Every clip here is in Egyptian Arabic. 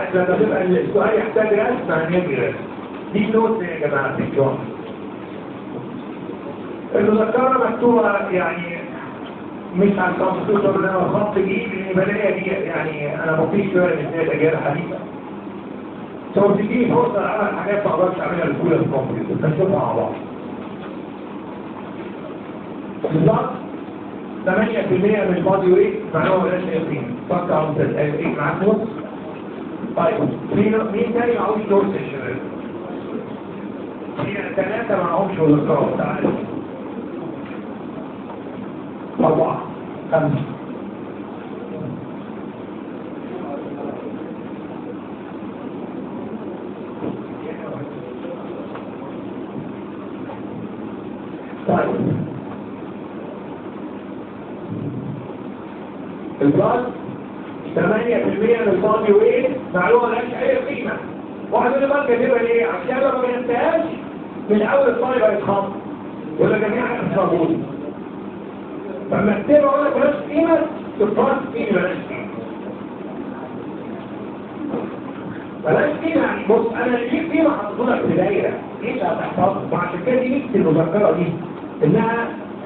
ساعات لما تبقى السؤال يحتاج رسم هنجي رسم دي نوت يا جماعه في الجوع المذكره مكتوبه يعني مش على الكمبيوتر انما خط جديد لان بلاقي دي يعني انا مفيش شويه من ازاي الاجيال الحديثه سو تديني فرصه اعمل حاجات ما اقدرش اعملها بسهوله في الكمبيوتر نشوفها مع بعض بالظبط 8% من البادي ويت معناه بلاش يقين فكر انت ايه معاك نص طيب مين مين تاني معهوش دورس يا شباب؟ في ثلاثة معهمش وذكرات تعالوا أربعة خمسة طيب البلاد 8% من البادي ويت معلومة مالهاش أي قيمة واحد يقول لي بقى كاتبها ليه؟ عشان لو ما جبتهاش من أول الطالب هيتخض ولا جميع مش موجود فلما اكتبها اقول لك مالهاش قيمة تبقى قيمة مالهاش قيمة مالهاش قيمة يعني بص أنا ليه قيمة حطيتها في دايرة إيه اللي هتحفظها؟ وعشان كده دي نكتب المذكرة دي إنها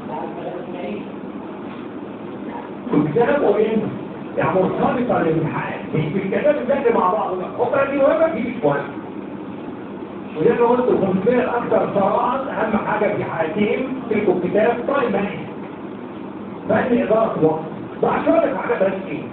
كتاب وإيه؟ يعني مرتبطة للامتحان مش بالكتاب بنذاكر مع بعض بكره دي مهمة دي مش مهمة وزي ما قلت الخمسية الأكثر صراحة أهم حاجة في حالتين تلكوا الكتاب طيب ماشي فأني إدارة الوقت بعشر لك حاجة بس إيه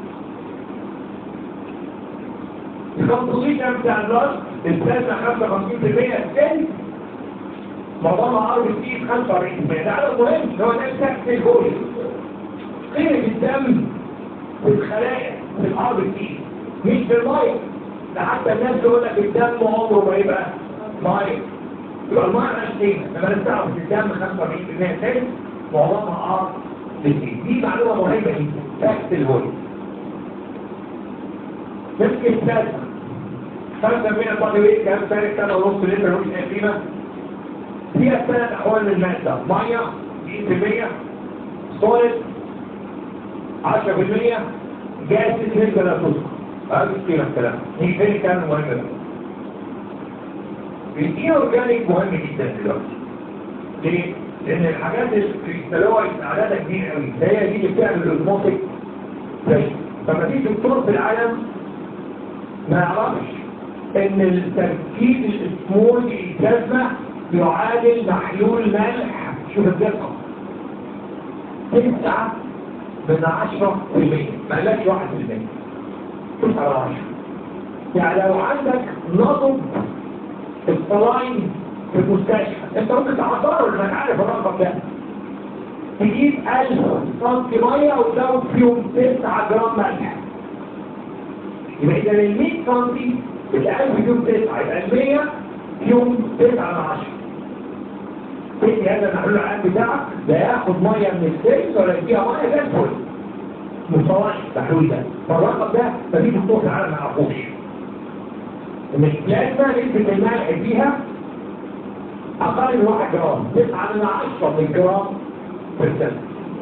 الكمبوزيشن بتاع الراس البلازما 55% السن معظمها ار بي سي 45% ده عدد مهم اللي هو ده تحت الجول قيمة الدم في الخلايا في الار بي سي مش في الميه ده حتى الناس تقول لك الدم عمره ما يبقى ميه يبقى الميه مش قيمة لما نستعرف في الدم 45% سن معظمها ار بي سي دي معلومة مهمة جدا تحت الجول مسك الثالثة خمسة من البادي ويت كام ثالث سنة ونص لتر مش قيمة فيها ثلاث أحوال من المادة مية 20% سوليد 10% جاز 2 لا تذكر هذا القيمة الكلام هي فين كان مهم ده الاي اورجانيك مهم جدا دلوقتي ليه؟ لان الحاجات الكريستالويد عددها كبير قوي هي دي اللي بتعمل الاوزموتيك فما في دكتور في العالم ما يعرفش ان التركيز الاسمول البلازما يعادل محلول ملح شوف الدقة تسعة من عشرة في المية ما قالكش واحد في المية تسعة من عشرة يعني لو عندك نصب الصلاين في المستشفى انت ممكن تعذره انك عارف الرقم ده تجيب 1000 سنتي ميه وتزود فيهم 9 جرام ملح يبقى اذا ال 100 سنتي ال 1000 فيهم 9 يبقى ال 100 فيهم 9 من 10 تدي هذا المحلول العام بتاعك ده ياخد ميه من السيلز ولا يديها ميه زي الفل مصطلح التحليل ده فالرقم ده مفيش دكتور في العالم ما يعرفوش ان البلازما نسبه الملح فيها اقل من 1 جرام 9 من 10 من جرام بالسنة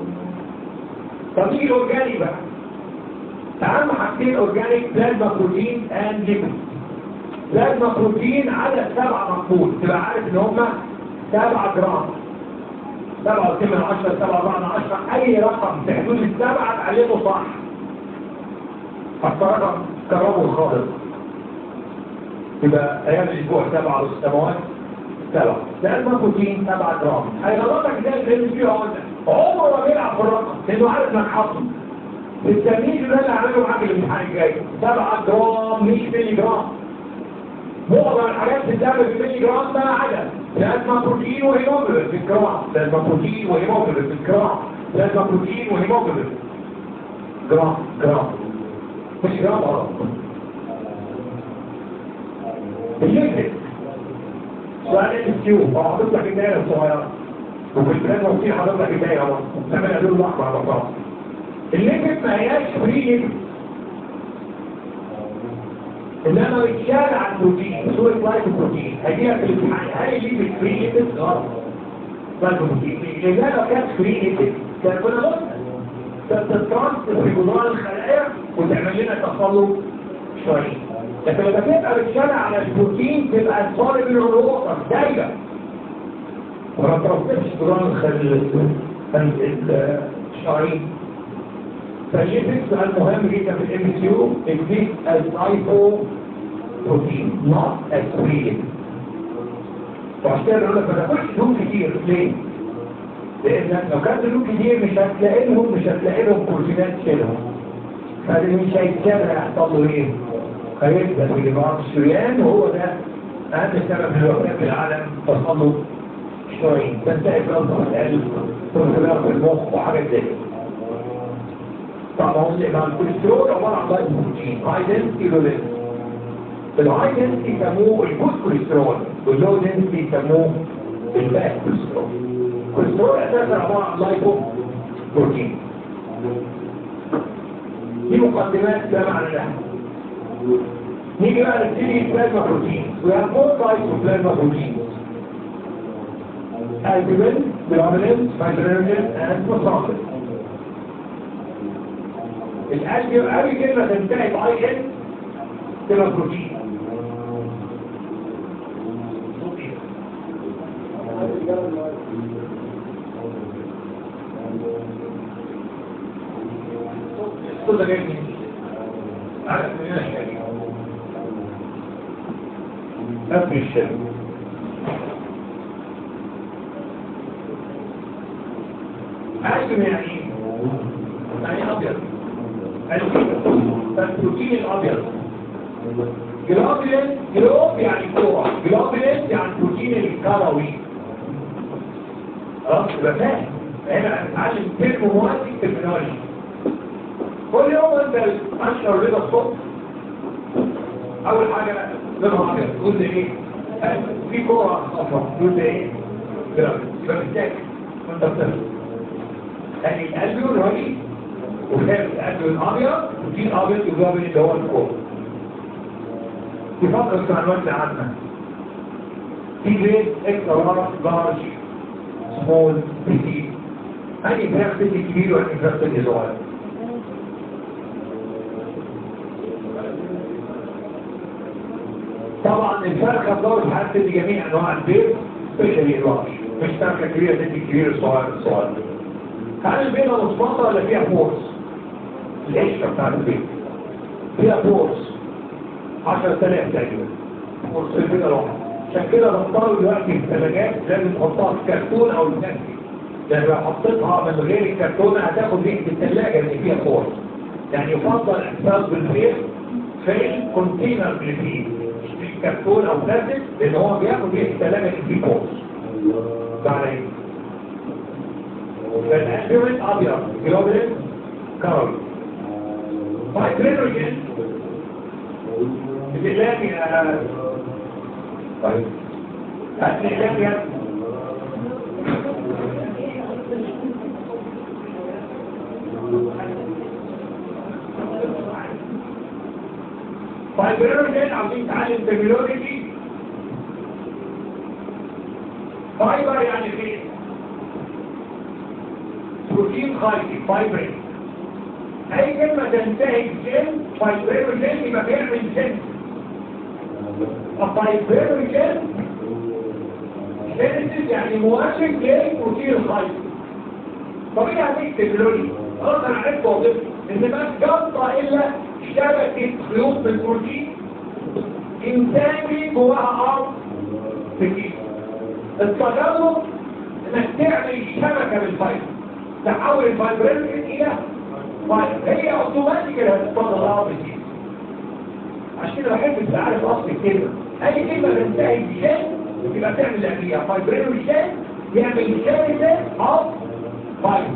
طب نيجي الاورجانيك بقى اهم حاجتين اورجانيك بلازما بروتين اند ليبيد بلازما بروتين عدد سبعة مقبول تبقى عارف ان هما 7 جرام 7 2 من 10 7 4 من 10 اي رقم في حدود السبعة تعلمه صح فالرقم كرامه خالص يبقى ايام الاسبوع 7 والسماوات سبعة لأن بروتين 7 جرام هيغلطك ازاي اللي فيه هقول لك عمره ما بيلعب في الرقم لانه عارف انك حاطه التمييز ده اللي هعمله معاك الامتحان الجاي 7 جرام مش ملي جرام معظم الحاجات في الدم في ملي جرام ده عدد لازم بروتين وهيموجلوبين في الجرام لازم بروتين وهيموجلوبين في الجرام لازم بروتين وهيموجلوبين جرام جرام مش جرام غلط الليبيد سؤال ام كيو فحضرتك لك الدايره الصغيره وفي البلاد وفي حضرتك الدايره اهو تعمل اللون الاحمر على بعض الليبيد ما هياش فري ليبيد انما بيتشال عن البروتين صوره لايكوبروتين هيجي لك الامتحان هل الليبيد فري ليبيد غلط لايكوبروتين لان لو كانت فري ليبيد كان كنا قلنا كانت تترانس في جدران الخلايا وتعمل لنا تصلب شويه لكن لما تبقى بتشتغل على البروتين تبقى الصالب الوتر دايره وما تربطش دوران خل الشعرين فالليبيد سؤال مهم جدا في الام اس يو exist as lipo protein not as protein وعشان كده بقول لك ما تاكلش دهون كتير ليه؟ لان لو كانت دهون كتير مش هتلاقي لهم مش هتلاقي لهم بروتينات تشيلهم فاللي مش هيتشال هيحصل له ايه؟ هيبدا في بعض الشريان وهو ده اهم سبب للوفاه في العالم تصل له شوية تنتهي في الأرض القلب تنتهي في المخ وحاجات زي كده طبعا مع الكوليسترول عبارة عن لايف بروتين هاي دنسيتي لو دنسيتي الهاي دنسيتي يسموه الجود كوليسترول واللو دنسيتي يسموه الباك كوليسترول الكوليسترول اساسا عبارة عن لايف بروتين دي مقدمات لا معنى لها نيجي بقى نبتدي البلازما بروتين we have four types of plasma proteins albumin, globulin, fibrinogen and phosphates الألبيوم أي كلمة تنتهي بأي إن تبقى بروتين الصوت ده جاي منين؟ عارف منين الشريك أبني الشريك ألبيوم يعني إيه؟ يعني أبيض البروتين الابيض جلوبولين جلوب يعني كوره جلوبولين يعني البروتين الكروي خلاص يبقى فاهم هنا هنتعلم ترم موازي ترمينولوجي كل يوم انت اشهر رضا الصبح اول حاجه لونها ابيض تقول لي ايه في كوره صفراء تقول لي ايه يبقى بتذاكر وانت بتفهم يعني القلب والرئيس وكان الأكل الأبيض وفي الأبيض الجابل اللي هو الكور في فقرة معلومات العامة في جريد اكسترا لارج سمول بيتي أي فراخ بيتي كبير وأي فراخ بيتي صغير طبعا الفرخة بتدور في حالة جميع أنواع البيض سبيشالي لارج مش فرخة كبيرة بيتي كبير صغير صغير هل البيضة مصمطة ولا فيها فورس؟ القشرة بتاعت البيض فيها فورس 10000 تقريبا فورس البيضة الواحدة عشان كده بطلوا دلوقتي في الثلاجات لازم تحطها في كرتون او البلاستيك لان لو حطيتها من غير الكرتون هتاخد ريحة الثلاجة اللي فيها فورس يعني يفضل الاحتفاظ بالبيض في الكونتينر اللي فيه مش كرتون او بلاستيك لان هو بياخد ريحة الثلاجة اللي فيه فورس بعدين فالأسيومنت أبيض جلوبلين كروي فايبرينوجين الإعلام يا طيب الإعلام يا فايبرينوجين عاوزين نتعلم ترمينولوجي فايبر يعني فين بروتين خارجي فايبرين اي كلمة تنتهي بجن فايبرينوجين يبقى بيعمل جن الفايبرينوجين جينيسيس يعني موافق للبروتين الخارجي طبيعي هتكتب لوني خلاص انا عرفت وظيفتي ان ما جلطة الا شبكة خيوط من البروتين انساني جواها ارض تجيب التجرب انك تعمل شبكة بالفايبر تحول الفايبرين الى فايبر هي اوتوماتيك اللي هتتفضل الارض دي عشان كده بحب استعارة اصل الكلمة اي كلمة بنتهي بشيء يبقى تعمل قبليها فايبرين والشيء يعمل شبكة اوف فايبر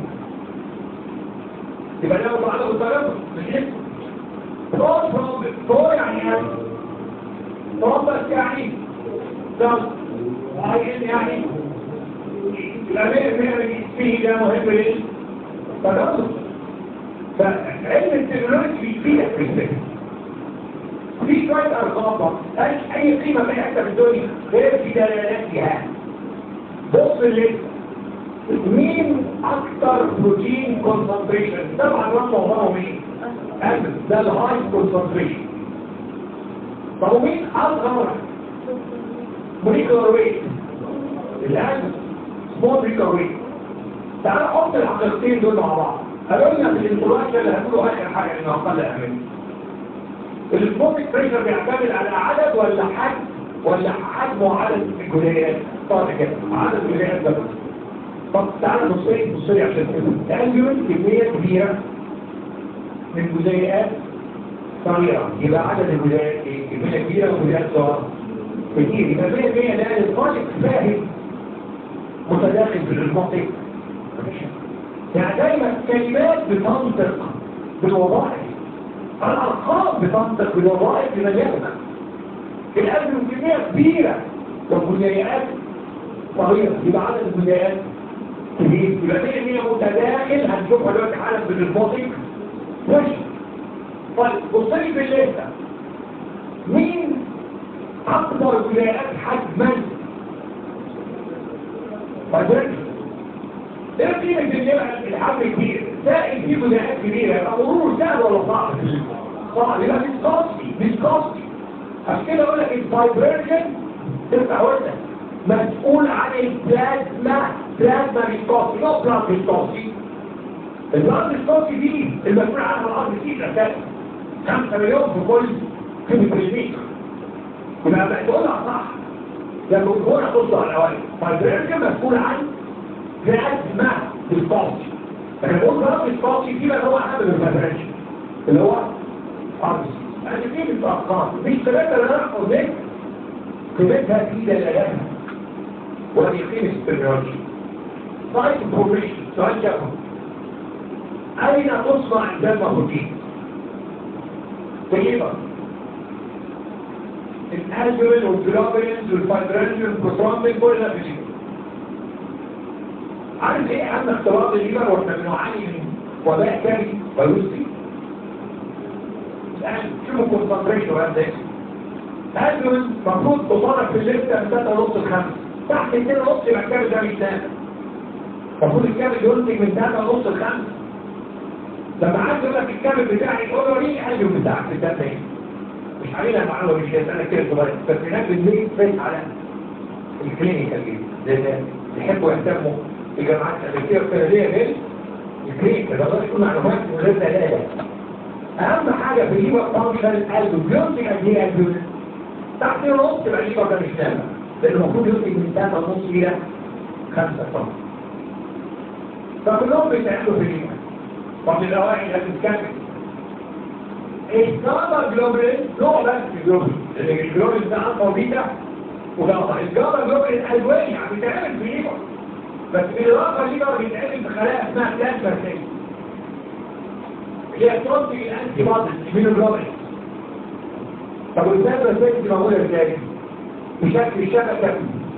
يبقى ده متعلق بالتجرب مش اسم فور فروم فور يعني ايه فروم بس يعني ده عايز يعني الأمير فيه ده مهم ليه؟ تدرس فعلم التكنولوجي بيفيدك في الفكر في شوية أرقام مالش أي قيمة في حتة في الدنيا غير في دلالاتها بص اللي مين أكتر بروتين كونسنتريشن طبعا رقم وضعه مين؟ أمس ده الهاي كونسنتريشن طب ومين اصغر موليكولار ويت الان سمول موليكولار ويت تعال حط الحقيقتين دول مع بعض قالوا لنا في الانتروجن اللي هنقوله اخر حاجه انه اقل اهميه السموك بريشر بيعتمد على عدد ولا حجم ولا حجم وعدد الجزيئات طبعا كده عدد الجزيئات بس طب تعالى نصير نصير عشان كده الالبيوم كميه كبيره من جزيئات صغيره يبقى عدد الجزيئات ايه كميه كبيره وجزيئات صغيره كتير يبقى 100 100 ده الخالق فاهم متداخل في المنطق يعني دايما كلمات بتنطق بالوظائف الأرقام بتنطق بالوظائف لمجالنا الأجل كمية كبيرة والجزيئات صغيرة يبقى عدد الجزيئات كبير يبقى دي هي متداخل هنشوفها دلوقتي حالا بالمنطق وش طيب بصي في الليسته مين أكبر جزيئات حجما طيب ايه قيمة الليلة الحمل الكبير سائل فيه جزيئات كبيرة يبقى مرور سهل ولا صعب صعب يبقى مش قاسي مش قاسي عشان كده اقول لك الفايبريشن تفتح ورده مسؤول عن البلازما بلازما مش قاسي نو بلازما مش قاسي البلازما مش قاسي دي المسؤول عنها الارض كتير اساسا 5 مليون في كل كيلو متر يبقى بقى تقولها صح لما هنا خصوا على الاوائل فايبريشن مسؤول عن بلازما الطاقي لكن بقول بلازما الطاقي دي بقى هو اهم من الفايبريشن اللي هو ارض يعني دي الارقام مش ثلاثه اللي انا قلت قيمتها جديده للالم ودي قيمه التكنولوجيا سايت انفورميشن سؤال شافه اين تصنع الدم بروتين تقريبا الالبومين والجلوبينز والفايبرينز والبروترومبين كل ده في عارف ايه اهم اختلاط الليبر واحنا بنعاني من وباء كاري فيروسي الان شوفوا كونسنتريشن ولا ده الالبومين المفروض تصرف في الليسته من 3 ونص ل 5 تحت 2 ونص يبقى الكامل ده مش نافع المفروض الكامل ينتج من 3 ونص ل 5 لما عايز يقول لك الكامل بتاعي يقول له ليه الالبوم بتاعك في الدم ايه مش علينا معلومه مش هيسالك كده صغير بس هناك بالليل فايت على الكلينيكال جيم لان يحبوا يهتموا الجامعات الامريكيه والكنديه غير الكلينيكال ده بس يكون معلومات من غير دلاله اهم حاجه في الليبر فانكشن القلب بينتج قد ايه قلب تحت ونص يبقى الليبر ده مش نافع لان المفروض ينتج من 3 ونص الى 5 طن فكلهم بيساعدوا في الليبر طب الاوائل لازم تكمل الجاما جلوبين نوع بس جلوبين لان الجلوبين ده الفا وبيتا وجاما الجاما جلوبين الوان يعني بيتعمل في الليبر بس بالاضافه الليبر بيتعمل بخلايا اسمها بلازما سيل هي تنتج الانتي بوديز المينوجلوبين طب والبلازما سيل دي موجوده ازاي؟ بشكل شبكه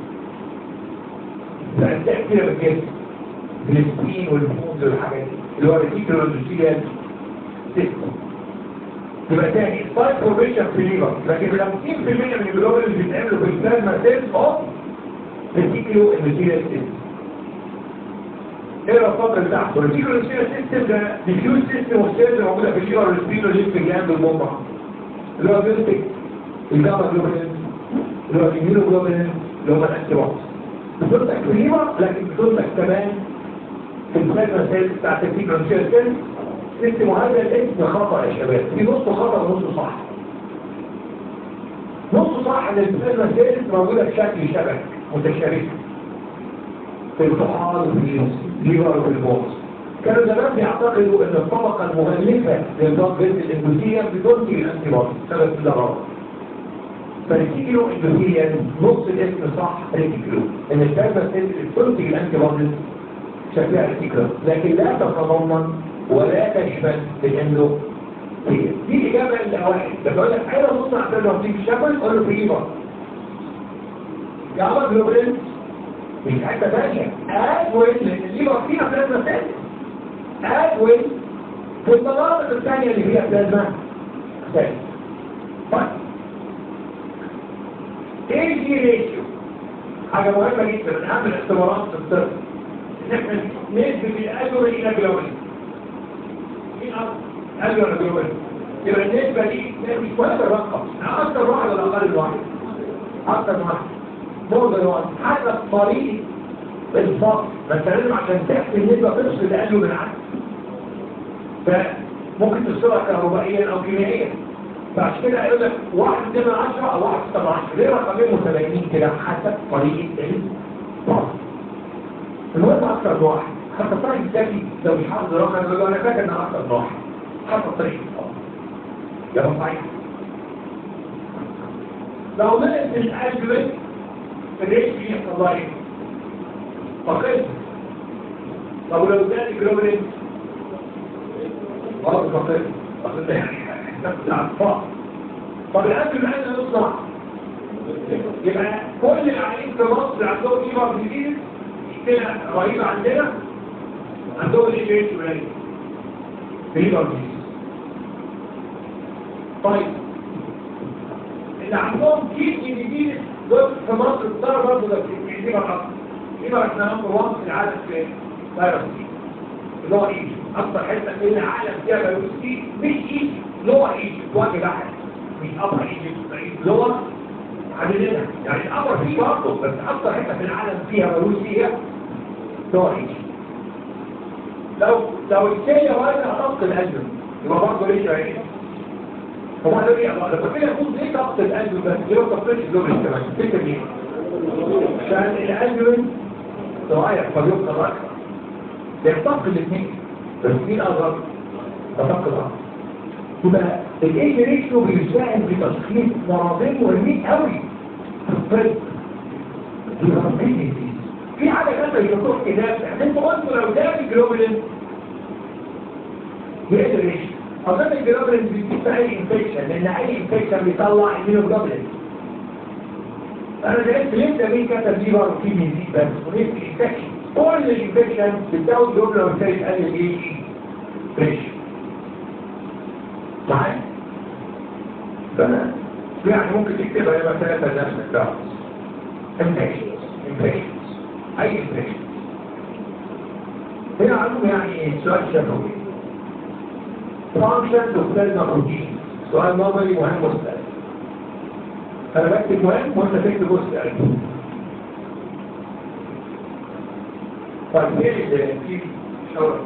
فانتاج كده بالجسم السبين والبومز والحاجات دي اللي هو الريتيكولو اندوثيليال سيستم يبقى تاني السايت فورميشن في الليبر لكن 50% من الجلوبين اللي بيتعملوا في البلازما سيلز اوف ريتيكولو اندوثيليال سيستم ايه الرقم بتاعته الريتيكولو اندوثيليال سيستم ده ديفيوز سيستم والسيلز موجوده في الليبر والسبين والليمف جلاند والبومبا اللي هو بينتج الجاما جلوبين اللي هو الاميونوجلوبين اللي هم الانتي بوديز بتنتج في الليبر لكن بتنتج كمان في البلازما سيلز بتاعت الريتيكولو اندوثيليال سيلز سيستم هذا الاسم خطأ يا شباب في نص خطأ ونص صح نص صح ان البلازما سيلز موجودة بشكل شبك متشابك في الطحال وفي الليفر وفي البوكس كانوا زمان بيعتقدوا ان الطبقة المغلفة للضغط بنت الاندوثيليا بتنتج الانتي بودي سبب كده غلط فريتيكلو اندوثيليا نص الاسم صح ريتيكلو ان البلازما سيلز بتنتج الانتي بودي شكلها ريتيكلو لكن لا تتضمن ولا تشمل بانه هي دي اجابه لواحد لما اقول لك اين تصنع سيلولار في الشبل قول له في ايبر جابا جلوبين مش حته ثانيه ادوين لان الليبر فيها بلازما ثانيه ادوين في المناطق الثانيه اللي فيها بلازما ثانيه طيب ايه دي ريشيو حاجه مهمه جدا من اهم الاختبارات في الطب ان احنا نسبه الادويه الى جلوبين قال له انا جلوبين يبقى النسبة دي مش مهم الرقم أكثر واحد ولا أقل واحد أكثر واحد موضوع واحد حسب طريقة الفصل بس لازم عشان تحسب النسبة تفصل الأقل من العكس فممكن تفصلها كهربائيا أو كيميائيا فعشان كده يقول لك واحد اتنين من عشرة أو واحد ستة من عشرة ليه رقمين متباينين كده حسب طريقة الفصل المهم أكثر من واحد حتى الطريق الذكي لو مش حافظ الرقم يقول له أنا فاكر إن أنا أكثر من واحد حسب طريقة الفصل يلا صحيح لو ملت الأجل الريش فيه قضايا فقلت طب لو اداني جلوبلين برضه فقلت فقلت يعني نفس العطفاء طب الأجل معنا نصنع يبقى كل العيانين في مصر عندهم إيمار جديد كده رهيبة عندنا عندهم الاي جي اتش قليل إيمار جديد طيب اللي عندهم كيس جديد دول في مصر ده برضه ده في دي مرحله دي مرحله نمبر 1 في العالم في فيروس دي اللي هو ايجي اكتر حته في العالم فيها فيروس دي مش ايجي اللي هو ايجي وجه واحد مش ابر ايجي اللي هو حددنا يعني الابر فيه برضه بس اكتر حته في العالم فيها فيروس دي هي اللي هو ايجي لو لو الكليه واقفه هتفقد الاجر يبقى برضه ليش عينيه هو ده ايه بقى طب كده يكون ليه ضغط القلب بس ليه ما تفرش اللوبل كمان تفتكر ليه عشان القلب صغير فبيبقى اكتر بيحتفظ الاثنين بس مين اصغر تفقد اكتر يبقى الايج ريشيو بيساعد في تشخيص مرضين مهمين قوي في الطب في حاجه كده يشوفوها كده انتوا قلتوا لو ده الجلوبولين يقدر ريشيو أظن الجلوبلين بيجيب أي انفكشن لأن أي انفكشن بيطلع الميونوجلوبلين أنا زعلت ليه ده مين كتب دي بقى في من دي بس وليه في انفكشن كل الانفكشن بتزود جلوبلين وبالتالي تقلل ايه فريش معايا فأنا يعني ممكن تكتبها يبقى ثلاثة لنفسك بقى انفكشن انفكشن أي انفكشن هنا عندهم يعني سؤال شفوي فانكشن تختلف بروتين سؤال نظري مهم مستقل انا بكتب مهم وانت تكتب مستقل طيب ايه اللي في شاور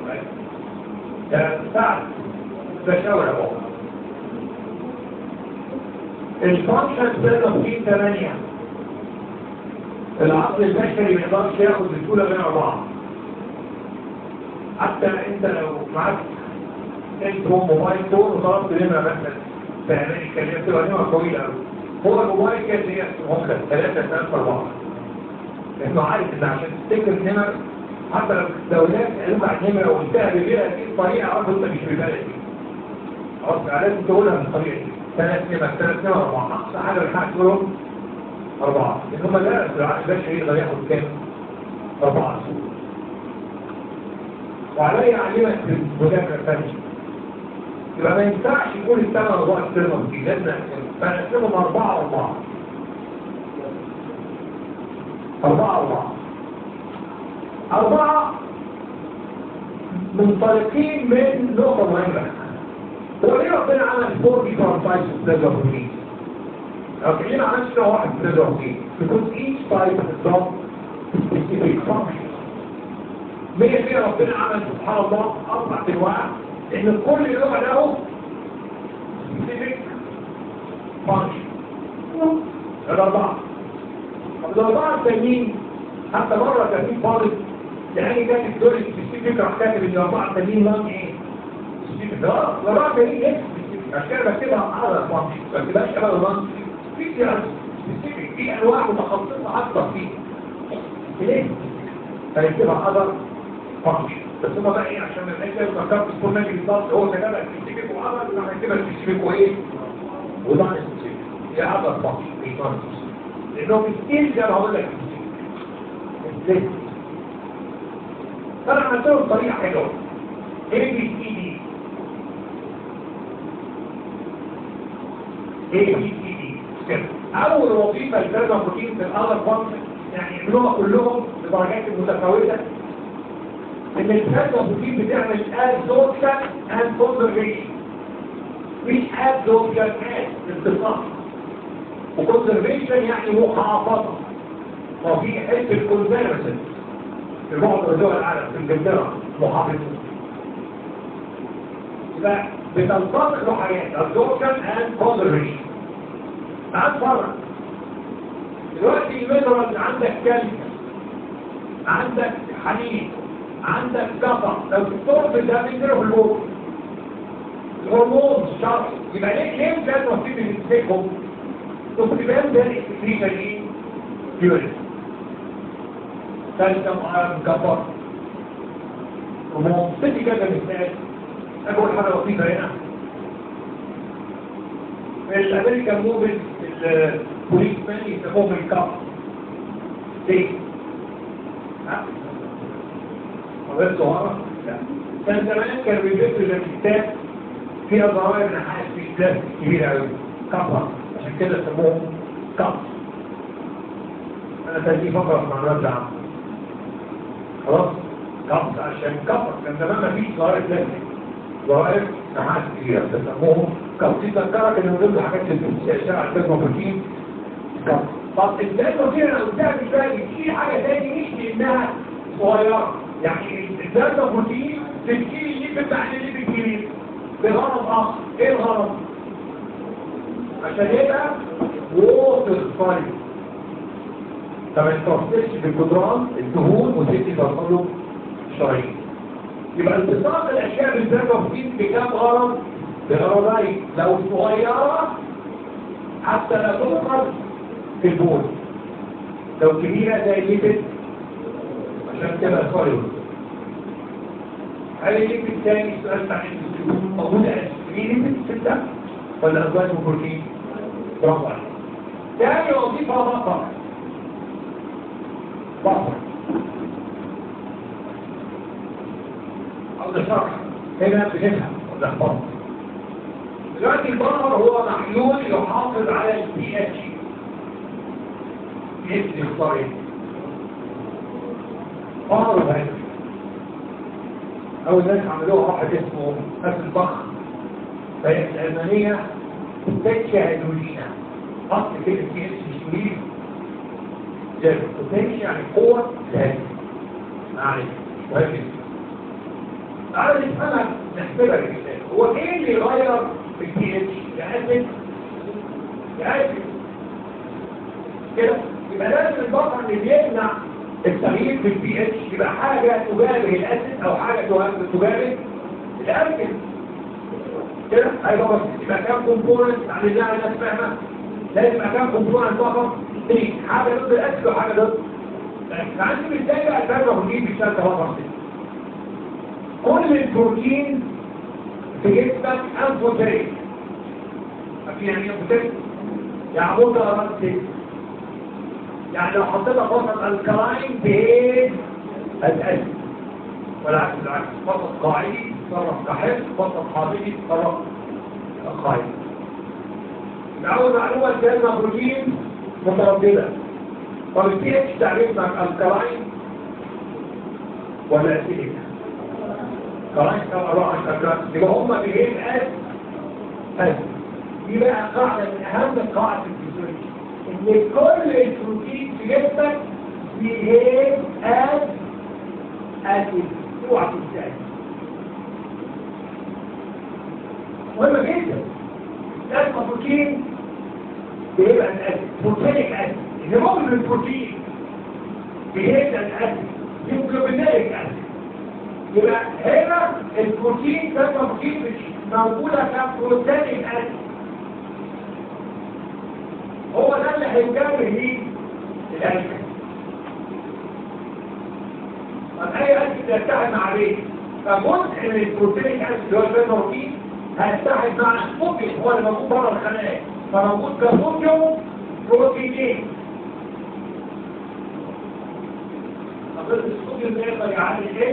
ساعد ده شاور اهو الفانكشن تقدر بروتين 8 العقل البشري ما يقدرش ياخد بسهوله بين اربعه حتى انت لو معاك تليفون موبايل فون وطلبت نمرة مثلا في امريكا اللي بتبقى نمرة طويلة قوي هو الموبايل كانت هي ممكن ثلاثة ثلاثة أربعة لأنه عارف إن عشان تفتكر النمر حتى لو لو ناس قالوك على النمرة وقلتها ببيئة دي طريقة عارف أنت مش ببالك دي خلاص لازم تقولها بالطريقة دي ثلاث نمر ثلاث نمر أربعة أقصى حاجة الحاج تقولهم أربعة لأن هم لا العقل البشري يقدر ياخد كام؟ أربعة وعلي أعلمك بالمذاكرة الثانية يبقى ما ينفعش يكون الثمن أربعة السلمة دي لازم فنقسمهم أربعة أربعة أربعة أربعة أربعة منطلقين من نقطة مهمة هو ليه ربنا عمل فور دي كارتايز بلازا بروتين؟ لو كلنا عملش نوع واحد بلازا بروتين because each type is done specific function مية فيها ربنا عمل سبحان الله أربع أنواع لأن كل نوع له specific function الأربعة طب الأربعة التانيين حتى مرة كان في فاضل يعني كانت الدول السبيسيفيك راح كاتب ان الأربعة التانيين لهم ايه؟ سبيسيفيك اه الأربعة التانيين ايه سبيسيفيك عشان كده بكتبها على فانكشن ما بكتبهاش على الفانكشن في سيارة سبيسيفيك في أنواع متخصصة أكتر فيه ليه؟ فنكتبها على فانكشن بس هما بقى ايه عشان الحته فكرت سبور ماجي بالظبط هو كتبها سبيسيفيك وعمل راح يكتبها سبيسيفيك وايه؟ وده سبيسيفيك هي عدد فانكشن في فانكشن لانه في ستيل زي ما هقول لك ازاي؟ فانا عملت له طريقه حلوه اي بي سي دي اي بي سي دي اول وظيفه للبلازما بروتين في الاذر فانكشن يعني يعملوها كلهم بدرجات متفاوته ان البلازما بروتين بتعمل ادزوربشن اند كونزرفيشن مش ابزوربشن انتصار وكونسرفيشن يعني محافظه وفي حته كونسرفيشن في معظم دول العالم في انجلترا محافظه يبقى بتنطبق له حاجات absorption and conservation تعال فرق دلوقتي المينرال عندك كالسيوم عندك حديد عندك كفر لو تطور ده بيجري في الموت الهرمون الشرعي يبقى ليه ليه كان وسيله بتمسكهم تبان ده الاكسكريشن ايه؟ يورين كالسيوم كفر هرمون ستي كذا مثال أقول حاجة لطيفة هنا الأمريكان موفيز البوليس مان يسموهم الكاب ليه؟ ها؟ مواد صغيرة؟ لا كان زمان كانوا بيجيبوا الكتاب فيها ضرائب نحاس في كتاب كبيرة أوي كابا عشان كده سموهم كاب أنا تاني فقرة في معلومات عامة خلاص؟ كاب عشان كابا كان زمان ما فيش ضرائب بلاستيك ضرائب نحاس كبيرة تسموهم كوتي تذكرك ان من ضمن الحاجات اللي الشارع البيض موجودين طب البيض موجودين انا قلتها مش باقي في حاجه تاني مش لانها صغيره يعني البيض موجودين تشكيل اللي بتاع اللي بتجيب بغرض اخر ايه الغرض؟ عشان يبقى ووتر فايل فما يتوصلش بالجدران الدهون وتدي توصله شرايين يبقى التصاق الاشياء بالبيض موجودين بكام غرض؟ بغرضين لو صغيرة حتى لا تنقض في البول لو كبيرة زي الليبت عشان تبقى صغيرة هل الليبت الثاني سؤال بتاع الانسولين موجودة في ليبت ستة ولا أزواج وبروتين؟ برافو عليك ثاني وظيفة بطر بطر أو شرح هنا بنفهم ولا بطر دلوقتي البقر هو محلول يحافظ على البي اتش اسم الطريق بقر وهنا اول ناس عملوها واحد اسمه اسم البخ فهي الالمانيه بوتنشيا هيدروجينا اصل كده بي اتش مش مريض بوتنشيا يعني قوه ذاتيه معلش مهم تعالى نفهمها نحسبها بالمثال هو ايه اللي يغير البي اتش يأسد يأسد كده يبقى لازم البقر اللي بيمنع التغيير في البي اتش يبقى حاجة تجابه الاسد او حاجة تجابه الاركن كده هيبقى بسيط يبقى كام كومبوننت عملناها الناس فاهمة لازم يبقى كام كومبوننت فقط اثنين حاجة ضد الاسد وحاجة ضد عندي مثال بقى الفرق بروتين بيشتغل كمان كل البروتين في جسمك انفوتريك يعني انفوتريك يعني مترتب يعني لو حطيتها وسط الكلاين بهيد الاسد والعكس بالعكس وسط قاعدي تصرف كحفظ وسط حاضري تصرف قاعدي اول معلومه كلمه بروتين متردده طب البي اتش تعريف مع الكلاين ولا اسيدك كلاين كم اروح عشان يبقى هم بيهيد اسد اسد دي بقى قاعده من اهم القواعد في الفيزيولوجي ان كل البروتين في جسمك بيهيد از اسيد اوعى تنساه مهمة جدا لازم البروتين بيبقى الاسيد بروتينيك اسيد الهيموجلوبين البروتين بيهيد الاسيد هيموجلوبينيك اسيد يبقى هنا البروتين ده بروتين مش موجودة كبروتينيك اسيد هو ده اللي هيجابه ليه الألكة طب أي ألكة يتحد مع ليه فجزء من البروتين أسيد اللي هو البروتين هيتحد مع السبوكين هو اللي موجود بره الخلايا فموجود كبروتيوم بروتينين طب السبوكين ده يقدر يعمل ايه؟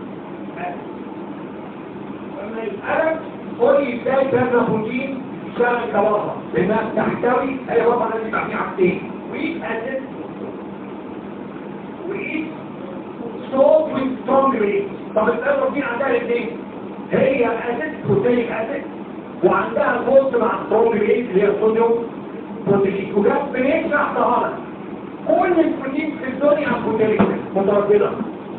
لما يسألك قول لي ازاي كان بروتين يشتغل كوظف لانها تحتوي اي وظف لازم يبقى فيه حاجتين ويت اسيد ويت صوت وسترونج ريت طب الاسيد دي عندها الاثنين هي اسيد بروتينيك اسيد وعندها بوست مع البروبيليت اللي هي الصوديوم بروتين وجاب بنيت تحتها لك كل البروتين في الدنيا بروتين متردده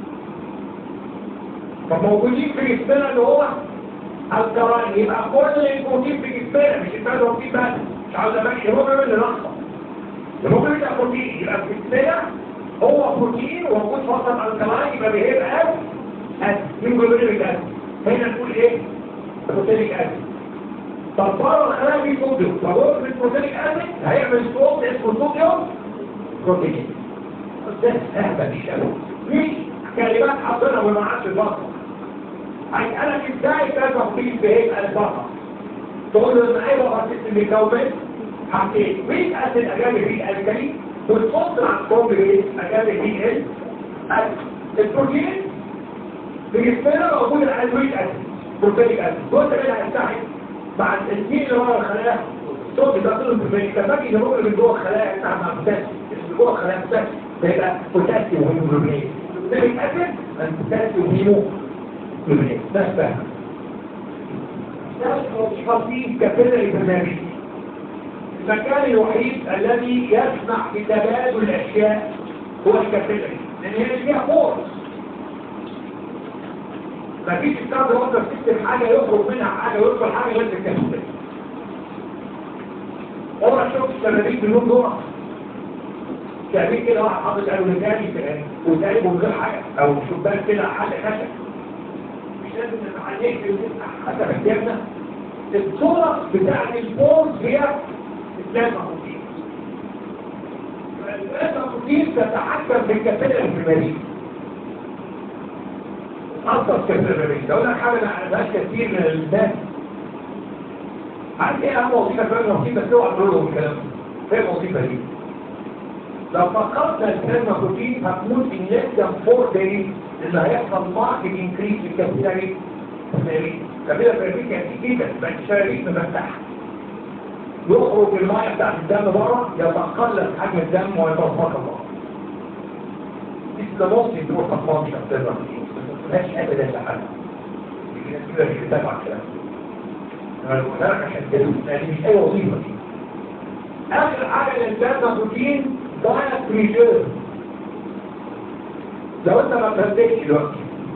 فموجودين في جسمنا اللي هو الكرائم يبقى كل البروتين في جسمنا مش الفرد بروتين بس مش عاوز امشي الهيموجلوبين اللي ناقصه الهيموجلوبين ده بروتين يبقى في جسمنا هو بروتين وموجود في وسط الكرائم يبقى بيبقى اسيد هيموجلوبين اسيد هنا نقول ايه بروتينيك اسيد طب بره الخلايا في صوديوم فبص البروتينيك اسيد هيعمل صوت اسمه صوديوم بروتين ده اهبل الشباب مش كلمات حاطينها وما عادش البطل هيسألك ازاي تفهم فيه بهيئة البطل تقول له ان ايوه غسيل بيكون حاجتين مين اسيد اجابه فيه الكلي والفصل عن الكومبليت اجابه فيه ايه البروتين في جسمنا موجود الالويك اسيد بروتينيك اسيد جزء منها هيستحي مع التسمين اللي ورا الخلايا صوت ده كله بروتينيك فاكر ان هو من جوه الخلايا بتاع مع البوتاسيوم اللي جوه الخلايا بتاعتك بيبقى بوتاسيوم وهيموجلوبين البروتينيك اسيد البوتاسيوم وهيموجلوبين ده فاهم خفيف كابيلاري برنامج المكان الوحيد الذي يسمح بتبادل الاشياء هو الكابيلاري لان هي فيها فورس مفيش الكارد وقت تكتب حاجة يخرج منها حاجة ويدخل حاجة غير الكابيلاري عمرك شفت السبابيك باللون دول شبابيك كده واحد حاطط الوزاري وزاري من غير حاجة او شباك كده حاجة خشب مش لازم نتعليك حتى احتياجنا الصورة بتاعت الفورس هي الثلاثة بروتين الثلاثة بروتين تتحكم بالكابيلاري في المريض أصدر كابيلاري لو لك حاجة أنا عرفهاش كتير من الناس عندي ايه اهم وظيفة فعلا وظيفة بس اوعى تقول لهم الكلام ده ايه الوظيفة دي؟ لو فقدنا البلازما بروتين هتموت in less than 4 days لان هيحصل ماركت انكريس في الكابيلاري كابيلاري فريق يعني جدا بقى الشرايين مفتحة يخرج الماء بتاعت الدم بره يتقلص حجم الدم ويتوفق الله This is the most important function of the body. ماشي ابدا لحد في ناس كده مش بتتابع الكلام انا بقول لك عشان كده يعني مش اي وظيفه دي اخر حاجه للبلازما بروتين دايت ريزيرف لو انت ما بتهديش دلوقتي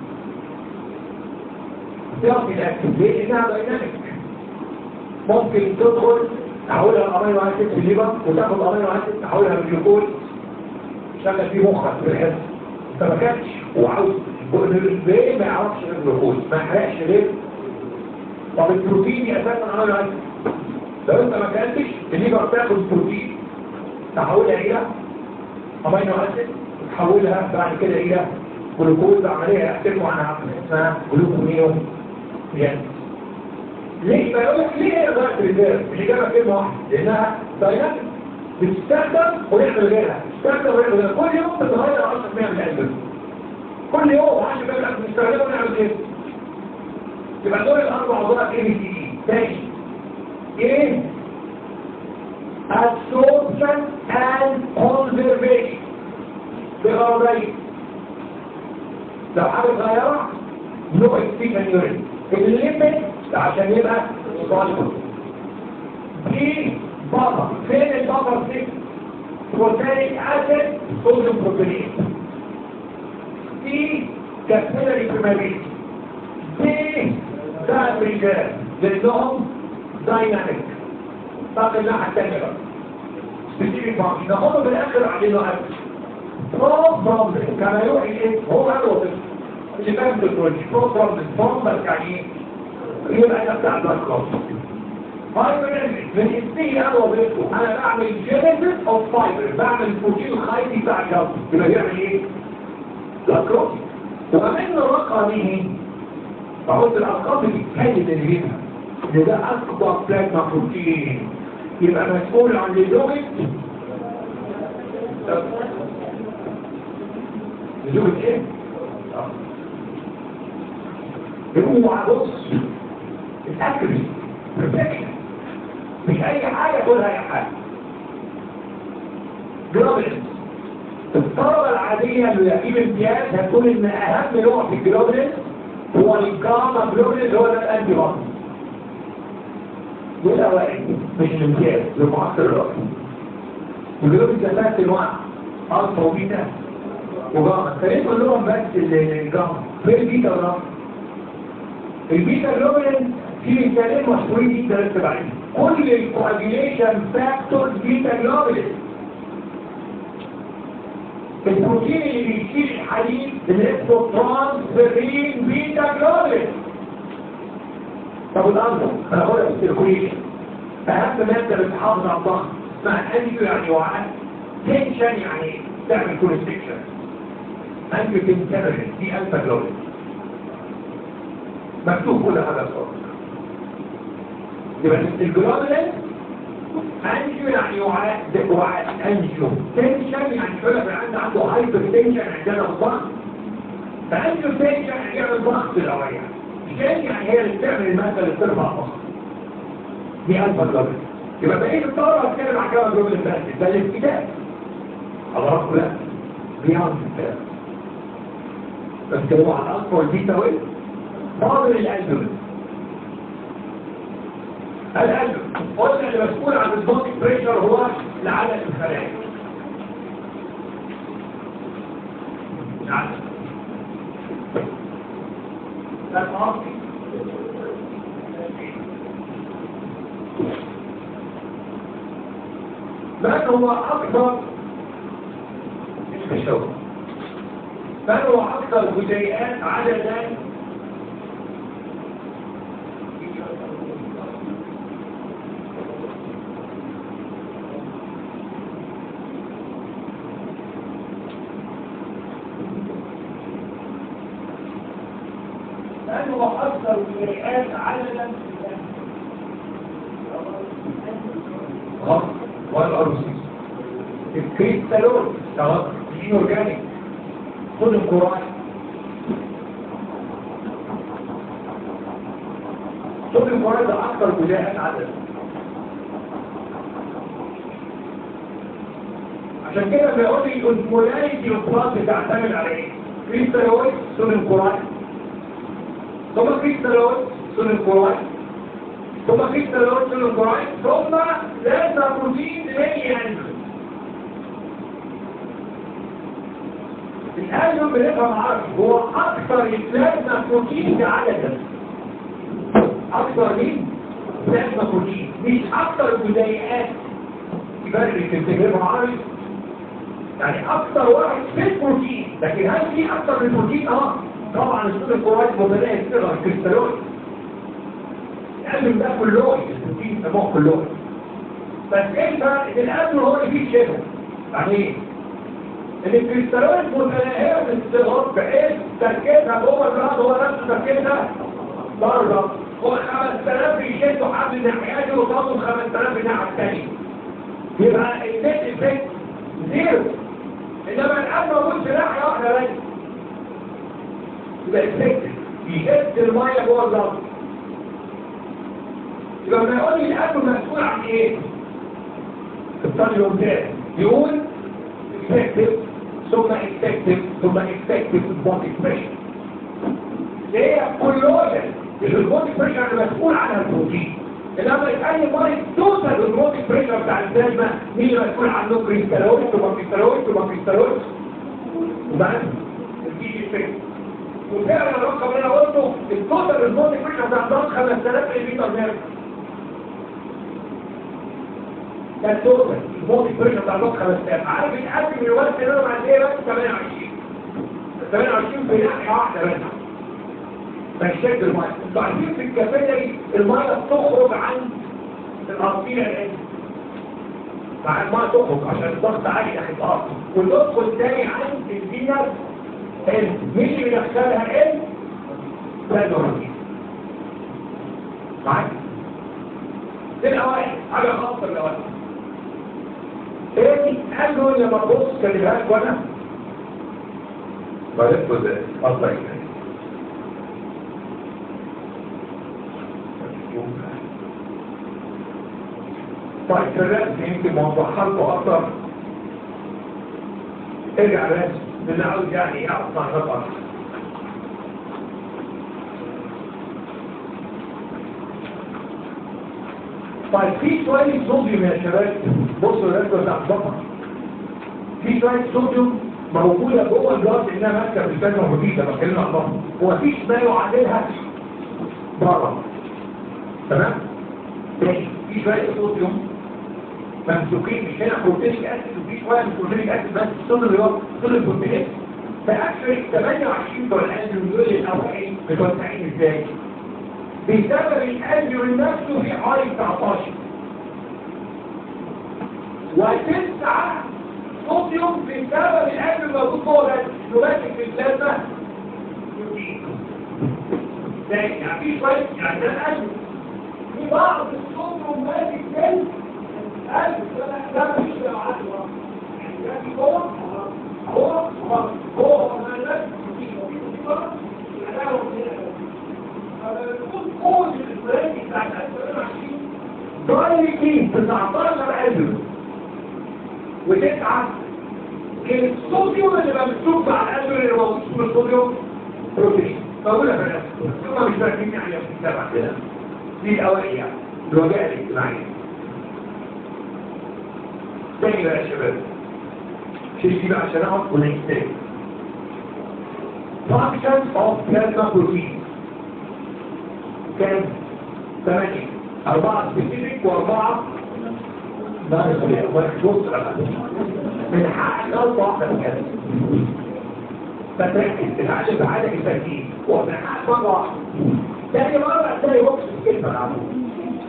تعطي الاكل ليه؟ انها دايناميك ممكن تدخل تحولها الامينو اسيد في الليفر وتاخد الامينو اسيد تحولها للجلوكوز شغل فيه مخك في الحس انت ما كانش وعاوز ليه ما يعرفش غير الجلوكوز ما يحرقش غير طب البروتين اساسا امينو اسيد لو انت ما كانتش الليفر تاخد بروتين تحولها الى امينو اسيد وتحولها بعد كده الى جلوكوز عمليه يحترموا عنها اسمها جلوكونيو يعني ليه بيقول لك ليه هي ضغط ريزيرف الاجابه كلمه واحده لانها دايناميك بتستخدم ونعمل غيرها تستخدم ونعمل غيرها كل يوم بتتغير 10% من القلب كل يوم 10% من القلب بنستخدمه ونعمل غيره يبقى دول الاربع عضلات ايه بي سي تاني ايه absorption and conservation بغرضين لو حاجه صغيره نوع اكسيشن يورين الليمت عشان يبقى صالح دي بابا فين البابا دي بروتينيك اسيد صوديوم بروتين دي كابيلاري بريماريت دي ده ريجال لانهم دايناميك طب الناحيه الثانيه بقى سبيسيفيك فانكشن ناخده بالاخر علينا اكل برو بروبلم كما يوحي ايه هو قال وظيفه اللي فاهم تكنولوجي برو بروبلم بروبلم يعني ايه يبقى انا بتاع بلاك كلاس فايبر من اسمه انا وظيفته انا بعمل جينيسيس اوف فايبر بعمل البروتين الخيطي بتاع الجلد يبقى بيعمل ايه؟ بلاك كلاس ومن رقمه بحط الارقام اللي كانت اللي بيها ان ده اكبر بلازما بروتين يبقى مسؤول عن لزوجة لزوجة ايه؟ اوعى بص اتأكد perfection مش اي حاجة تقولها اي حاجة جلوبلس الطلبة العادية اللي هتجيب امتياز هتقول ان اهم نوع في الجلوبلس هو الجاما جلوبلس هو ده الانتي بطن دول اوائل مش الامتياز للمعسكر الرئيسي ودول ثلاث انواع الفا وبيتا وجاما فليه كلهم بس الجاما فين البيتا والجاما البيتا جلوبين في مثالين مشهورين جدا نكتب عليهم كل الكواجيليشن فاكتورز بيتا جلوبين البروتين اللي بيشيل الحديد اللي اسمه ترانسفيرين بيتا جلوبين طب الأنظر أنا أقول لك السيركوليشن أهم مادة بتحافظ على الضغط اسمها أنجيو يعني وعاء تنشن يعني تعمل كونستكشن أنجيو تنتبرن دي ألفا جلوبين مكتوب كل هذا الصوت يبقى الجلوبين أنجيو يعني وعاء وعاء أنجيو تنشن يعني يقول لك عندي عنده هايبر تنشن عندنا الضغط فأنجيو تنشن يعني يعمل ضغط الأوعية الثاني يعني هي اللي بتعمل المادة اللي بترفع الضغط دي ألفا جلوبين يبقى بقيت الدورة هتكلم عن كلام جلوبين بس ده الابتداء حضراتكم لا بيعمل الكلام بس كلموا عن الألفا والبيتا وإيه فاضل الألبوم الألبوم قلنا اللي مسؤول عن الضغط بريشر هو العدد الخلايا العدد ده قصدي من هو أكثر الشوق من هو أكثر جزيئات عددا من هو أكثر جزيئات عددا غلط والأرسيس الكريستالون غلط الإنورجانيك خد القرآن خد القرآن ده أكثر جزيئات عددا عشان كده بيقول لي الفولاريتي والبلاس بتعتمد على ايه؟ كريستالويد سن القرآن ثم كريستالويد سن القرآن ثم كريستالويد سن القرآن ثم لازم بروتين زي انزيم الانزيم بنفهم عربي هو اكثر البلازما بروتين عددا اكثر مين؟ بلازما بروتين مش اكثر الجزيئات يبقى اللي تفتكرهم عربي يعني اكثر واحد في البروتين لكن هل في اكثر من البروتين اه طبعا الصوت الكويس مبنيه صغر كريستالويد القلب ده كلوي البروتين سموه كلوي بس ايه الفرق ان القلب هو اللي فيه شبه يعني ايه ان الكريستالويد متناهيه من الصغر بحيث تركيزها جوه الرأس هو نفس تركيزها بره هو 5000 بيشدوا حبل ناحيته وطلعوا 5000 الناحيه الثانيه يبقى النت افكت زيرو انما الان موجود في ناحيه واحده بس يبقى افكت بيهد الميه جوه الضغط يبقى لما يقول لي الان مسؤول عن ايه؟ الطالب الممتاز يقول افكتيف ثم افكتيف ثم افكتيف بودي بريشر هي كلوجن البودي بريشر اللي مسؤول عنها البروتين انما اي مريض توصل للبودي بريشر بتاع البلازما مين اللي مسؤول عنه كريستالويد ثم كريستالويد ثم كريستالويد وبعدين الجي افكت وفعلا الرقم اللي انا قلته التوتال البودي بريشر بتاع الضغط 5000 مليمتر ميركوري ده التوتال البودي بريشر بتاع الضغط 5000 عارف القلب من الوقت اللي انا بعد ايه بس 28 28 في ناحيه واحده بس فالشد الميه انتوا عارفين في الكافيتري الميه بتخرج عن الارضيه الان مع الميه تخرج عشان الضغط عالي ناحيه الارض وتدخل تاني عند الفينر ال مين اللي بيدخلها ال ده الهرمون معاك دي الاوائل حاجه خاصه بالاوائل تاني قالوا لما تبص كلمات وانا بلفه ده الله يكرمك طيب في الرسم يمكن موضحها لكم اكتر ارجع رسم اللي عاوز يعني يعرف معلومات اكتر طيب في شوية صوديوم يا شباب بصوا الرسمة بتاعت البطن في شوية صوديوم موجودة جوه الجهاز انها ماسكة في البلازما مفيدة بتكلم عن البطن ومفيش ما يعادلها بره تمام؟ تاني في شوية صوديوم ممسوكين مش هنا بروتينيك اسيد وفي شوية من بروتينيك اسيد بس الصوديوم اللي هو صوديوم البروتينيك فاكشولي 28 بتوع الانزيم دول الاوائل متوزعين ازاي؟ بسبب الانزيم نفسه في حوالي 19 وتسعة صوديوم بسبب الانزيم الموجود جوه ده انه ماسك في البلازما يعني في شويه يعني ده الانزيم في بعض الصوديوم ماسك في الانزيم ده ده مش عدوى يعني ده في جوه هو هو هو ما نفسه في في بره العلاوه كل الفريق بتاع 2020 دايركتلي 19 ألف وتسعة كان الصوديوم اللي بقى مكتوب مع الألف اللي موجود في الصوديوم بروتين موجودة في الألف ثم مش مركزين عليها في السبعة كده دي الأوائل يعني الوجائع الاجتماعية تاني بقى يا شباب شيل دي بقى عشان اقعد ونكتب function of plasma protein كام؟ ثمانية أربعة سبيسيفيك وأربعة بص من حق غلطة واحدة كده فتركز تتعلم بعدك التركيز ومن حق مرة واحدة تاني مرة تلاقي وقت الكلمة العمود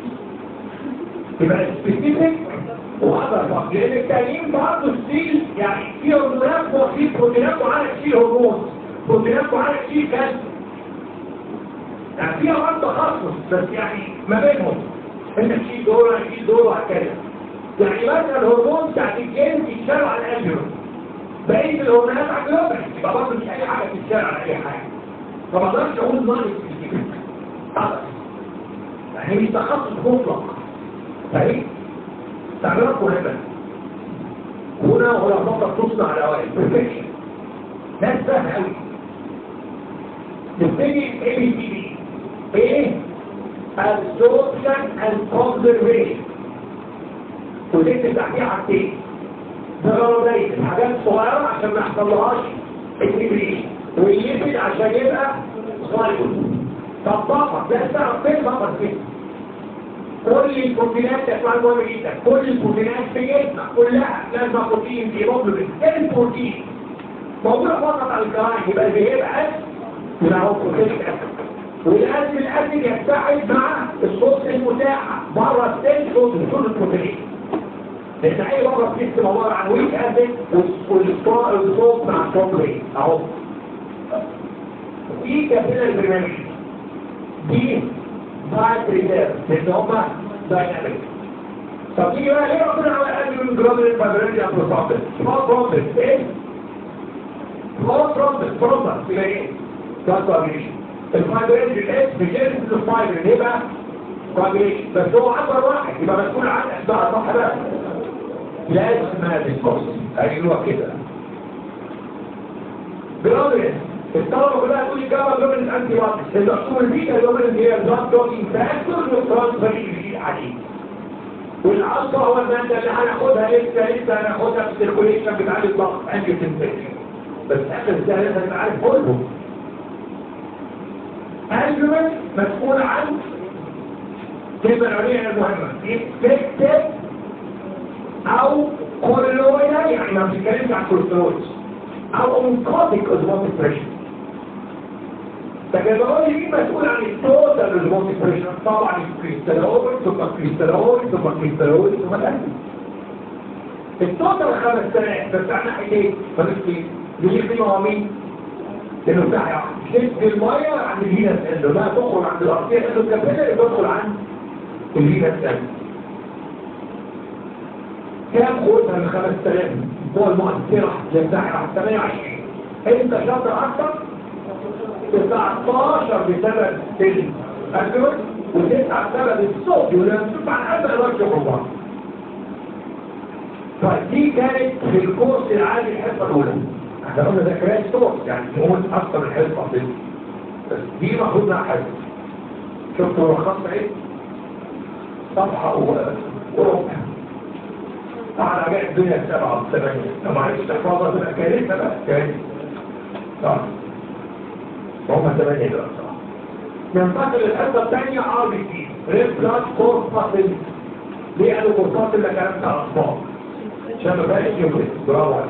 يبقى سبيسيفيك وأقدر فقط لأن التانيين برضه ستيل يعني في هرمونات وفي بروتينات وعلى كتير هرمون بروتينات وعلى كتير كالسيوم يعني فيها برضه تخصص بس يعني ما بينهم انت تشيل دول انا تشيل دول وهكذا يعني مثلا الهرمون بتاعت الجين بيتشال على الانجلو بقيه الهرمونات على الجلوبال يبقى برضه مش اي حاجه بتتشال على اي حاجه فما اقدرش اقول ناقص خلاص يعني مش تخصص مطلق فاهم تعبيرات مهمه هنا ولا فقط تصنع الاوائل بيرفكشن ناس سهل قوي نبتدي اي بي تي بي ايه absorption and conservation وتكتب تحتيها حاجتين ضرورية الحاجات صغيرة عشان ما يحصلهاش انتجريشن والليبيد عشان يبقى صغير طب فقط ده تعرف فين فقط فين كل البروتينات يا سؤال مهم جدا كل البروتينات في جسمك كلها لازم بروتين في هيموجلوبين البروتين موجودة فقط على الكراين يبقى بيبقى يبقى هو بروتين والأسم الأسد يتحد مع الصوت المتاحة بره السن صوت صوت البروتين لأن أي بره السن عبارة عن ويك أسد والصوت مع البروتين أهو دي كابيلة البرنامج دي بايت ريزيرف لأن هما دايناميك طب تيجي بقى ليه ربنا على الأقل من جرام الفابريني أبروسابل سمول برومبل إيه؟ سمول برومبل برومبل يبقى إيه؟ كالكوابيليشن الفايبرين الاس بجانب الفايبرين يبقى كوابيليشن بس هو عبر واحد يبقى مسؤول عن أسباع صح بقى لازم هذه الفرصة أيوة كده بالأمر الطلبة كلها تقول الجامعة جوبل الأنتي واتس الأصول البيتا جوبل اللي هي الضغط دوكينج فاكتور والترانسفير اللي عليه والعصا هو المادة اللي هناخدها لسه لسه هناخدها في السيركوليشن بتاع الضغط انجي تنفكشن بس آخر سنة لازم تبقى عارف كله أنجمنت مسؤول عن كلمة العليا المهمة effective أو كولويدا يعني ما بنتكلمش عن كولوسترول أو oncotic osmotic pressure لكن بقول مين مسؤول عن التوتال osmotic pressure طبعا الكريستالول ثم الكريستالول ثم الكريستالول ثم الأنجل التوتال 5000 بس عن ناحية ايه؟ فنسكي دي قيمة هو مين؟ لانه بتاع شد المية عند الهينا سأله لا تخرج عند الأرضية لأنه الكابيلة تدخل عند الهينا سأله كام خدها من 5000 هو المؤثرة للساحة 28 انت شاطر أكثر 19 بسبب الأجر وتسعة بسبب الصوت ولما تشوف عن أبدا الوجه الله فدي كانت في الكورس العادي الحصة الأولى احنا قلنا ده كراش كورس يعني هو أكثر من حصة في بس دي المفروض لها حصة شفتوا ملخصها ايه؟ صفحة وربع طبعا جاء الدنيا السبعة والثمانية لو ما عرفتش تحفظها تبقى كارثة بقى كارثة صح هم ثمانية دول صح ننتقل للحصة الثانية ار بي سي ريد بلاد كورس فاصل ليه قالوا كورسات اللي كانت على الأطفال عشان ما بقاش يفرق برافو عليك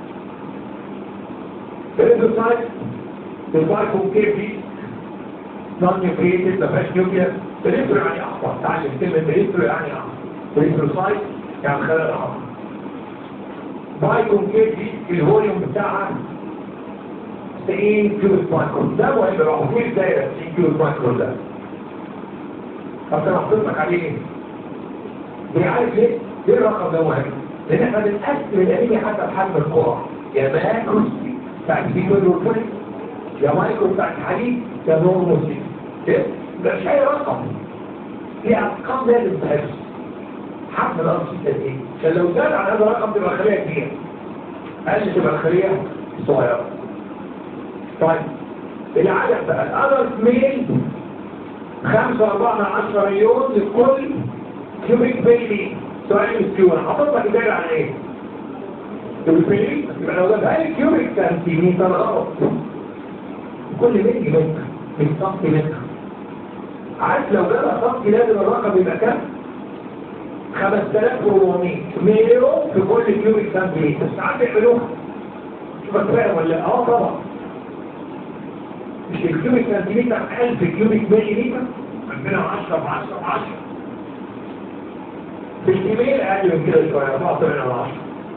الريدوسايت البايكون كيف دي نون نيوكليتد ما فيهاش نيوكليا بريفرو يعني احمر تعلم كلمه بريفرو يعني احمر بريفروسايت يعني خلال احمر بايكون كيف دي الهوليوم بتاعها 90 كيوبيك مايكرون ده مهم بقى وفي الدايره 90 كيوبيك مايكرون ده طب انا حطيت لك عليه ايه؟ بيعرف ليه؟ ليه الرقم ده مهم؟ لان احنا بنقسم الانيميا حتى بحجم القرى يا ماكروس بتاعت الفيتوال والفوليك يا مايكرو بتاعت الحديد يا نورموسيك ده مش اي رقم في ارقام لازم تحفظ حجم الارض 6 ايه عشان لو زاد على هذا الرقم تبقى الخليه كبيره قل تبقى الخليه صغيره طيب العدد بقى الادلت ميل 5 4 من 10 مليون لكل كيوبيك بيلي سؤال الكيو انا حاطط لك الدايره على ايه؟ كيوبيك بيلي يبقى لو ده بقى كيوبيك سنتيمتر غلط كل ملي متر من سنتيمتر عارف لو جاب سنتي لازم الرقم يبقى كام؟ 5400 مليون في كل كيوبيك سنتيمتر ساعات بيعملوها شوف فاهم ولا اه طبعا مش الكيوبيك سنتيمتر 1000 كيوبيك ملي متر عندنا 10 ب 10 ب 10 في الايميل اقل من كده شويه 14 على 10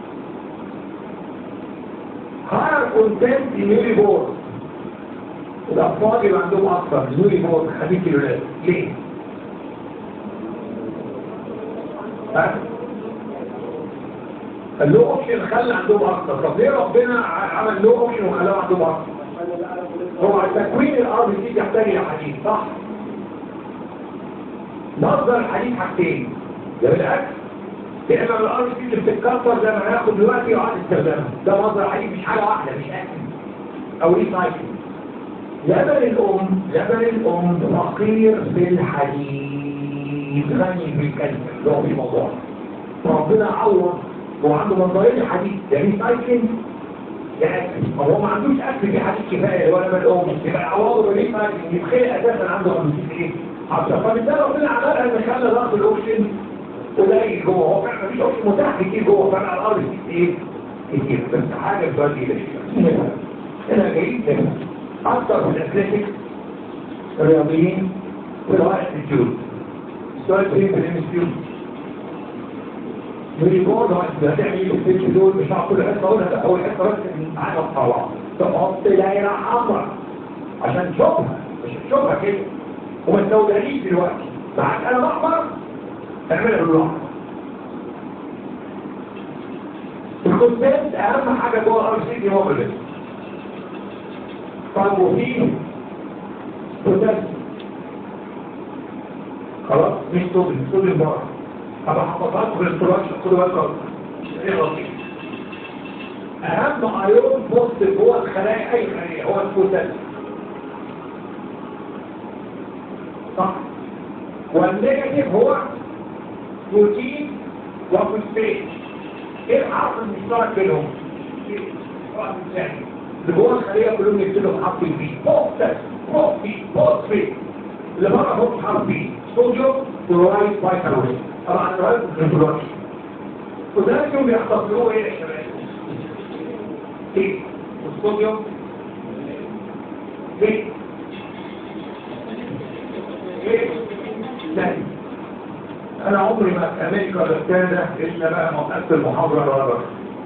هاير كونتنت ميلي بورد الاطفال يبقى عندهم اكثر ميلي بورد 50 كيلو لتر ليه؟ ها؟ اللو اوبشن خلى عندهم اكثر طب ليه ربنا عمل لو اوبشن وخلاهم عندهم اكثر؟ هو تكوين الارض دي تحتاج الى حديد صح؟ مصدر الحديد حاجتين ده بالاكل يا اما الارض دي اللي بتتكسر زي ما هناخد دلوقتي وعاد استخدامها ده مصدر حديد مش حاجه واحده مش اكل او ريسايكل لبن الام لبن الام فقير في الحديد غني بالكالسيوم اللي هو في موضوع فربنا عوض هو عنده مصدرين حديد يا ريسايكل يا اكل ما هو ما عندوش اكل في حديد كفايه ولا لبن الام يبقى يعوضه بالريسايكل يتخيل اساسا عنده 50 ايه عشان فبالتالي ربنا عملها ان خلى ضغط الاوكسجين قليل جوه هو فعلا مفيش اوكسجين متاح كتير جوه فعلا على الارض ايه كتير بس حاجه دلوقتي ليه انا جاي هنا اكتر من الاثليتيك الرياضيين في الوقت الجود السؤال فين في الانستيوت ريبورد هتعمل ايه في الست دول مش هعرف كل حته اقولها لا اول حته بس معانا الطوع تحط دايره حمراء عشان تشوفها مش تشوفها كده وما تزودهاليش دلوقتي معاك انا احمر اعملها بالراحه الكونسيبت اهم حاجه جوه الار سي دي هو اللي طب وفي بوتاسيوم خلاص مش صوديوم صوديوم بره طبعا حفظات في الاستراكشر خدوا بالكم ايه لطيف اهم ايون بوست جوه الخلايا اي خليه هو البوتاسيوم صح والنيجاتيف هو بروتين وفوسفات ايه الحرف المشترك بينهم اللي جوه الخليه كلهم يكتبوا بحرف البي بوكسس بوكسي بوكسي اللي بره فوق حرف بي صوديوم كلورايد بايكاربونات طبعا الكلورايد الكلورايد وده بيختصروه ايه يا شباب؟ ايه؟ الصوديوم ايه؟ لا انا عمري ما في امريكا ولا كندا الا بقى منطقه المحاضره الرابعه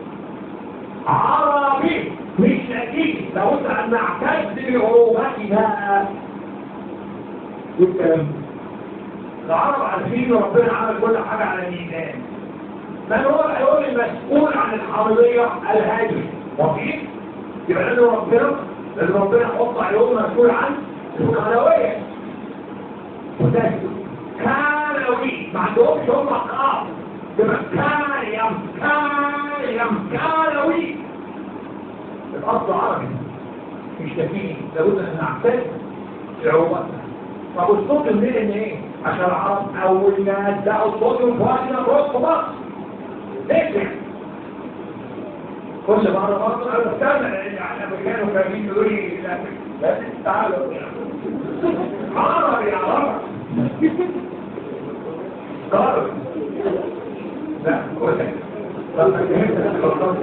عربي مش اكيد لو انت ان نعتز بعروبتنا ايه الكلام العرب عارفين ربنا عمل كل حاجه على الميزان من هو الحيوان المسؤول عن الحريه الهادي وفيه يبقى لازم ربنا لازم ربنا يحط حيوان مسؤول عن الخلويه كانوي ما عندهمش هم قاف يبقى كايم كايم كانوي الأصل عربي مش لكني لابد أن نعتد عروبتنا طب الصوت منين ان ايه؟ عشان اعرف اول ناس دعوا الصوديوم فاضي نروح في مصر ليه كل مرة برضه انا بستنى لان الامريكان وكانوا يقولوا لي لا لا تعالوا عربي يا عرب قالوا لا كويس طب ما فهمت خلاص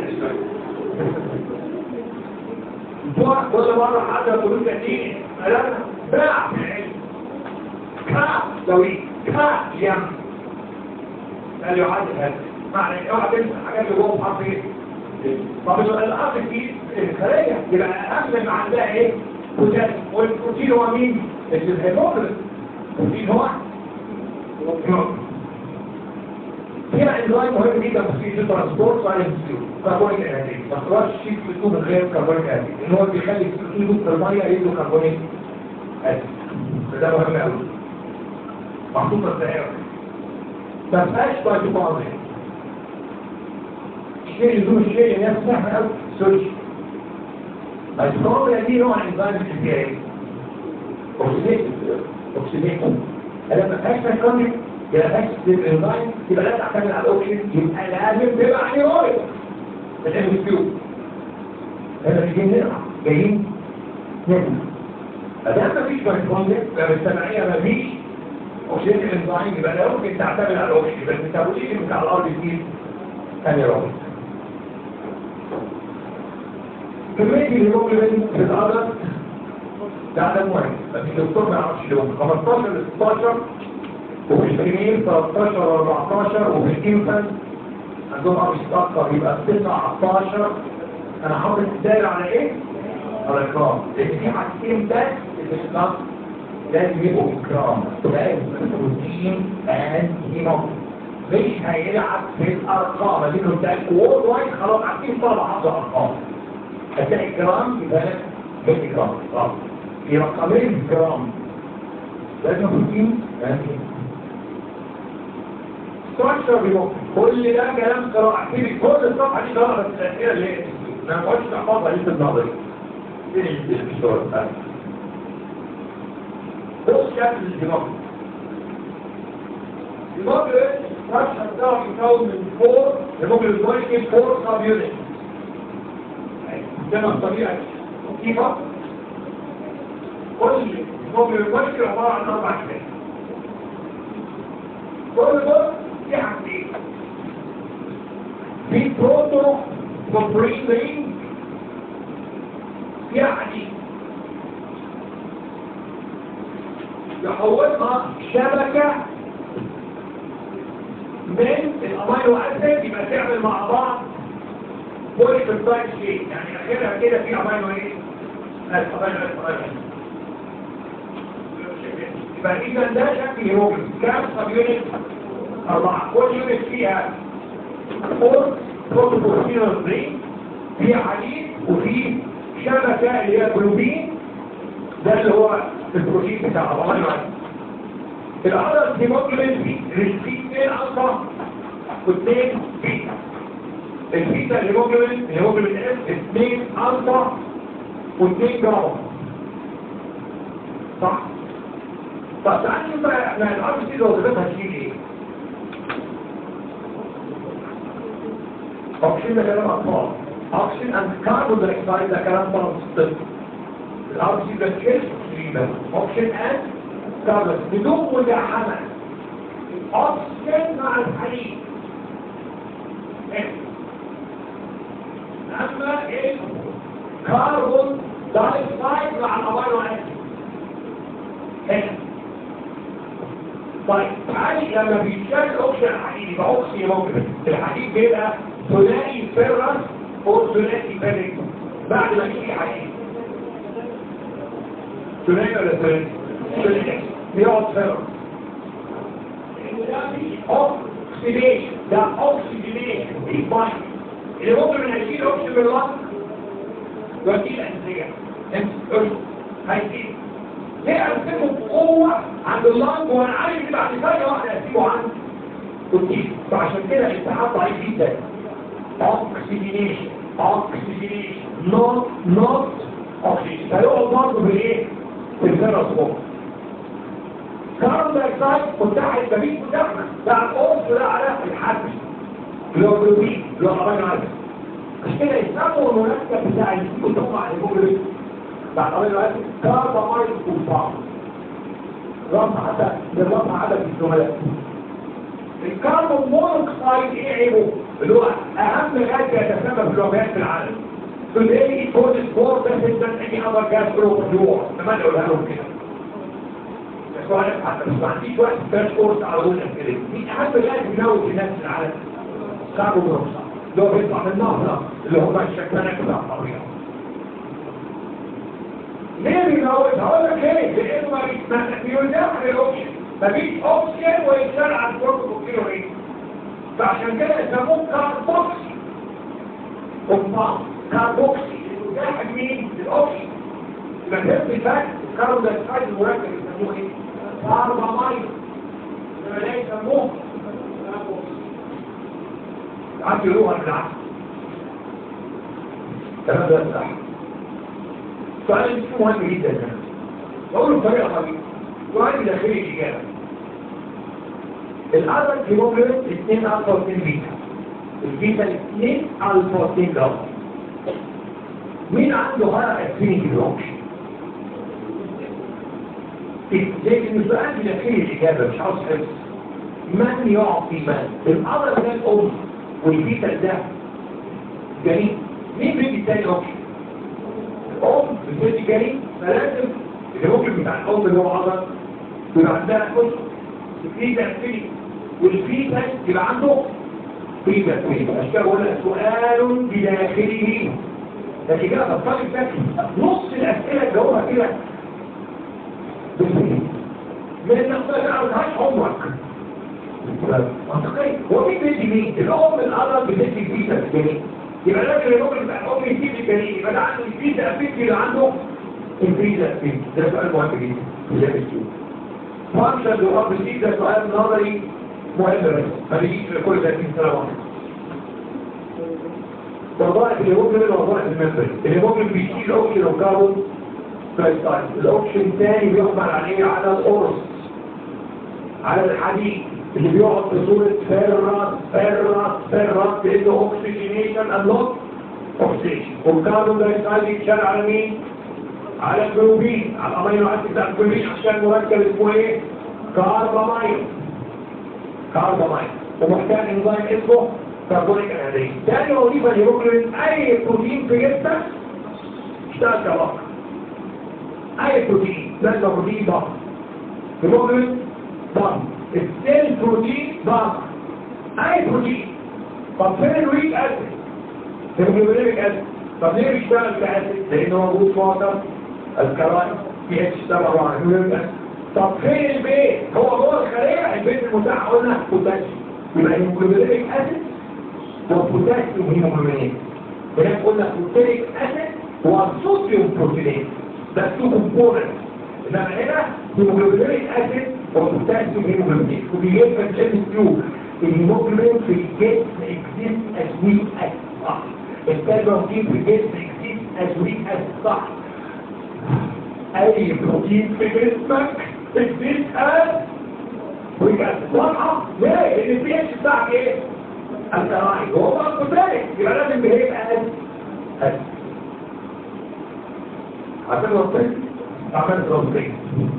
جوع كل مرة حد يقول لي دي انا باع كا دوي كا يم قال له عادي هذا معنى اوعى تنسى الحاجات اللي جوه حرف ايه طب الاصل في الخلايا يبقى اهم ما عندها ايه بوتاسيوم والبروتين هو مين الهيموجلوبين البروتين هو هنا انزيم مهم جدا في الترانسبورت وعلى الفيو كربونيك اسيد ما تقدرش تشيل فلوس من غير كربونيك اسيد ان هو بيخلي الفلوس يدوب في الميه يدوب كربونيك اسيد فده مهم قوي محطوطه ازاي ما فيهاش بايتوكوندريا الشيء اللي دون الشيء اللي هي سهله قوي سيرش الكوبيا دي نوع انزيم الكيميائي اوكسيديت اوكسيديت انا ما فيهاش بايتوكوندريا يبقى فيهاش الانزيم يبقى لا تعتمد على الاوكسجين يبقى لازم تبقى حيواني الام كيو هنا مش جايين نلعب جايين نلعب ادام ما فيش بايتوكوندريا يبقى بالتبعيه ما فيش اوكسيديت الانزيم يبقى لا يمكن تعتمد على الاوكسجين يبقى الميتابوليزم بتاع الار بي سي انيروبيك كمية الهيموجلوبين في الأرض ده عدد مهم بس الدكتور ما يعرفش لهم 15 ل 16 وفي الفيميل 13 و 14 وفي الانفانت عندهم ار اكتر يبقى 19 انا حاطط داير على ايه؟ على الكرام لان في حاجتين بس اللي في النص لازم يبقوا كرام لازم بروتين اند هيموجلوبين مش هيلعب في الارقام دي كنت وورد وايد خلاص عارفين طلبه حافظه ارقام هتلاقي جرام يبقى لك 100 جرام اه في رقمين جرام لازم بروتين ستراكشر بيموت كل ده كلام قراءة اكتبي كل الصفحة دي قراءة بس الأسئلة اللي هي ما نقعدش نحفظها لسه النظري فين الدكتور بص شكل الدماغ الدماغ الستراكشر بتاعه يتكون من فور الدماغ الكويسي فور سب يونت ده الطبيعة لطيفة كل الدماغ الكويسي عبارة عن أربع كتاب كل دول في حاجتين في بروتو وبريمين يعني يحولها شبكة من الامينو اسيد يبقى تعمل مع بعض بوليبيبتايد شيء يعني اخرها كده في امينو ايه؟ امينو اسيد يبقى اذا ده شكل هيموجلوبين كام سب يونت؟ أربعة كل يونت فيها فور بروتوبورسينال برين فيها حديد وفي شبكة اللي هي جلوبين ده اللي هو البروتين بتاع الله العضلة الهيموجلوبين في اثنين ألفا واثنين بيتا البيتا الهيموجلوبين الهيموجلوبين اف اثنين ألفا واثنين جاما صح؟ طب تعالى نشوف بقى احنا الار بي سي لو وظيفتها تشيل ايه؟ اوكسجين ده كلام اطفال اوكسجين اند كاربون دايوكسيد ده كلام طفل الار بي سي ده تشيل اكسجين ده اوكسجين اند كاربون بدون مداحمه اوكسجين مع الحديد اما الكربون دايوكسيد مع الامينو اسيد هنا طيب تعالي لما بيتشال اوكسجين الحديد يبقى اوكسجين ممكن الحديد بيبقى ثنائي فيرس او ثنائي فيرس بعد ما يجي حديد ثنائي ولا ثنائي؟ ثنائي بيقعد فيرس اوكسيديشن ده اوكسيديشن ريفاين اللي ممكن من هيشيل اوكسجين من الوقت يوديه الانسجه انت هيسيب ليه ارسمه بقوة عند اللنج وانا عايز بعد ثانية واحدة اسيبه عند كنتين فعشان كده الاتحاد ضعيف جدا اوكسجينيشن اوكسجينيشن نوت نوت اوكسجين فيقعد برضه بالايه؟ بالفيروس فوق كاربون دايوكسيد متحد مفيش مداخله بقى القرص ده على الحبل اللي هو جلوبين اللي هو امينو اسيد عشان كده يسموا المركب بتاع الكتب مع الهيموجلوبين بتاع الامينو اسيد كاربامايد فوسفات رفع عدد بالرفع عدد الزملاء الكربون مونوكسيد ايه عيبه اللي هو اهم غاز يتسبب في الوفيات في العالم today it causes more deaths than any other gas group in the world لما نقولها لهم كده بس هو عارف حتى بس ما عنديش وقت كاش كورس على طول كده مين اهم غاز بيموت الناس في العالم كربون مونوكسيد اللي هو بيطلع من النهر اللي هم الشكلانه بتاع الطبيعه ليه بيموت هقول لك ليه لانه ما بيدخل الاوكسجين مفيش اوكسجين ويتشال عن بروتوكولينو ايه فعشان كده يسموه كاربوكسي قمام كاربوكسي يزاحم مين الاوكسجين يبقى فهمت الفرق الكربون دايوكسيد المركب يسموه ايه كاربامايد لما ده يسموه كاربوكسي عندي لغه بالعكس الكلام ده صح سؤال مش مهم جدا بقوله بطريقه طبيعيه سؤال داخلي الاجابه الأدب هيموجلوبين 2 ألفا و 2 بيتا البيتا 2 ألفا و 2 جاما مين عنده هاي افينيتي بلوكشن؟ لكن السؤال داخلي الإجابة مش عاوز حفظ من يعطي من؟ الأدب ده الأم والبيتا ده جريم مين بيدي التاني أوبشن؟ الأم بتدي جريم فلازم الهيموجلوبين بتاع الأم اللي هو عضل يبقى عندها كتب الفيتا فيه والفيتا يبقى عنده فيتا فيه أشكال هنا سؤال بداخله لكن كده تطلق ذكي نص الأسئلة جاوبها كده بالفيه من النقطة ما عرضهاش عمرك منطقي هو مين بيدي مين؟ الأم الأرض بتدي فيتا الجنين يبقى لازم الراجل بتاع الأم يدي الجنين يبقى ده عنده الفيتا فيه اللي عنده الفيتا فيه ده سؤال مهم جدا في جاب السؤال فانكشن لغرب الجيد ده سؤال نظري مهم بس ما بيجيش لكل 30 سنة واحدة وظائف الهيموجلوبين وظائف الممبرين الهيموجلوبين بيشيل اوكسجين وكاربون دايوكسيد الاوكسجين الثاني بيحمل عليه على القرص على الحديد اللي بيقعد في صورة فيرات فيرات فيرات لانه اوكسجينيشن اند نوت اوكسجين والكاربون دايوكسيد يتشال على مين؟ على الجلوبين على الامينو اسيد بتاع الجلوبين عشان مركب اسمه ايه كاربامايد كاربامايد ومحتاج انزيم اسمه كربونيك انهيدريز تاني وظيفه الهيموجلوبين اي بروتين في جسمك اشتغل كبقر اي بروتين لازم بروتين بقر هيموجلوبين بقر السيل بروتين بقر اي بروتين طب فين الويك اسيد هيموجلوبينيك اسيد طب ليه بيشتغل كاسيد لانه موجود في وتر الكرائم في اتش 7 طب فين البيت هو جوه الخليه البيت المتاح قلنا بوتاسيوم يبقى هيموجلوبينيك اسيد والبوتاسيوم هيموجلوبينيك هناك قلنا بوتيريك اسيد والصوديوم بروتينيك ده تو كومبوننت انما هنا هيموجلوبينيك اسيد والبوتاسيوم هيموجلوبينيك وبيجيب في الجيم ستيو الهيموجلوبين في الجسم اكزيست از ويك از صح الكالبروتين في الجسم اكزيست از ويك از صح اي بروتين في جسمك اكزيست از ويك از واضحه ليه؟ لان البي اتش بتاعك ايه؟ الكراهي هو برضه ذلك يبقى لازم بيهيب از از عشان ربطين عشان ربطين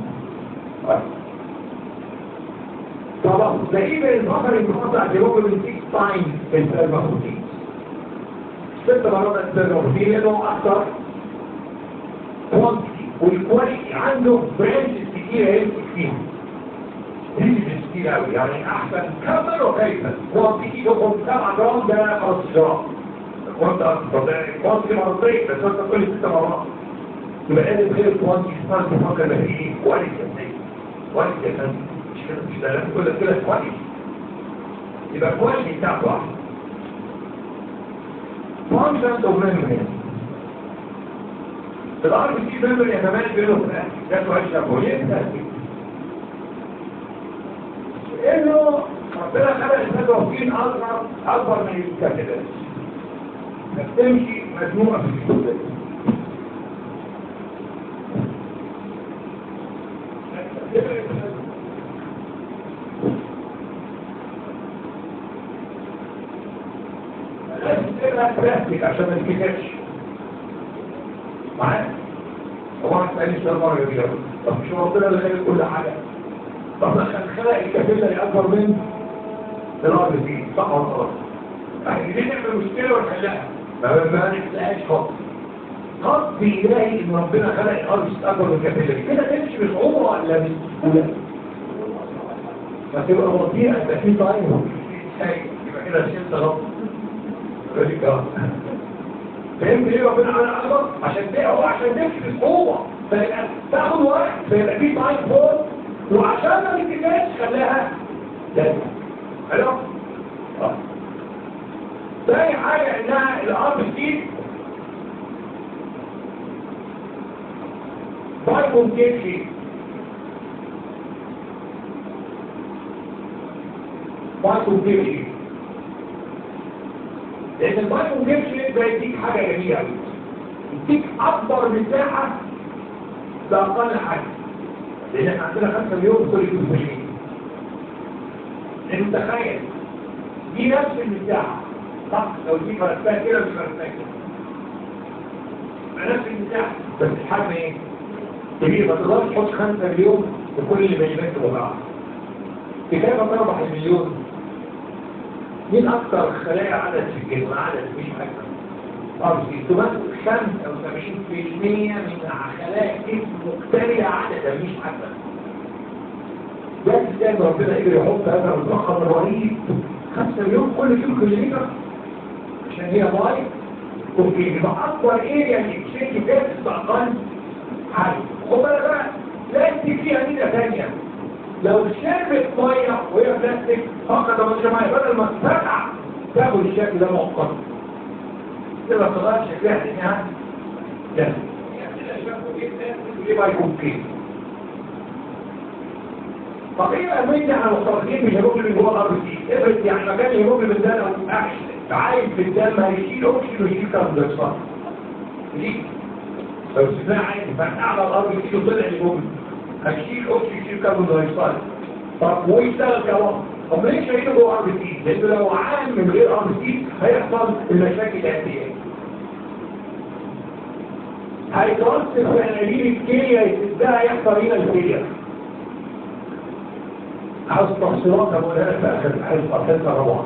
طبعا تقريبا البقر المقاطع بيوجد من 6 تايم السيرفاكوتين ست مرات السيرفاكوتين لانه اكثر كوانتيتي والكواليتي عنده برانشز كتير هيمسك فيها ريجنز كتير قوي يعني احسن كمل وكيفا كوانتيتي يكون 7 جرام ده 5 جرام وانت كوانتيتي مرتين بس انت كل ست مرات يبقى لازم غير الكوانتيتي صار تفكر بقى ايه كواليتي ازاي كواليتي ازاي مش كده مش ده لازم كل كده كواليتي يبقى كواليتي بتاعته واحد فانكشن اوف ميموري الارض دي ميموري يتميز بينه وبين ده سؤال شافويه انه ربنا خلق الفاتوحين اصغر اكبر من الكاتبات تمشي مجموعه في الكتب خلاها بلاستيك عشان ما تتكسرش معايا هو واحد سألني سؤال مرة كبيرة طب مش ربنا اللي خلق كل حاجة طب ما كان خلق الكافيلا اللي أكبر من الأرض دي صح ولا غلط؟ احنا ليه نعمل مشكلة ونحلها؟ ما ما نحلهاش خالص قصد إلهي إن ربنا خلق الأرض أكبر من الكافيلا دي كده تمشي بصعوبة ولا بسهولة؟ فتبقى بطيئة يبقى في طايم يبقى كده شلت غلط ذلك اه فهمت ليه ربنا عمل اكبر عشان ده هو عشان تمشي بصعوبه فيبقى تاخد وقت فيبقى في تايم فور وعشان ما تتكاش خلاها ده حلو اه تاني حاجه انها الارض دي بايكون كيكي بايكون كيكي لان البايكون كيكي ده يديك حاجه جميله قوي يديك اكبر مساحه باقل حاجه لان احنا عندنا 5 مليون كل كيلو مليون انت تخيل دي نفس المساحه صح لو دي فرقتها كده مش فرقتها كده نفس المساحه بس الحجم ايه؟ كبير ما تقدرش تحط 5 مليون لكل اللي بينات وبعض كفايه ما تربح المليون مين اكثر خلايا عدد في الجسم عدد مش اكثر أرضي تمثل 75% من خلايا الجسم مختلفة عددا مش اكثر ده ازاي ربنا قدر يحط هذا الرقم الرهيب 5 مليون كل كيلو كيلومتر عشان هي بايت اوكي يبقى اكبر اريا اللي بتشكي فيها اقل حاجه خد بالك بقى لا انت فيها ميزه ثانيه لو شربت ميه وهي بلاستيك فقط ما ميه بدل ما تفتح تاخد الشكل ده مؤقتا تبقى تغير شكلها لانها ده يبقى يكون كده طب ايه الامين احنا مختلفين من الهيموجلوبين جوه الارض دي افرض يعني مكان الهيموجلوبين ده لو عايز في الدم هيشيل اوكسجين ويشيل كاربون دايوكسيد ليه؟ لو سيبناه عادي فتح على الارض يشيل طلع الهيموجلوبين هيشيل اوكسجين يشيل كاربون دايوكسيد طب ويشتغل كوام طب ليه شايله جوه ارض دي؟ لانه لو عام من غير ارض دي هيحصل المشاكل الاتيه هيتوصل في انابيب الكليه يسدها يحصل هنا الكليه عاوز تفصيلات ابو هنا في اخر الحلقه ثالثه رابعه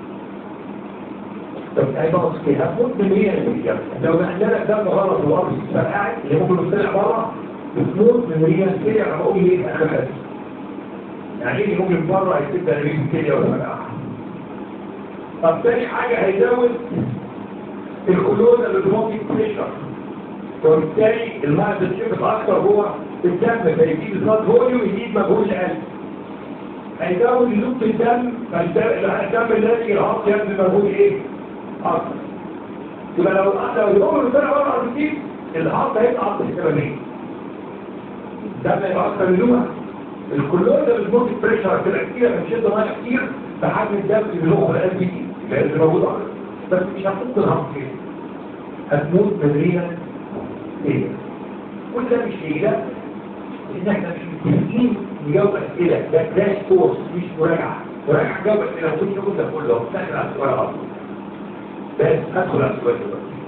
طب هيبقى مصكي هتموت بمية نتيجة لو عندنا دم غلط الارض فرقعت اللي ممكن طلع بره بتموت بمية نتيجة انا بقول ايه اخر حاجه يعني ايه ممكن بره هيسد انابيب الكليه ولا فرقعها طب تاني حاجه هيزود الكلون اللي بريشر وبالتالي الماء بتشفط اكتر هو الدم فيزيد البلاد فوليوم يزيد مجهود القلب هيزود لزوجة الدم فالدم الذي الهارت يبذل مجهود ايه؟ اكتر يبقى لو لو اليوم طلع بره الارض الهارت هيبقى اكتر كمان الدم هيبقى اكتر من الكلون ده بالموت بريشر هتبقى كتير من شده ميه كتير فحجم الدم اللي بيروح القلب دي لازم موجود اكتر بس مش هتفوت الهارت كده هتموت بدريا ايه كل ده مش ايه لا ان احنا مش متفقين نجاوب اسئله ده كراش كورس مش مراجعه مراجعه جاوب اسئله ممكن نقول ده كله بتاخد على السؤال غلط بس ادخل على السؤال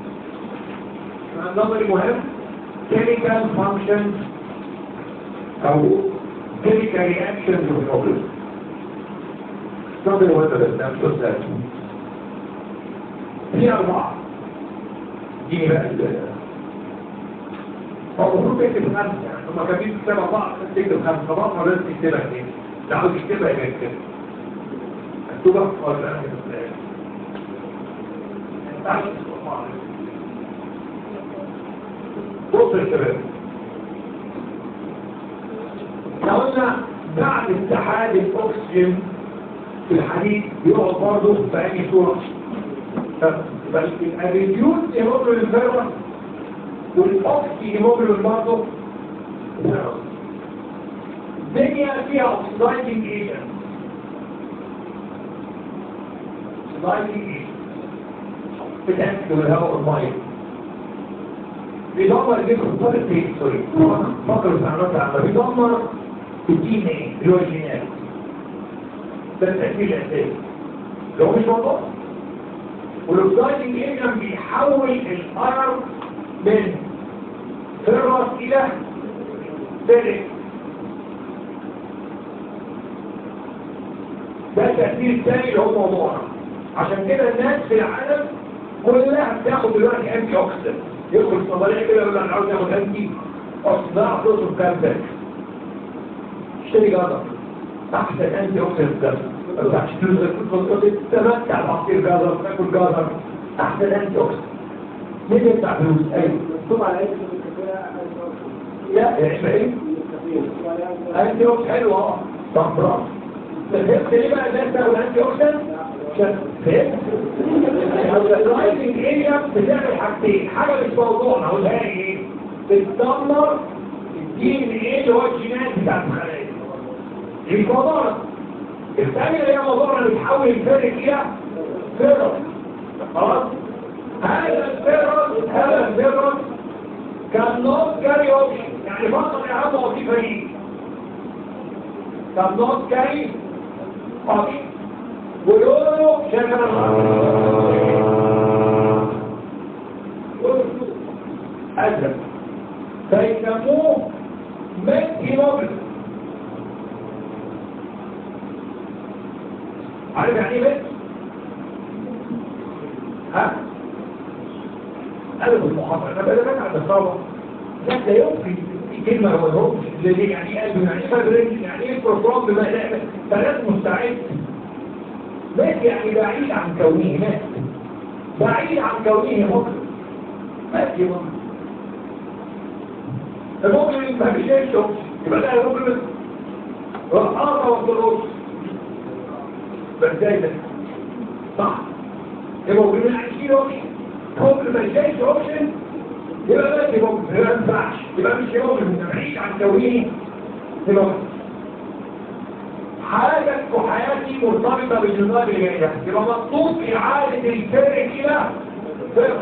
ده النظري مهم chemical functions او chemical reactions of the organism نظري مهم بس ده مش سؤال في اربعه دي بقى هو المفروض تكتب خمسة يعني هما كاتبين كتاب بعض تكتب خمسة خلاص ما لازم تكتبها اثنين لو عاوز تكتبها يبقى يكتبها مكتوبة ولا لا بص يا شباب لو قلنا بعد اتحاد الاكسجين في الحديد يقعد برضه في اي صورة بل الريديوز هيموجلوبين الفيروس والاوكسي هيموجلوبين برضه الدنيا فيها اوكسيدايزنج ايجنت اوكسيدايزنج ايجنت بتأكد الهواء والميه بيدمر جسم طارق سوري فقر السعرات العامة بيدمر الدي ان ايه اللي هو الجينات ده التأثير الأساسي لو مش موضوع والاوكسايدنج ايجنت بيحول الايرون من فيروس الى فيريك ده التأثير الثاني اللي هو موضوعنا عشان كده الناس في العالم كلها بتاخد دلوقتي انتي اوكسيدنت يدخل الصيدليه كده يقول لك انا عاوز اخد انتي اوكسيدنت اخده كام ده اشتري جزر احسن انتي اوكسيدنت ده ما بتاعش فلوس تتمتع بعصير جزر تاكل جزر احسن انتي اوكسيدنت مين يدفع فلوس ايوه مكتوب على ايه لا اسمها ايه انتي اوكسيدنت حلو اه طب برافو فهمت ليه بقى الناس تاخد انتي اوكسيدنت فهمت الرايزنج اريا بتعمل حاجتين حاجه مش موضوعنا هقولها لي ايه بتدمر الدي ان ايه اللي هو الجينات بتاعت الخلايا دي مش موضوعنا الثانيه اللي هي موضوعنا بتحول الفرق الى فيروس خلاص هذا الفيروس هذا الفيروس كان نوت كاري اوبشن يعني فقط اعاده وظيفه ليه كان نوت كاري اوبشن ولونه شكل أزرق فيسموه ميثيموجلوبين عارف يعني ايه ميث؟ ها؟ قلب المحاضرة أنا بقى بقى على الصابة لا لا يمكن كلمة هو هو اللي يعني ايه قلب يعني ايه فابرين يعني ايه بروتون بما لا فلازم مستعد مات يعني بعيد عن كونه مات بعيد عن كونه مطلق مات يا مطلق المطلق ما بيشيش يبقى ده المطلق رقاقة والضروس بازاي ده صح يبقى مطلق من عشرين اوبشن مطلق ما يشيش اوبشن يبقى مات يا مطلق ما ينفعش يبقى مش مطلق من بعيد عن كونه يبقى حاجة وحياتي مرتبطة بالجنوب اللي جاية يبقى مطلوب إعادة الفرق إلى فرق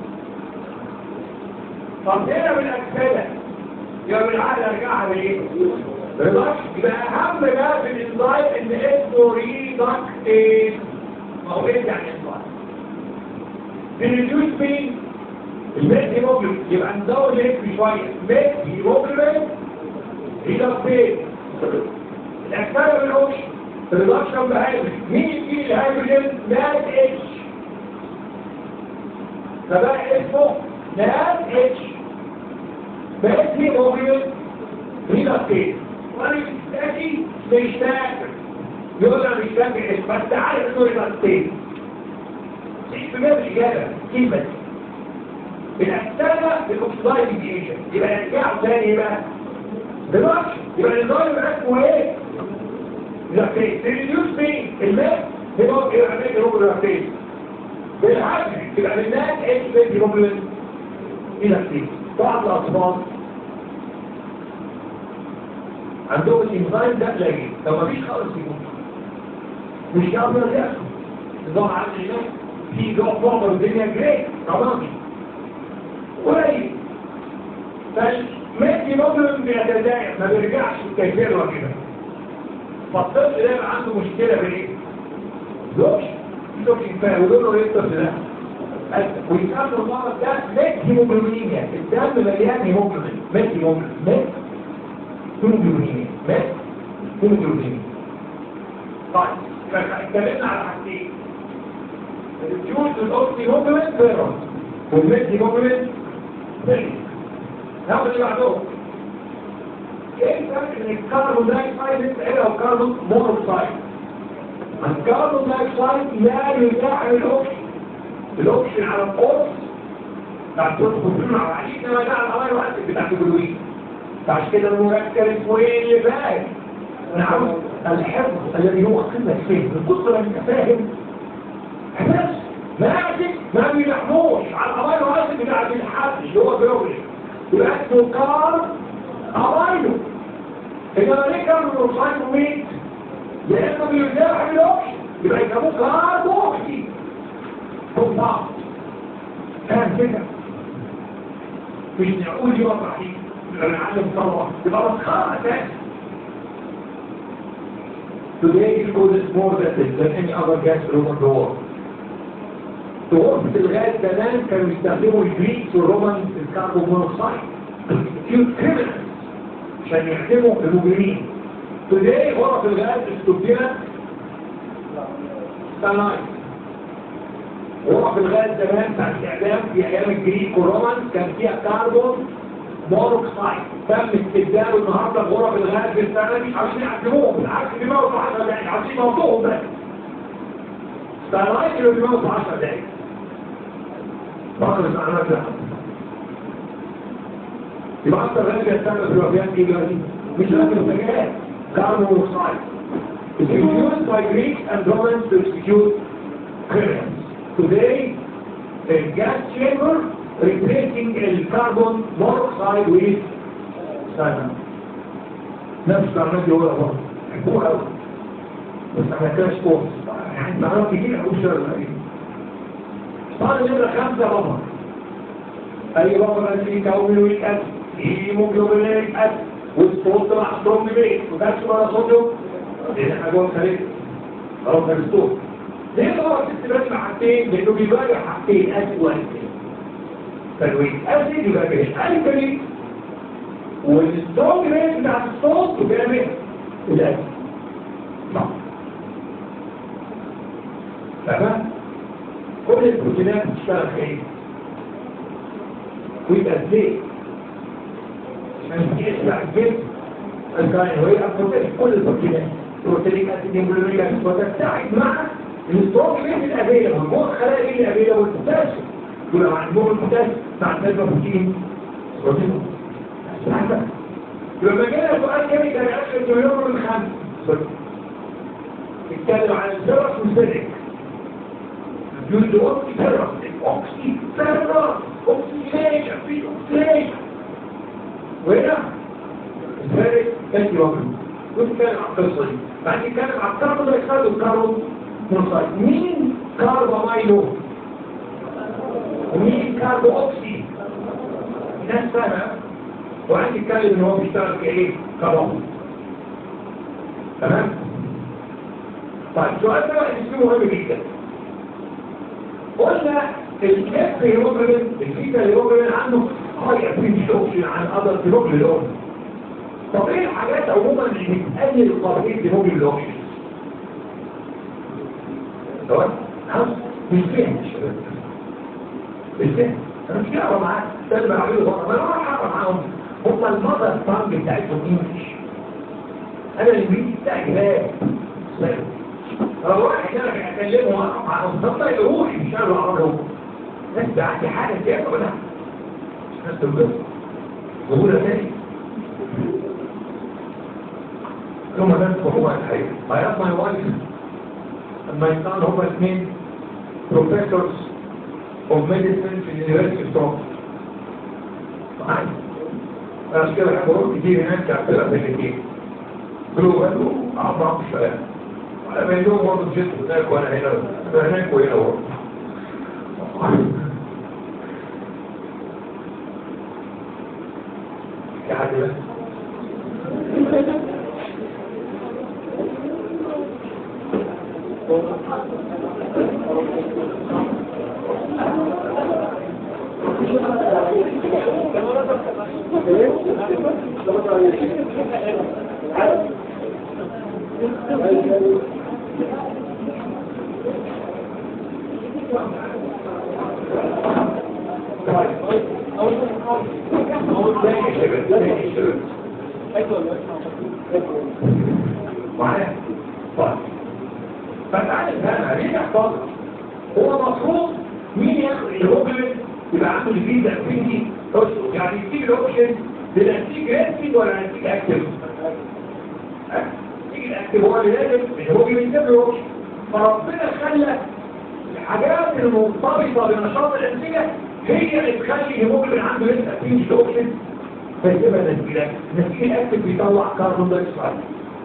طب هنا من الأكسدة يبقى بالعادة أرجعها بإيه؟ ريدكش يبقى أهم بقى في الإنزايم إن اسمه ريدكتيز ما هو إيه يعني إنزايم؟ بنريديوس مين؟ الميت هيموجلوبين يبقى نزود الاسم شوية ميت هيموجلوبين ريدكتيز الأكثر من الأوكسجين الريدكشن بهيدروجين مين يجي الهيدروجين؟ نات اتش فبقى اسمه نات اتش بقت هيموجلوبين ريدكتيز وانا مش مش فاكر يقول انا مش فاكر اسم بس عارف انه ريدكتيز في باب الإجابة كلمة الأكثر بالأوكسلايد ايجنت يبقى نرجعه تاني بقى دلوقتي يبقى النظام يبقى اسمه ايه؟ لاكتيز ريديوس مين؟ الماء هو يبقى مين هو لاكتيز بالعكس يبقى الناس اتش بي هيموجلوبين لاكتيز بعض الاطفال عندهم الانزيم ده قليل لو مفيش خالص يموت مش يقدر ياكل نظام عامل هناك في جوع معظم الدنيا جريت رمادي قليل فالميت هيموجلوبين بيتزايد ما بيرجعش الكيفيه الواجبه فالطفل ده يبقى عنده مشكلة بالايه؟ زوج زوج كفاية ودول له ايه الطفل ده؟ ويتقابل المرض ده ميت هيموجلوبينيميا الدم مليان هيموجلوبين ميت هيموجلوبين ميت هيموجلوبينيميا ميت هيموجلوبينيميا طيب اتكلمنا على حاجتين الجوز الاوكسي هيموجلوبين فيروس والميت هيموجلوبين فيروس ناخد اللي بعدهم ايه الفرق بين الكربون دايوكسيد انت والكربون مونوكسيد الكربون دايوكسيد لا يزاحم الاكسجين الاكسجين على القرص بتاعت الخصوم على العيش انما ده على الامينو اسيد بتاعت الجلوين فعشان كده المركب اسمه ايه اللي باقي انا عاوز الحفظ الذي هو قمه الفهم من كثر ما انت فاهم حفظ ماسك ما بيلحموش على الامينو اسيد بتاعت الحد اللي هو بيوجد يبقى اسمه كارب أمينو إنما ليه كانوا الروسايد وميت؟ لأنه بيزاح بالأوكسي يبقى يسموه كاربوكسي هم بعض كان كده مش نقول يبقى صحيح يبقى نعلم طلبة يبقى مسخرة أساسا Today it causes more deaths than any other gas around the world. في غرفة الغاز زمان كانوا يستخدموا الجريكس والرومان في الكربون مونوكسيد كيوت كريمنال عشان يخدموا المجرمين today غرف الغاز استبدلت ستانلايت غرف الغاز زمان بتاع الاعلام في ايام الجريك والرومان كان فيها كربون مونوكسيد تم استبداله النهارده غرف الغاز بالسنه مش عشان يعلموهم بالعكس بيموتوا 10 دقايق عشان يموتوهم بس ستانلايت اللي بيموتوا 10 دقايق فقط المعلومات لا يبقى اكتر غاز يستعمل في الوفيات ايه دلوقتي؟ مش لازم السجاير كربون مونوكسيد It's used by Greeks and Romans to execute criminals. Today, a gas chamber replacing the carbon monoxide with cyanide. نفس المعلومات دي هو برضه حبوها قوي بس ما كانش كورس يعني معلومات كتير قوي شر طالب نمرة خمسة رمى أي رمى الذي يكون الأسد هيموجلوبينيك أسد والصوت مع سترونج بيت وكانش بقى صوته لأن احنا جوه الخليج خلاص ده الصوت ليه بقى ست بس مع حاجتين لأنه بيبقى حاجتين أسد وأسد تنوين أسد يبقى به الكلي والسترونج بيت بتاع الصوت وكده به الأسد صح تمام كل البروتينات بتشتغل خير ويبقى ازاي عشان يسمع الجسم الكائن وهي البروتين كل البروتينات بروتينيك اسيد امبلوميك اسيد وتساعد مع الستروك بين الابيه والجوه الخلايا بين الابيه والبوتاسيوم يبقى مع الجوه البوتاسيوم مع البلازما بروتين بروتين يبقى مجال سؤال كيميكال رياكشن مليون من خمسه اتكلم عن الزرس والسيرك يقول اوكسي فيرس اوكسي فيرس اوكسيليشن في اوكسيليشن وهنا الفارق كان يوجد ويتكلم عن القصه دي بعد يتكلم عن الكربون دايوكسيد والكربون مونوكسيد مين كاربامايلو ومين كاربو اوكسي ناس فاهمه وعندي يتكلم ان هو بيشتغل كايه كربون تمام طيب السؤال ده اسمه مهم جدا قلنا الكيف هيروجلين الفيتا هيروجلين عنده هاي ابريشن عن اذر هيروجلين طب ايه الحاجات عموما اللي بتقلل قابليه هيروجلين تمام بالفهم الشباب بالفهم انا مش هقرا معاك استنى بعمله بره ما انا راح اقرا معاهم هم المذر تانج بتاعتهم انجلش انا الانجليزي بتاعي غاب لو واحد انا هكلمه معاهم طب طيب روحي مش انا بعرفه ناس بعتي حاجه كده ولا ناس تقول وقولها تاني ثم ناس هو الحقيقه I have my wife and my son هما اثنين professors of medicine في اليونيفرسيتي of Toronto معايا انا كده بحب كتير هناك كعبتها في الاثنين جلوبال وأعضاء الشباب على ما يدوم برضه جيت هناك وانا هنا انا هناك وهنا برضه يا حد بس معايا طيب فتعالى الهامة ليه يحفظ هو مفروض مين ياخد الهوجلين يبقى عنده الفيزا فيزي يعني يجيب الاوبشن للانتيج ريسكيد ولا انتيج اكتف تيجي الاكتف هو اللي لازم الهوجلين يجيب له اوبشن فربنا خلى الحاجات المرتبطه بنشاط الانتيجه هي اللي تخلي الهيموجلوبين عنده لسه فيه اوبشن فيجيبها نتيجه نتيجه الاكتف بيطلع كاربون دايوكسيد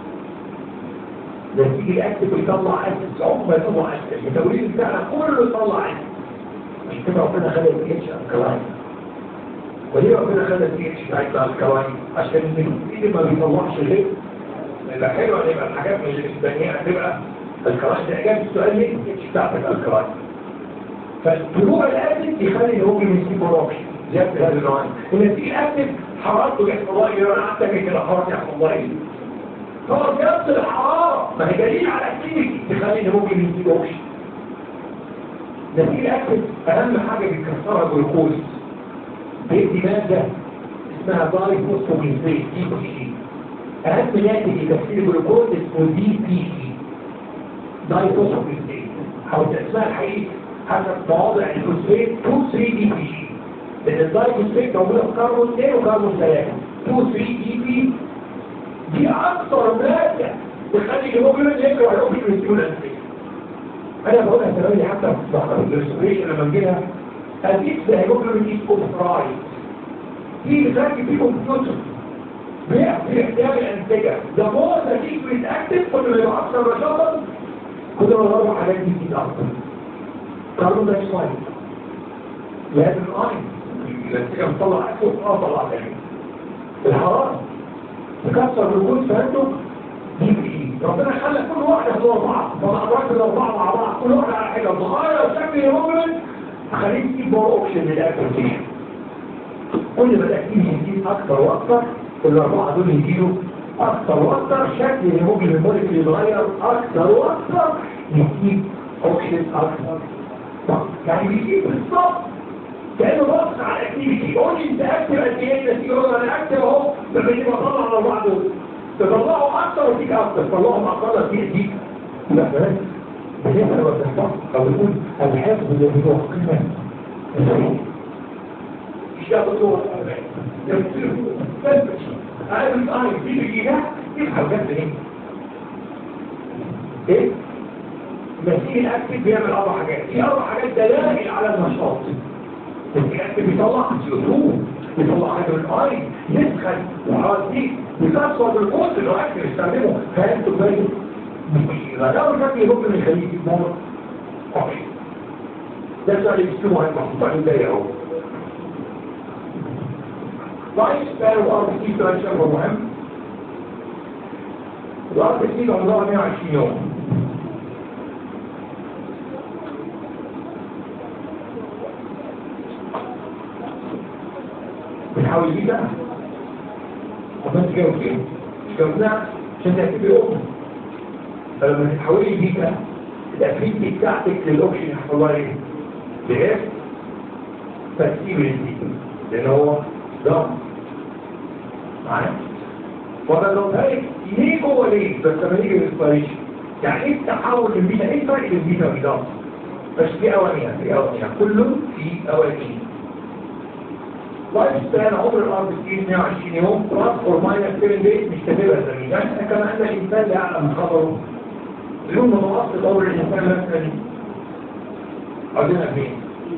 نتيجه الاكتف بيطلع اسيد عمره يطلع اسيد الميتابوليزم بتاعنا كله يطلع اسيد عشان كده ربنا خلى البي اتش الكلاين وليه ربنا خلى البي اتش بتاعت الكلاين عشان البي ما بيطلعش غير يبقى حلو ان يبقى الحاجات اللي مستنيه هتبقى الكلاين ده اجابه السؤال ليه البي اتش بتاعتك الكلاين فطلوع الاسيد يخلي الهيموجلوبين يسيب بروكشن زياده هذا النوعين النتيجه الاسيد حرارته الاحتضائيه انا قعدت كده حرارتي احتضائيه هو بيفصل الحراره ما هي دليل على اكتيفيتي تخلي الهيموجلوبين يسيب بروكشن نتيجه الاسيد اهم حاجه بيكسرها الجلوكوز بيدي ماده اسمها داي فوسفوجليسيد دي بي سي اهم ناتج لتكسير الجلوكوز اسمه دي بي سي داي فوسفوجليسيد او اسمها الحقيقي حسب مواضع الفوسفيت 2 3 دي بي سي لان الدايفوسفيت موجوده في كربون 2 وكربون 3 2 3 دي بي دي اكثر ماده تخلي الهيموجلوبين يقرا الهيموجلوبين يسيبون انا بقولها ثواني حتى في الريستوريشن لما نجيلها اديك ده هيموجلوبين از اوف رايت في بتركب فيه كمبيوتر بيحتاج الانتجه ده مور ذكي بيتاكتف كل ما يبقى اكثر نشاطا كل ما الاربع حاجات دي تزيد اكتر كاربون دايوكسيد لازم الاين الانتجه بتطلع فوق اه طلع تاني الحراره تكسر الوجود فانتم دي بي ربنا خلى كل واحده في اربعه فانا قررت الاربعه مع بعض كل واحده على حاجه صغيره وشكل هيموجلوبين اخليه يجيب بور اوبشن للاكتيفيشن كل ما التأكيد يزيد أكثر وأكثر الأربعة دول يزيدوا أكثر وأكثر شكل الهيموجلوبين الموليكول يتغير أكثر وأكثر يزيد أوكسيد أكثر يعني بيجيب بالظبط كأنه بص على الأكتيفيتي قول لي أنت أكتب قد إيه النتيجة يقول أنا أكتب أهو لما يجي بطلع على بعض دول تطلعوا أكثر وتيجي أكثر طلعهم أقل دي دي لا بس بنسبة وتحفظ أو يقول الحفظ الذي هو قيمة ياخدوا يمثلوا فلسفة هذا الآن في بجيها يفهم جنب ايه ايه المسيح الأكتب بيعمل أربع حاجات في أربع حاجات دلائل على النشاط المسيح الأكتب بيطلع سيوتوب بيطلع حاجة من الآي يسخن وحرارة دي بيكسر بالقوت اللي هو أكتب يستخدمه فهمتوا باين غلاوة شكل ممكن يخليه في مور اوكي ده السؤال اللي بيسموه هاي محطوط عليه ده اهو لايف ستايل وارض سي سؤال شبه مهم الارض سي عمرها 120 يوم بنحاول دي بقى طب انت جاوب ايه؟ مش جاوبناها عشان تحسب يوم فلما تحولي دي بقى الافريد بتاعتك للاوبشن يحصل لها ايه؟ بغير ترتيب الانتيك لان هو ضغط معايا وانا لو هيك ليه جوه ليه بس لما نيجي للانسبيريشن يعني ايه التحول البيتا ايه الفرق بين البيتا والضغط بس في اوانيها في اوانيها كله في اوانيه لايف ستايل عمر الارض كتير 120 يوم بلس اور ماينس 7 دايز مش كاتبها زميل يعني احنا كما ان الانسان يعلم من خبره اليوم متوسط عمر الانسان مثلا عاوزينها فين؟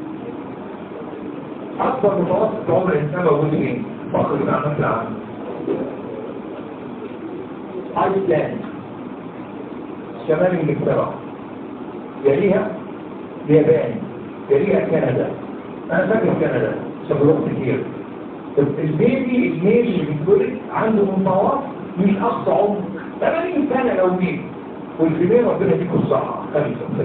اكبر متوسط عمر الانسان موجود فين؟ فقر بتاع مثل عام ايسلاند شمال انجلترا يليها اليابان يليها كندا انا فاكر كندا سبلوك كتير البيبي الميل اللي بيتولد عنده متوسط مش اقصى عمر 80 سنه لو بيبي والفيميل ربنا يديكوا الصحه 5 سنه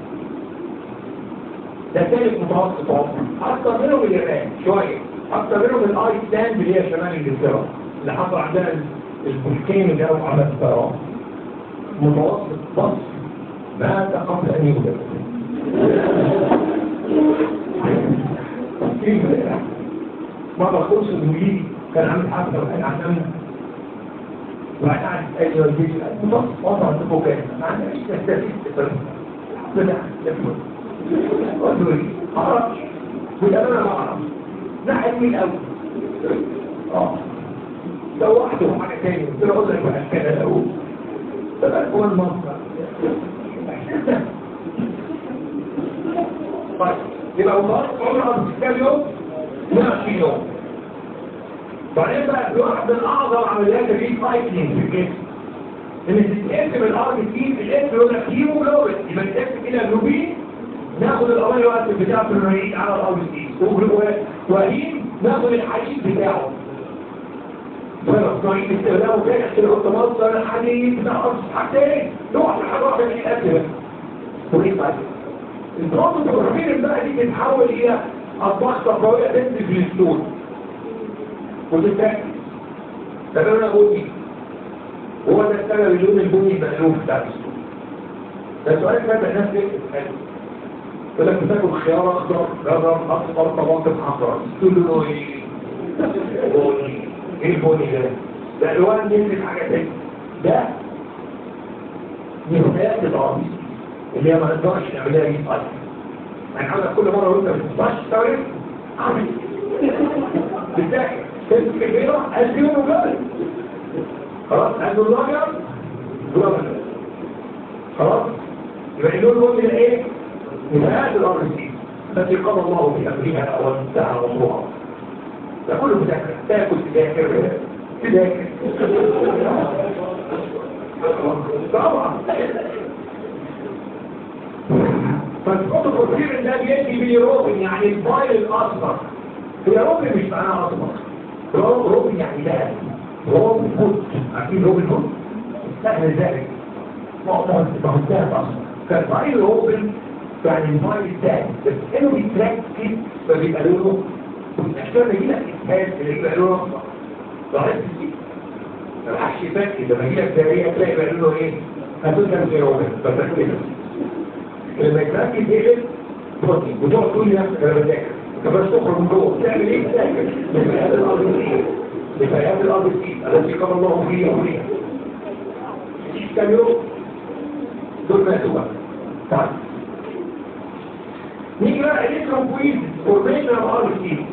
ده ثالث متوسط عمر اكتر منهم اليابان شويه اكتر منهم الايسلاند اللي هي شمال انجلترا اللي حصل عندنا البولكان ده وعلى الطيران متوسط مصر مات قبل ان يولد مرة خلص المولي كان عامل حفلة وكان عزمنا وبعدين قعد يسألني والدتي متوسط وضع عندكم كام؟ ما عندناش نستفيد بتاع لفوت قلت له ايه؟ ما اعرفش والامانه ما اعرفش ناحيه مين قوي اه دوحته حاجه تاني قلت له اقول لك بقى كده الاول ده هو المنطق طيب يبقى متوسط عمر ارض كام يوم 120 يوم بعدين بقى في واحد من اعظم عمليات الري سايكلينج في الجسم ان تتقسم الارض فيه في الاسم يقول لك هيموجلوبين يبقى تتقسم الى جلوبين ناخد الامينو اسيد بتاعه في الرئيس على الار بي وهين ناخد الحديد بتاعه فرق ضعيف استخدامه كان يحصل الطماط الحديد بتاع ارض حاجتين نوع من الحاجات اللي الاكل بس وريس بعد البروتوكولين بقى دي تتحول الى الضغطه قويه تنزل في الستول وتتاكل ده انا بني هو ده السبب اللون البني المألوف بتاع الستول ده سؤال فاتح الناس ليه يقول لك بتاكل خيار اخضر جزر اصفر طماطم حمراء ستول لونه ايه؟ بني ايه البني ده؟ ده الوان دي حاجه تانية ده نهايات العربي اللي هي ما نقدرش نعملها دي طيب يعني عاوزك كل مره وانت ما بتنفعش تعرف اعمل بتذاكر تمسك البيضه الفيون وجبل خلاص عنده الابيض جبل خلاص يبقى اللون ممكن ايه نهايات الارض التي قضى الله في امرها وانتهى مصروعها ده كله مذاكره تاكل تذاكر تذاكر طبعا فالفوتو كورتير ده بيدي بيروبين يعني البايل الاصفر بيروبين مش معناها اصفر روبين يعني لا روبين هود عارفين روبين هود سهل ذلك معظم بهدات اصفر فالبايل روبين يعني البايل الثاني بس انه بيتركز فبيبقى لونه عشان يجي لك اسهال اللي يبقى لونه اصفر لاحظت دي الحش فاكي لما يجي لك داريه تلاقي بقى لونه ايه هتبدا زي روبين بس كده لما يتركز يقلب بروتين وتقعد تقول لي نفسك انا بذاكر انت بس تخرج من جوه تعمل ايه تذاكر لفئات الارض السين لفئات الارض السين التي قال الله فيه يوميها كم يوم دول ما يسوى تعال نيجي بقى الكتروفويد فورميشن الارض السين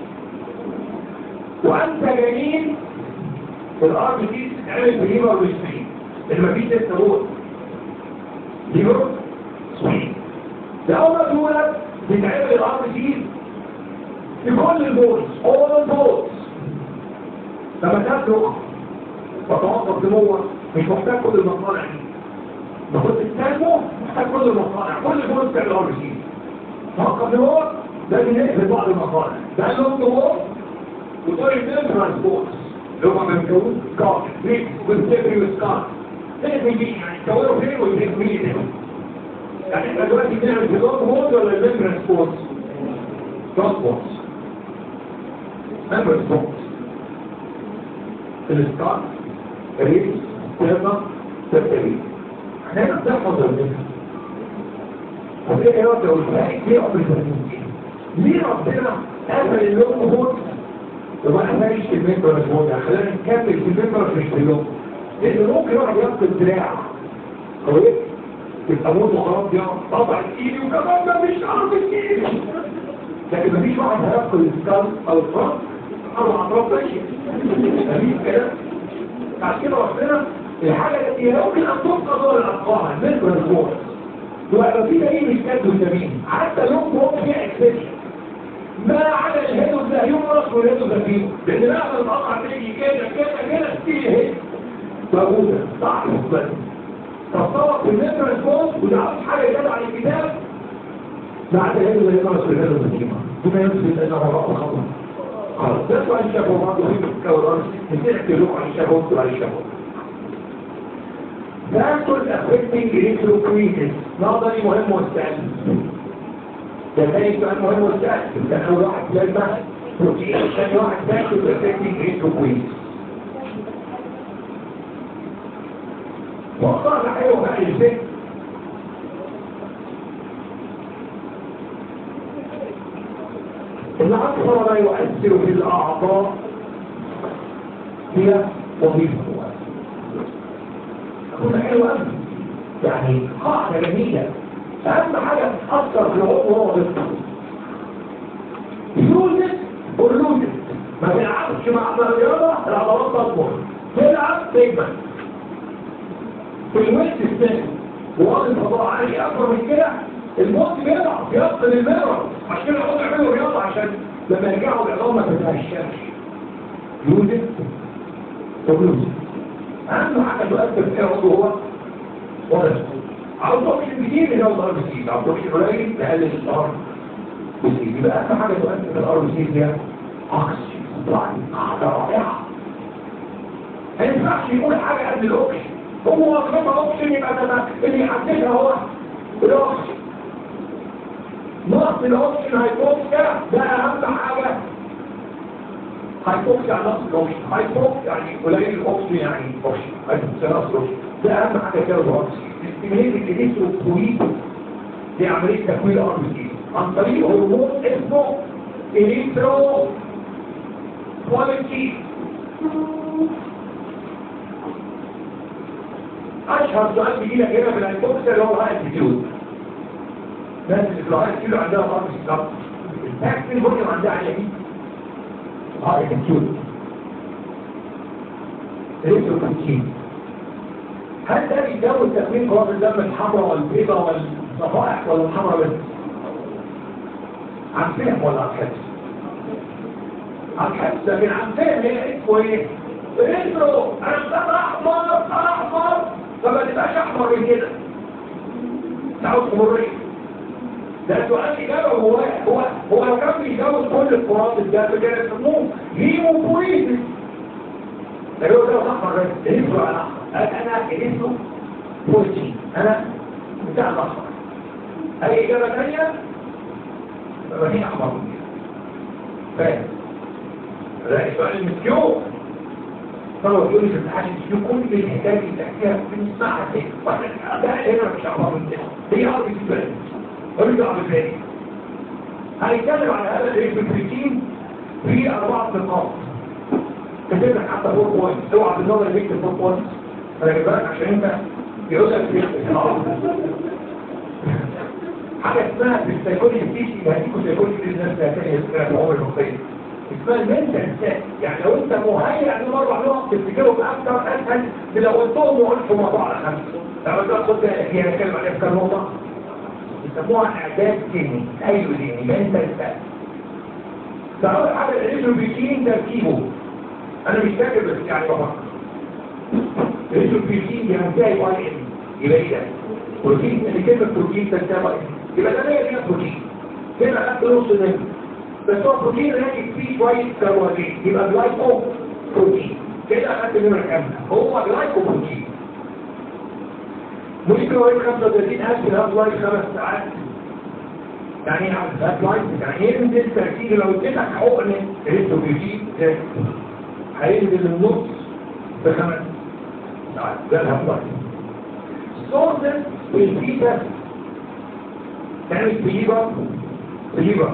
وانت جنين الارض السين تتعمل بليفر وسبين اللي مفيش لسه هو ليفر سبين ده أول ما تولد بيتعمل الأرض دي في كل البولز all البولز لما تبلغ وتوقف دموع مش محتاج كل المصانع دي لما كنت تستلمه محتاج كل المصانع كل البولز بتاع الأرض دي توقف دموع لازم نقفل بعض المصانع ده لهم دموع وطول الفيلم ترانسبورت اللي هم بيكونوا كارت بريك والتبري والسكار لازم يجي يعني يكونوا فين ويبقوا مين يعني احنا دلوقتي بنعمل بلوك مود ولا الممبران سبورتس دوت سبورتس ممبران سبورتس الاسكار ريس تيرنا تبتري احنا بنحفظ الممبران وفي ايه رد لو الفاعل ليه عمر ليه ربنا قفل اللوك مود وما قفلش في الممبران مود خلينا نكمل في الممبران مش في اللوك لان ممكن واحد يفقد دراع كويس يبقى موت وخلاص يا طبع ايدي وكمان ده مش عارف ايدي لكن مفيش واحد هيفقد السكال او الفرق او اطراف ماشيه مفيش كده عشان كده ربنا الحاجه التي ممكن ان تبقى دول الافقاها مثل الفور ويبقى في دليل مش كاتب التمرين حتى لو فوق فيها اكسبشن ما على الهيد ده يمرس والهيد ده فيه لان لما القطع تيجي كده كده كده تيجي هيد موجوده صح بس تصور في النمبر الفوز وده عاوز حاجه جدع على الكتاب بعد هذا اللي يقرأ في هذا الكلمة بما يثبت أنه رأى خطأ خلاص ده سؤال الشافعي برضه في الكوران نسيت له عن الشافعي وانتوا على الشافعي Factors affecting electrochrosis نظري مهم والسؤال ده ثاني سؤال مهم والسؤال ده أول واحد كلمة بروتين ثاني واحد factors affecting electrochrosis واختار حلو بقى الفكر إن أكثر ما يؤثر في الأعضاء هي وظيفة كل حلوة يعني قاعدة جميلة أهم حاجة تأثر في العضو هو وظيفته يوجد واللوجد ما بيلعبش مع الرياضة العضلات تطور تلعب تكبر في الوقت الثاني وواخد فضاء عالي أكبر من كده الموت بيضعف يفقد المرض عشان كده يقعدوا يعملوا رياضة عشان لما يرجعوا العظام ما تتهشاش يوجد ويوجد أهم حاجة تؤثر في العضو هو وضع عاوز اوكسجين كتير اللي هو الار بي سي عاوز اوكسجين قليل تقلل الار بي سي يبقى اهم حاجه تؤثر في الار بي سي هي اوكسجين طبعا قاعده رائعه ما ينفعش يقول حاجه قبل الاوكسجين هو وظيفه اوكسجين يبقى ده اللي يحددها هو الاوكسجين نقص الاوكسجين هيبوكسيا ده اهم حاجه هيبوكسيا على نقص الاوكسجين هيبوكسيا يعني قليل الاوكسجين يعني اوكسجين هيبوكسيا نقص الاوكسجين ده اهم حاجه كده الاوكسجين الاستيميليت الجديد والكويت دي عمليه تكوين الار بي سي عن طريق هرمون اسمه الكترو كواليتي اشهر سؤال بيجي لك هنا في الهيبوكسيا اللي هو هاي اتيتيود الناس اللي في الهاي اتيتيود عندها ار بي سي التاكسي الفوليوم عندها عاليه جدا هاي اتيتيود الكتروكوتين هل ده بيزود تكوين قوات الدم الحمراء والبيضاء والصفائح ولا الحمراء بس؟ عن فهم ولا عن حس؟ عن حس لكن عن فهم هي اسمه ايه؟ انترو انا مستنى احمر انا احمر فما تبقاش احمر من كده تعود حمرية ده سؤال اجابه هو هو هو لو كان بيزود كل القرات الدم كده يسموه هيموبويزس ده هو ده احمر بس الانترو على احمر انا الانترو بروتين انا بتاع الاحمر اي اجابه ثانيه مفيش احمر فاهم ده السؤال المسكيو فهو يقول لي في الامتحان المسكيو كل الحكايه اللي تحكيها بنسمعها كده ده هنا مش احمر من كده هي ارض السؤال ملوش دعوه بالباقي هنتكلم على هذا البروتين في اربع نقاط كتب لك حتى فور بوينت اوعى بالنظر اللي يكتب فور بوينت انا جايب لك عشان انت يقول لك في حاجة اسمها في السيكولوجي بتيجي هديكوا سيكولوجي للناس ثانية اسمها في عمر المخيط اسمها المنتال سات يعني لو انت مهيئ ان اربع نقط تفتكرهم اكتر اسهل من لو قلتهم وقلت موضوع على خمسة لما تقول خد هي نتكلم عليها في كام نقطة يسموها اعداد ذهني ايوه ذهني منتال سات فاول حاجة الريتروبيتين تركيبه انا مش فاكر بس يعني بفكر الريتروبيتين دي هنتلاقي واي ام يبقى ايه ده؟ بروتين اللي كلمة بروتين تنتهي واي ام يبقى ده هي فيها بروتين كده خدت نص منه بس هو بروتين راجع فيه شويه كربوهيدرات يبقى جلايكو بروتين كده خدت نمره كامله هو جلايكو بروتين موليكيول ويت 35000 الهاف لايف خمس ساعات يعني ايه الهاف لايف يعني ينزل تركيز لو اديتك حقن ريتروبيوتين هينزل النص بخمس ساعات ده الهاف لايف سورسز والبيتا تعمل بليبر بليبر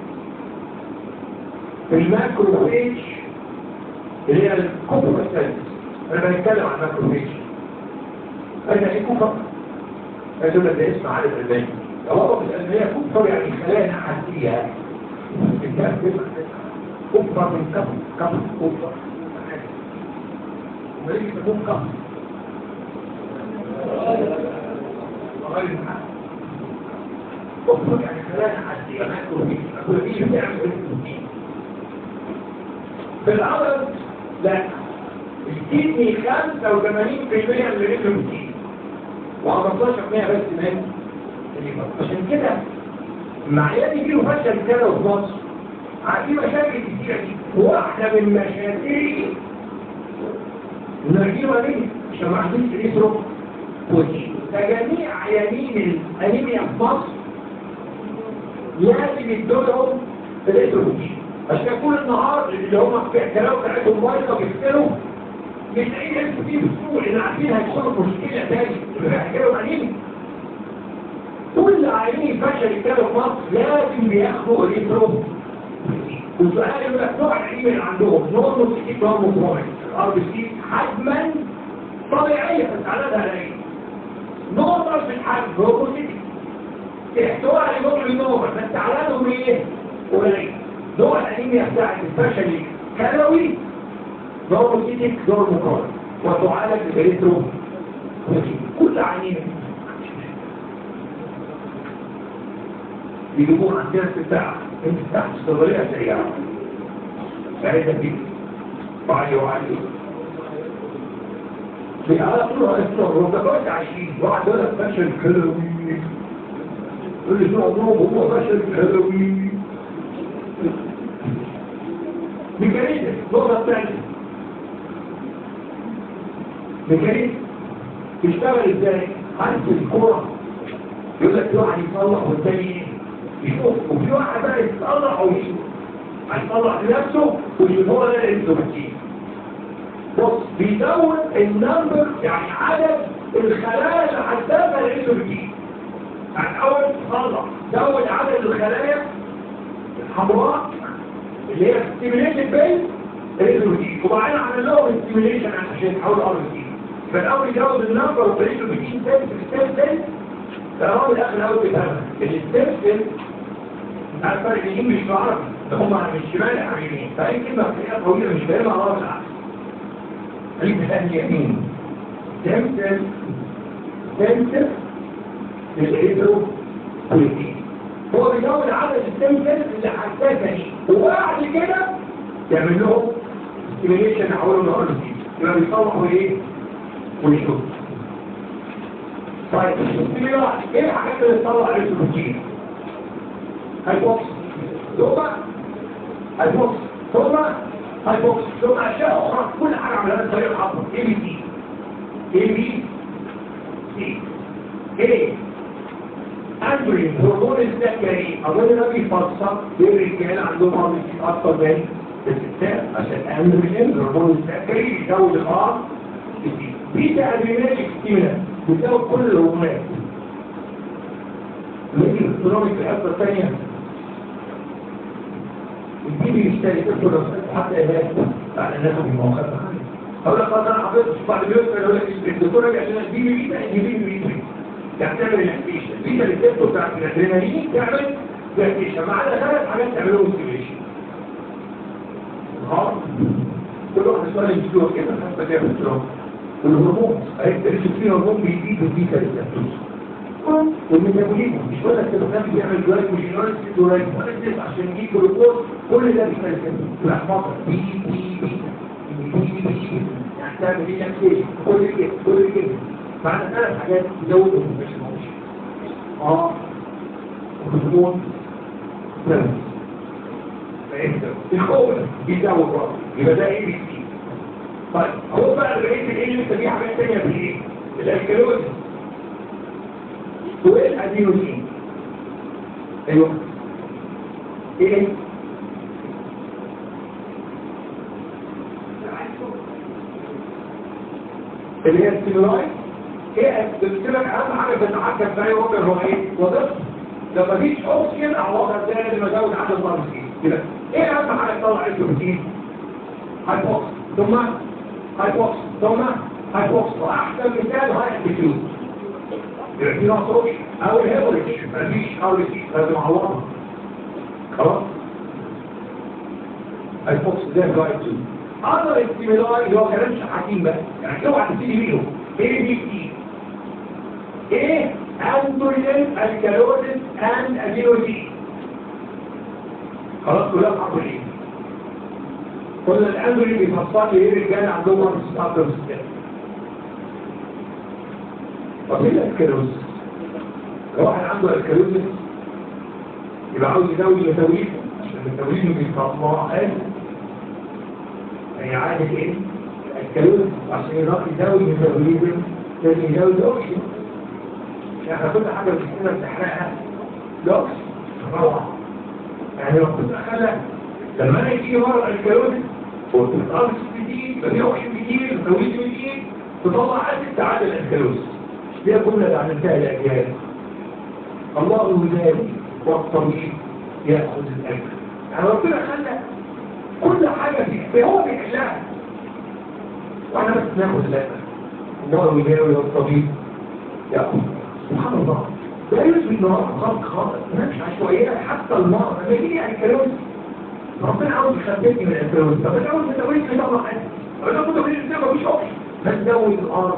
الماكروفيج اللي هي الكوبر سيلز انا بنتكلم عن الماكروفيج انا ايه كوبر يقول لك ده اسم عارف الباني هو لان هي كوبر يعني خلايا نحاسيه كوبر من كفر كفر كوبر وما يجي تكون كفر غير الحاسي كفر يعني خلايا نحاسيه ماكروفيج ماكروفيج بتعمل البروتين في العرض لا الكدني 85% من الريتم الكدني و15% بس من الليفر عشان كده معيان يجيله فشل كده في مصر عندي مشاكل كتيرة دي واحدة من مشاكلي نرجيبها دي عشان ما عنديش ريترو بروتين فجميع عيانين الانيميا في مصر لازم يدولهم الريترو بروتين عشان كل النهار اللي هم في اعتراف بتاعتهم بايظه بيغسلوا مش لاقيين يلبسوا فيه بسهوله لان عارفين هيحصلوا مشكله تاني بيحكوا عينين كل عينين فشل كده في مصر لازم بياخدوا ريترو والسؤال يقول لك نوع العينين اللي عندهم نورمال سي جرام بروميك الار بي سي حجما طبيعيه بس عددها قليل نورمال في الحجم بروموسيتي احتوى على نورمال نورمال بس عددهم ايه؟ قليل نوع الانيميا بتاعت الفشل كلوي نورموسيتك دور مقارن وتعالج بريترو كل عينين يجيبوه عندنا في الساعة انت تحت الصغرية سريعة سعيدة بيك وعلي وعلي في على طول اسمه ربطات عشرين واحد يقول لك فشل كلوي يقول لي شو عمره هو فشل كلوي ميكانيزم نقطة ثانية ميكانيزم يشتغل ازاي؟ عارف الكورة يقول لك واحد يصلح والتاني يشوف وفي واحد بقى يتطلع ويشوف هيطلع لنفسه ويشوف هو ده الانسوبتين بص بيزود النمبر يعني عدد الخلايا اللي حساسه للانسوبتين يعني اول تطلع زود عدد الخلايا الحمراء اللي هي ستيميليشن بين الانسوبتين وبعدين عمل لهم ستيميليشن عشان يحولوا ار بي فالاول يزود النمبر والانسوبتين سيل في السيل سيل فهو الاخر الاول بيفهمها الستيم سيل عارف فرق الانجليزي والعربي ده هم من الشمال على اليمين فاي كلمه بتلاقيها طويله مش فاهمها على العكس عيد اليمين تمثل تمثل للإيدرو كوليتين هو بيزود عدد التمثل اللي حساسة دي وبعد كده يعمل لهم ستيميليشن عوالهم نهار جديد يبقى بيصلحوا ايه؟ ويشوف طيب ايه الحاجات اللي تطلع الانسولين؟ هيبوكس ثم هيبوكس ثم هيبوكس ثم اشياء اخرى كل حاجه عملها بطريقه خاصه اي بي سي اي بي سي ايه اندرين هرمون السكري اظن ده بيفسر ليه الرجاله عندهم مرض اكتر من الستات عشان اندرين هرمون السكري بيزود الار بيتا ادرينالين ستيمولاس بيزود كل الهرمونات نيجي الاكترونيك في الحصه الثانيه الجيبي يشتري كتب حتى إذا بعد الناس في مواقفها أقول لك خلاص أنا حفظت بعد ما يوصل يقول لك الدكتور رجع عشان الجيبي بيتا الجيبي بيتا يعني تعمل الاكتيشن البيتا اللي بتبقى بتاعت الادرينالين تعمل الاكتيشن مع ده ثلاث حاجات تعملهم ستيميشن كل واحد سؤال يجيبه كده حسب كده في والهرمون هيبقى فيه هرمون بيزيد البيتا ريسبتورز والميتابوليزم مش ولا السيروتونين بيعمل جلايك وجينوريك سيروتونين ولا عشان يجيب جلوكوز كل ده بيتكلم في الاحماق بي بي بي بي بي يعني تعمل ايه نفسيه كل كده كل كده بعد ثلاث حاجات تزود مش مش اه هرمون سيرفس فهمت الخوف بيزود راسه يبقى ده ايه بيزيد طيب هو بقى بقيه الايه اللي لسه في حاجات ثانيه في ايه الالكالوز وايه الادينوسين ايوه ايه اللي هي السيمولاي ايه بتكتب لك اهم حاجه بتتعكس في اي وضع هو ايه وضع لما فيش اوكسجين على وضع الثاني لازم ازود عدد المرضين كده ايه اهم حاجه تطلع البروتين هايبوكس ثم هايبوكس ثم هايبوكس واحسن مثال هاي البيتيوت يبقى في نقص او الهيبريج مفيش او ريسيت لازم اعوضها خلاص الفوكس ده جايد تو اقدر استيمولاي اللي هو كلام حكيم بقى يعني اوعى تبتدي بيه ايه بي تي ايه اندروجين الكالوزين اند ادينوزين خلاص كلها حرف ايه كل الاندروجين بيفصل لي ايه الرجاله عندهم مرض ستارتر سيستم طب ايه الاسكيروز لو واحد عنده اسكيروز يبقى عاوز يزود الميتابوليزم عشان الميتابوليزم بيطلع قال هي عادة ايه الاسكيروز عشان يروح يزود الميتابوليزم لازم يزود الاكسجين يعني كل حاجه بتحسنها بتحرقها الاكسجين روعه يعني لو كنت اخلى لما انا يجي مرض الاسكيروز وتتقرص كتير يبقى فيه اكسجين كتير ميتابوليزم كتير تطلع اسيد تعادل الاسكيروز دي جملة اللي عملتها الأجيال الله يداري والطبيب يأخذ الأجر يعني ربنا خلى كل حاجة فيه هو بيحلها واحنا بس ناخذ الأجر الله يداري والطبيب يأخذ سبحان الله لا يثبت نهار خلق خالص ما مش عشوائيات حتى النار لما يجي يعني الكلام ربنا عاوز يخبرني من الكلام طب انا عاوز اتوريك في طبعا حاجه انا كنت بقول لك مفيش اوبشن بس زود الارض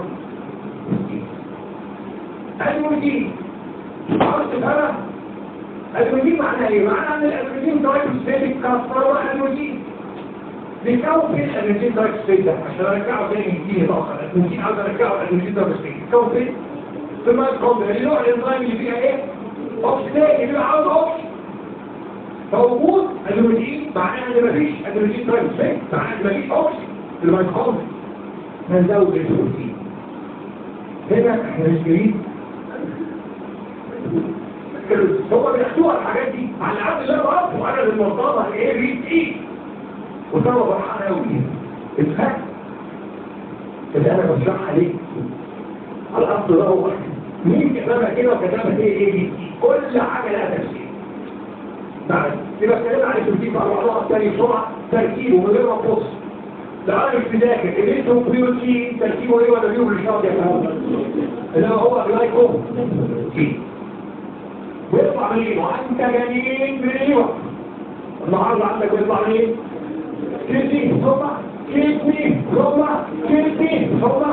المدين عاوز تفهمها المدين معناها ايه؟ معناها ان الادرينالين دايكوسفيتك كسر المدين بيكون فين الادرينالين دايكوسفيتك عشان ارجعه تاني يديني طاقه الادرينالين عاوز ارجعه الادرينالين دايكوسفيتك بيكون فين؟ في الميتوكوندريا اللي هو الانزيم اللي فيها ايه؟ اوكسيداي اللي عاوز اوكسيد فوجود الادرينالين معناها ان مفيش ادرينالين دايكوسفيتك معناها ان مفيش اوكسيد في الميتوكوندريا هنزود البروتين هنا احنا مش جايين كانوا هو بياخدوها الحاجات دي على العبد اللي انا بعرفه انا اللي مرتبطه ايه ريت ايه وطلع فرحان قوي الفهم اللي انا بشرحها ليه على الاصل ده هو مين كتبها كده وكتبها ايه ايه دي كل حاجه لها تفسير بعد يبقى اتكلمنا عن الترتيب على بعضها الثاني بسرعه ترتيبه من غير ما تبص لو انا مش مذاكر الانتو بيوتي ترتيبه ايه ولا بيوم الشاطئ يا فندم اللي هو جلايكو ويطلع منين وانت جميل منين النهارده عندك بيطلع منين كيرتي ثم كيرتي ثم كيرتي ثم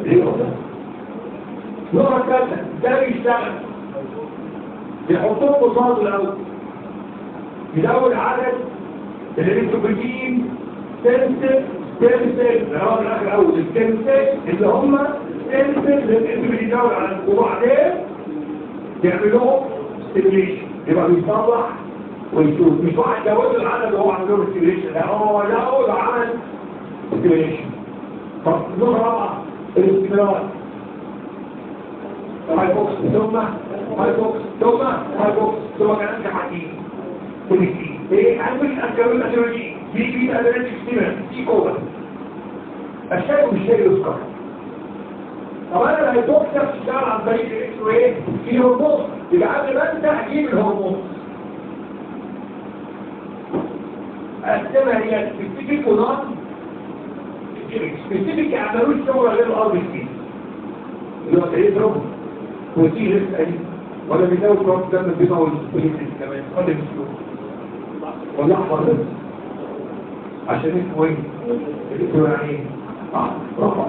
نوع الثالثة ده بيشتغل بيحطوه قصاد الاول يزود عدد الالكتروبروتين تنسل تنسل الرابع الاخر اول التنسل اللي هم تنسل اللي بيدور على وبعدين يعملوه ستيميليشن يبقى بيصلح ويشوف مش واحد جوز العدد وهو عامل له ستيميليشن لا هو لا عمل ستيميليشن طب نوع رابع الاستمرار هايبوكس ثم هايبوكس ثم هايبوكس ثم كلام حكيم كوليستي ايه عندك الكلام الاسيولوجي دي في ادرينالين ستيمر دي قوه الشيء مش شيء يذكر طب انا الهايبوكس بتشتغل عن طريق الاكس وايه في هرمون يبقى قبل ما انت هجيب الهرمون السمة هي سبيسيفيك ونون سبيسيفيك عملوش شغل غير الارض كتير اللي هو تقريبا ربع وتيجي لسه قليل ولا بيزود ربط دم البيضاء والبوليسيس كمان ولا بيسلوك ولا احفر بس عشان اسمه ايه؟ اسمه يعني اه رفع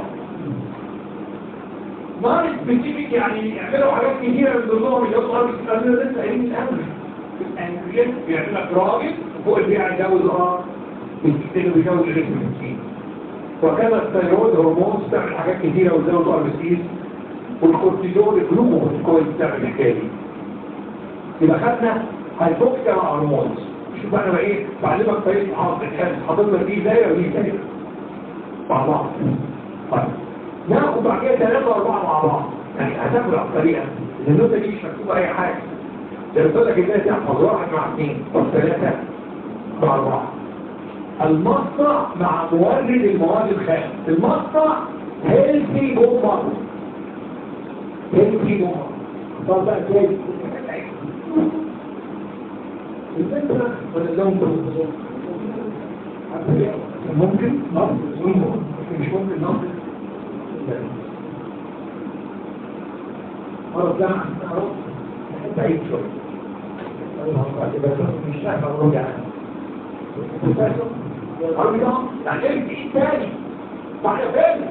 ما سبيسيفيك يعني يعملوا حاجات كتيرة من ضمنهم اللي هو ارض انا لسه قايلين الامر الانجليز بيعمل لك راجل فوق البيع يجوز اه الكتير بيجوز الريتم المسكين وكذا الثيرويد هرمون بتعمل حاجات كتيرة وتزود ار بي والكورتيزول الجلوكوكورتيكويد بتعمل الحكايه دي يبقى خدنا هايبوكسيا مع هرمونز شوف انا بقى ايه بعلمك طريقه حافظ الحفظ حاطط لك دي دايره ودي دايره مع بعض طيب ناخد بعد كده ثلاثه واربعه مع بعض يعني هتاخد على الطريقه النوتة دي مش مكتوبه اي حاجه ده بتقول لك ازاي تحفظ واحد مع اثنين ثلاثه مع اربعه المصنع مع مورد المواد الخام المصنع هيلثي جوه هيلثي جوه طب بقى كويس الفكره ولا لهم ممكن نقص ممكن مش ممكن نقص مرة جامعة أروح أحب أعيد شوية مش فاهم أرجع أرجع يعني إيه في تاني بعد فين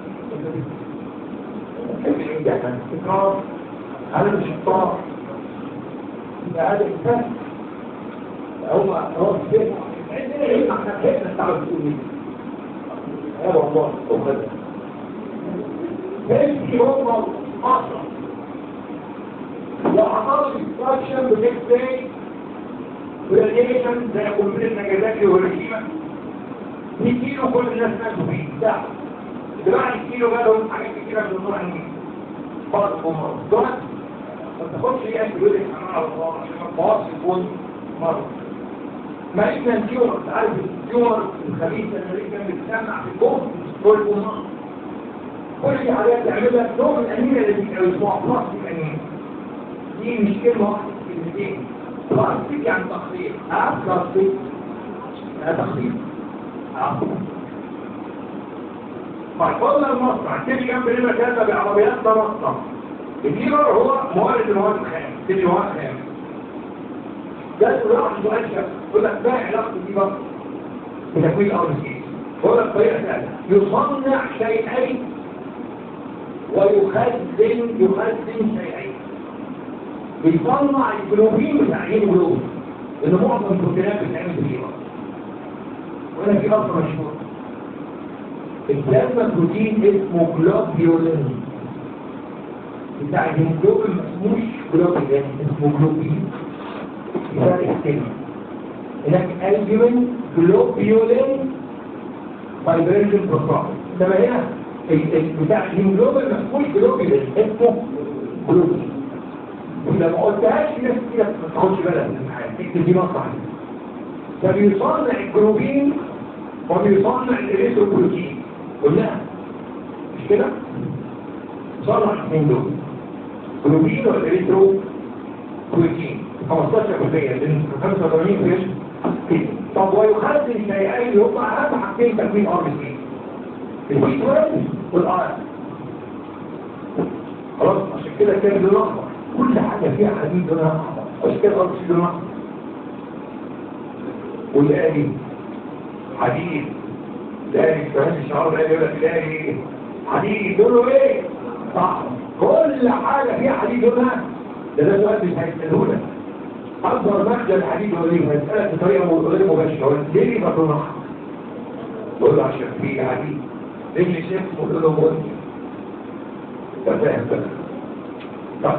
تكرار هذا مش الطار هذا الإنسان هو هو كده عندنا ايه احنا كيف نستعمل بتقول ايه يا والله وخد فانتي هو اصلا لو حصل ديستراكشن بنكست داي وريليشن زي قنبله نجازاكي وهيروشيما 100 كيلو كل الناس ماتوا فيه ساعه دلوقتي الكيلو بقى لهم حاجات كتيره من النوع دي بعض الامراض دول ما تاخدش ايه انت يقول لك انا على الله عشان الباص يكون مرض ما إحنا التيومر تعرف التيومر الخبيثة اللي كان بتسمع في الجهد والبناء كل دي حاجات تعملها نوع من الأنيميا اللي بيسموها بلاستيك أنيميا دي مش كلمة واحدة كلمتين بلاستيك يعني تخطيط اه بلاستيك اه تخطيط اه فالفضل المصنع تيجي جنب لنا كذا بعربيات ده مصنع الديلر هو مورد المواد الخام تيجي مواد خام ده سؤال سؤال شاب يقول لك ما علاقته دي بقى بتكوين الارض الجديد يقول لك طريقه ثانيه يصنع شيئين ويخزن يخزن شيئين بيصنع الجلوبين بتاعين جلوب لان معظم البروتينات بتعمل بالجيبه وهنا في اصل مشهور البلازما بروتين اسمه جلوبيولين بتاع الهيموجلوبين ما اسموش جلوبين اسمه جلوبين فرق السن هناك الجمن جلوبيولين فايبريشن بروتوكول انما هنا بتاع الهيموجلوبين ما اسموش جلوبيولين اسمه جلوبين ولما قلتهاش كده كده ما تاخدش بالك من الامتحان تكتب دي مصنع فبيصنع الجلوبين وبيصنع الاريثروبروتين قلناها مش كده؟ صنع الاثنين دول جلوبين والاريثروبروتين 15% من 85 طب ويخزن شيئين اللي هم اهم حاجتين تكوين ار بي سي البي 12 والار خلاص عشان كده كان لون احمر كل حاجه فيها حديد لونها احمر عشان كده ار بي سي لونها احمر والآلي حديد الآلي كمان الشعار الآلي يقول لك الآلي حديد لونه ايه؟ صح كل حاجه فيها حديد لونها ده ده سؤال مش هيسأله لك أكبر مخزن الحديد هو ليه؟ هيسألك بطريقة غير مباشرة ليه ليه بطلون أحمر؟ تقول له عشان فيه حديد ليه شيخ تقول له مهم أنت فاهم بقى طب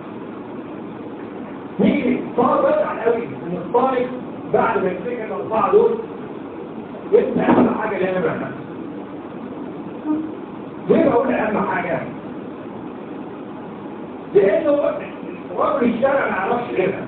نيجي صار بدع قوي ان الطالب بعد ما يمسك الاربعه دول يبدا اهم حاجه اللي انا بعملها ليه بقول اهم حاجه؟ لانه رجل الشارع ما يعرفش غيرها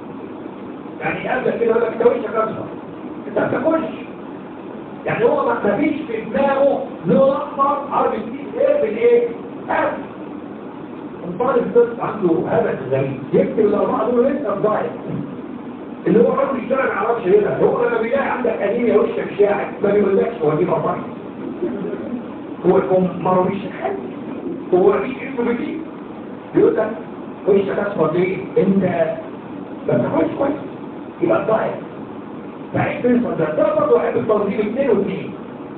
يعني ابدا كده يقول لك انت وشك اصفر انت ما بتاكلش يعني هو ما فيش في دماغه لون احمر عرض كتير ايه بالايه؟ اكل الطالب الطفل عنده هدف غريب يكتب الاربعه دول لسه ضايع اللي هو رجل الشارع ما يعرفش غيرها هو لما بيلاقي عندك انيميا وشك شاعر ما بيقولكش هو دي مطاعم هو يكون مرويش حد هو مفيش اسمه بيجي يقول لك وشك اصفر ليه؟ انت ما بتاكلش كويس يبقى الضايع فعيد تنسى ده ده برضه عيب التنظيم اثنين واثنين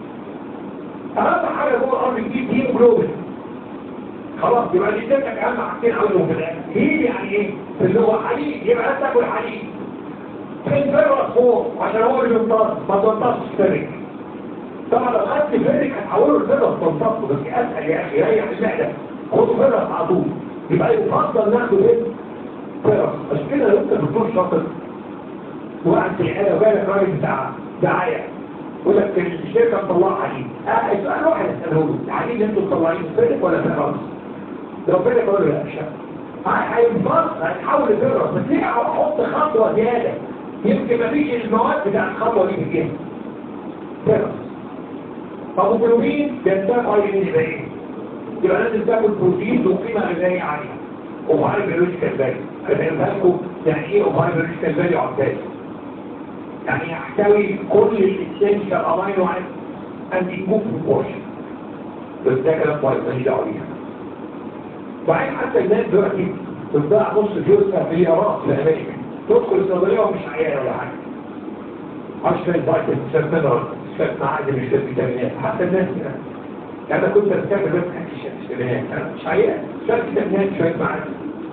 اهم حاجه جوه الارض الجديد دي جلوبال خلاص يبقى اللي اديتك اهم حاجتين عاوزهم في الاخر هي يعني ايه؟ اللي هو حديد يبقى انت تاكل حديد فين فرق فوق عشان هو اللي بيمتص ما تمتصش فرق طبعا لو خدت فرق هتحوله لفرق تمتصه بس اسهل يا اخي ريح المعده خد فرق على طول يبقى يفضل ناخد ايه؟ فرق عشان كده لو انت دكتور شاطر وقعد في الحاله وجالك راجل بتاع دعايه يقول لك الشركه مطلعه حديد اه سؤال واحد اساله له الحديد اللي انتوا مطلعينه فرق ولا فرق؟ لو فرق يقول له لا مش هينبص هيتحول لفرق بس ليه احط خطوه زياده يمكن مفيش المواد بتاع الخطوه دي في الجهه فرق طب البروتين بينتفع يبقى ايه؟ يبقى لازم تاكل بروتين ذو قيمه غذائيه عاليه وفايبر بيولوجيكال فاليو هفهمها لكم يعني ايه فايبر بيولوجيكال فاليو عباد يعني يحتوي كل الاسينشال امينو اسيد اند يكون بروبورشن بس ده كلام كويس ماليش دعوه بيها وبعدين حتى الناس دلوقتي بتضيع نص فلوسها في اليارات في امريكا تدخل الصيدليه ومش عيان ولا حاجه عشان فيتامين شويه مينرال شويه معادن شويه فيتامينات حتى الناس كده يعني انا كنت بستعمل بس حاجه فيتامينات انا مش عيان شويه فيتامينات شويه معادن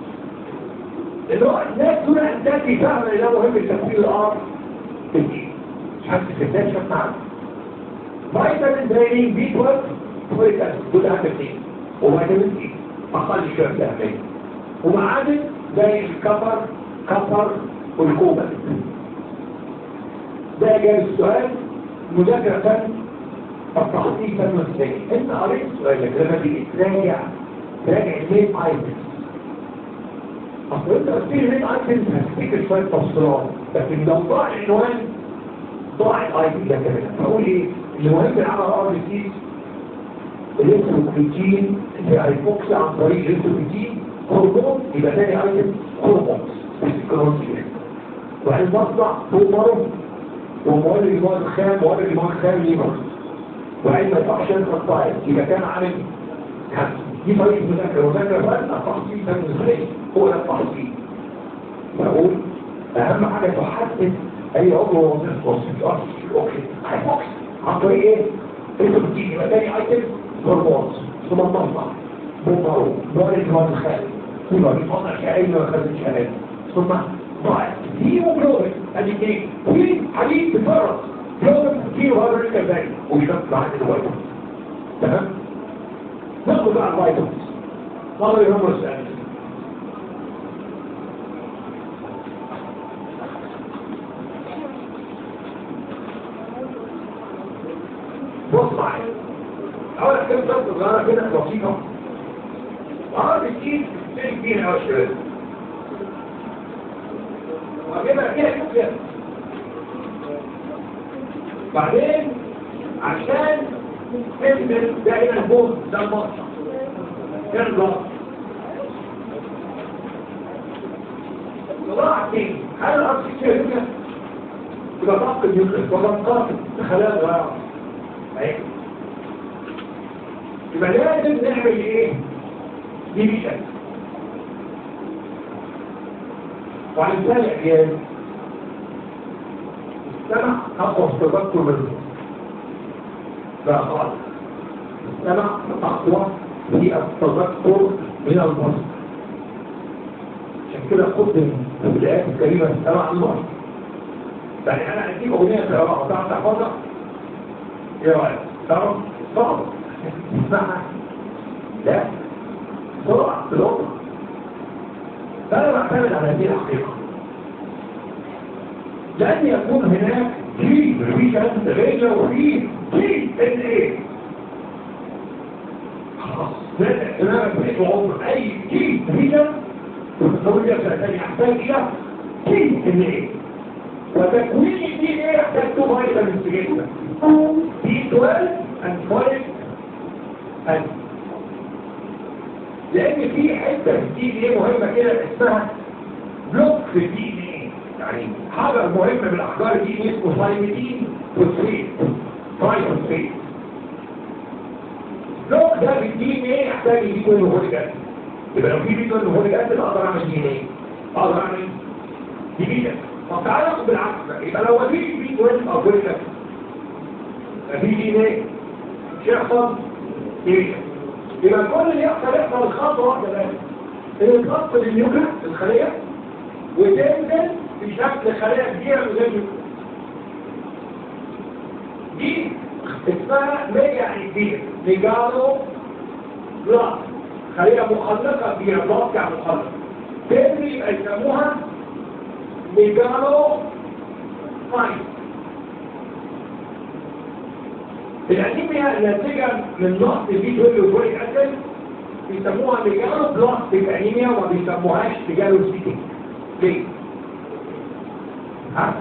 اللي هو الناس دول انتاجي فاهمه ان ده مهم لتكوين الارض في الجيل مش عارف الستات شويه معادن فيتامين زي بي 12 فوليك اسيد دول اهم اثنين وفيتامين سي اقل شويه في الاهميه ومعادن زي الكفر كفر والكوبا ده جاب السؤال مذاكرة فن التخطيط فن ازاي انت قريت سؤالك لما تيجي تراجع تراجع الميت ايتمز اصل انت قلت لي الميت ايتمز هتفتكر شويه تفصيلات لكن لو ضاع العنوان ضاع الايتم ده كمان فاقول ايه المهم العمل ار بي سي الانسولين اللي هيفوكس عن طريق الانسولين هرمون يبقى تاني ايتم هرمون وبعدين مصنع تومره ومولد المواد الخام مولد المواد الخام ليبر وبعدين ما يطلعش الخطايا يبقى كان عامل دي طريقه مذاكره مذاكره بقى التحصيل ده ازاي هو ده التحصيل بقول اهم حاجه تحدد اي عضو وظيفه وظيفه اوكي هيفوكس عن طريق ايه؟ انت بتيجي يبقى تاني ايتم هرمون ثم المصنع بومبارو مولد المواد الخام يبقى بيفضل شعين ما خدتش شهاده ثم ضاع كيلو جلوبل ادي اثنين في حديد بفرق جلوبل كيلو هذا الكباري وشرط بعد الوقت تمام ناخد بقى الفيتامينز نظر يهم السؤال بص معايا اول كم ضغط صغيره كده بسيطه اه بتجيب بتجيب كبير قوي شويه اجيبها فيها كده بعدين عشان تنزل ده هنا البوز ده المصر ده البلاط طلع تاني هل الارض هنا يبقى ضغط النيوكليس ولا ضغط خلايا صغيره اهي يبقى لازم نعمل ايه ديفيشن وعلى مثال الاحيان السمع اقوى في التذكر منه لا خالص السمع اقوى في التذكر من البصر عشان كده قدم في الايات الكريمه السمع الله يعني انا اديك اغنيه في العراق تعرف تحفظها ايه رايك تعرف صعب اسمعها لا بسرعه بلغه فانا بعتمد على هذه الحقيقه لان يكون هناك في في شهاده غير وفي في ان ايه خلاص ده احتمالك بقيت عمر اي في فيجن والتكنولوجيا ستحتاج يحتاج الى في ان ايه وتكوين الدي ان ايه يحتاج تو فيتامينز جدا دي 12 and فوليك and لان في حته في الدي ان ايه مهمه كده اسمها بلوك في الدي ان ايه يعني حجر مهم من احجار الدي ان ايه اسمه سايمتين فوسفيت ترايفوسفيت بلوك ده في الدي ان ايه يحتاج يجي كله فوليك اسيد يبقى لو في فيتامين فوليك اسيد اقدر اعمل دي ان ايه اقدر اعمل دي طب تعالى ناخد بالعكس بقى يبقى لو مفيش في 12 او فوليك اسيد مفيش دي ان ايه مش هيحصل ايه يبقى كل اللي يحصل يحصل الخطوه واحده بس ان تفصل النيوكليس الخليه وتنزل في شكل خلايا كبيره من غير نيوكليس دي اسمها ميجا كبير ميجالو بلاس خليه مخلقه كبيره بلاس يعني مخلقه تنزل يبقى يسموها ميجالو فايت الانيميا ناتجه من نقص بي 12 وفوليك اسيد بيسموها ميجالو بلاستيك انيميا وما بيسموهاش ميجالو سيتيك ليه؟ ها؟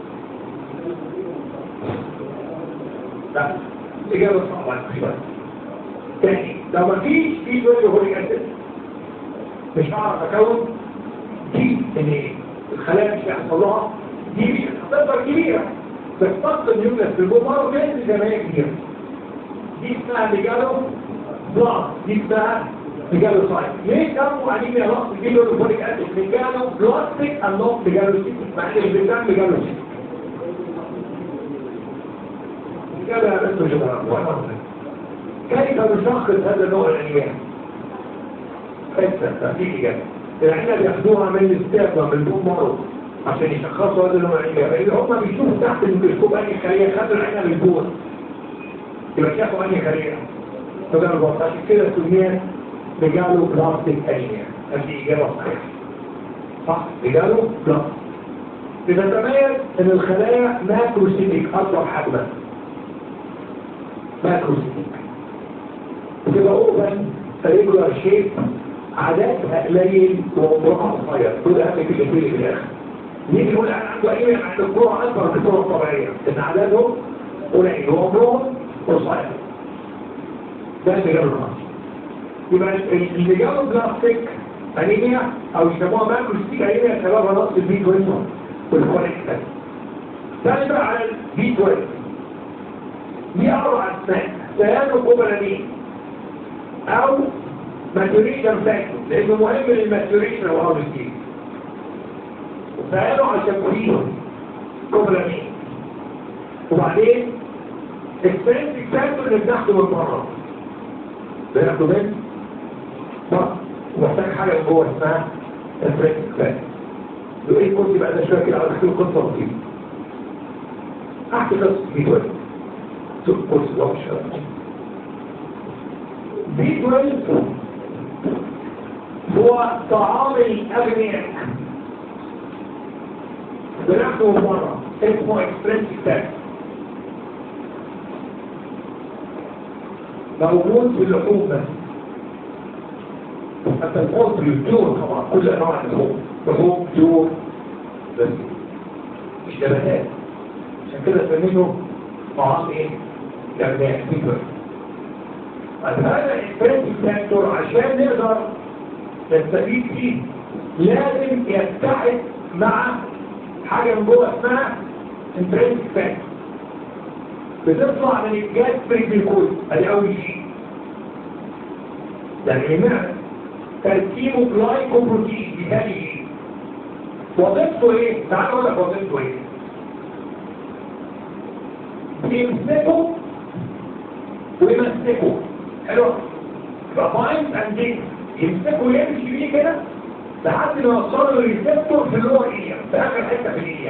لا الاجابه صعبه شويه تاني لو ما فيش بي 12 وفوليك اسيد مش هعرف اكون دي ان ايه الخلايا مش هيحصل لها دي مش هتفضل كبيره بس ضغط النيوكليس في الجمهور بينزل زي ما هي كبيره دي اسمها ميجالو بلاس دي اسمها ميجالو سايت ليه سموا انيميا نقص الكيلو الفوليك اسيد ميجالو بلاستيك اند نوت ميجالو سيتيك مع ان البتاع ميجالو سيتيك ميجالو يا بس جمهور كيف نشخص هذا النوع الانيميا؟ حته في اجابه احنا بياخدوها من الاستاذ من البوم مرض عشان يشخصوا هذا النوع الانيميا هم بيشوفوا تحت الميكروسكوب اي خليه خدوا العينه من البول يبقى شافوا انهي خليه فقالوا بس عشان كده سميت رجاله بلاستيك انيميا هذه اجابه صحيحه صح رجاله بلاستيك بتتميز ان الخلايا ماكروسيتيك اكبر حجما ماكروسيتيك بتبقى اوبن ريجولار شيب عددها قليل وعمرها قصير دول اهم كلمتين في الاخر نيجي نقول انا عنده ايه عند الكره اكبر من الكره الطبيعيه ان عددهم قليل وعمرهم قصير ده اللي جاب الرأس يبقى اللي جاب البلاستيك انيميا او يسموها ماكروستيك انيميا سببها نقص البي 12 والكوليك اسيد ثاني بقى على البي 12 دي اربع اسماء سيانو كوبالامين او ماتوريشن فاكتور لانه مهم للماتوريشن وهو الجديد فقالوا عشان فيه كوبلامين وبعدين اكسبنسك فاكتور اللي بناخده من بره بناخده من بره ومحتاج حاجه من جوه اسمها اكسبنسك فاكتور لو ايه كنت بقى ده شويه كده على دخول قصه لطيفه احكي قصه بي 12 شوف كورس ده مش بي 12 هو طعام الأغنياء بناخده من بره اسمه اكسبرنس تاك موجود في اللحوم بس حتى الفوق الجور طبعا كل انواع اللحوم لحوم جور بس مش نباتات عشان كده سميته طعام ايه؟ نباتات فيبر هذا الانفرنتي فاكتور عشان نقدر نستفيد فيه لازم يتحد مع حاجة من جوه اسمها انفرنتي فاكتور بتطلع من الجاز بريكول ادي اول شيء ده الإيمان تركيبه جلايكوبروتين بهذه ايه وظيفته ايه تعالوا اقول لك وظيفته ايه بيمسكه ويمسكه حلو يبقى بايند اند ديك يمسكه ويمشي بيه كده لحد ما يوصله للريسبتور في اللور ايام في اخر حته في الايام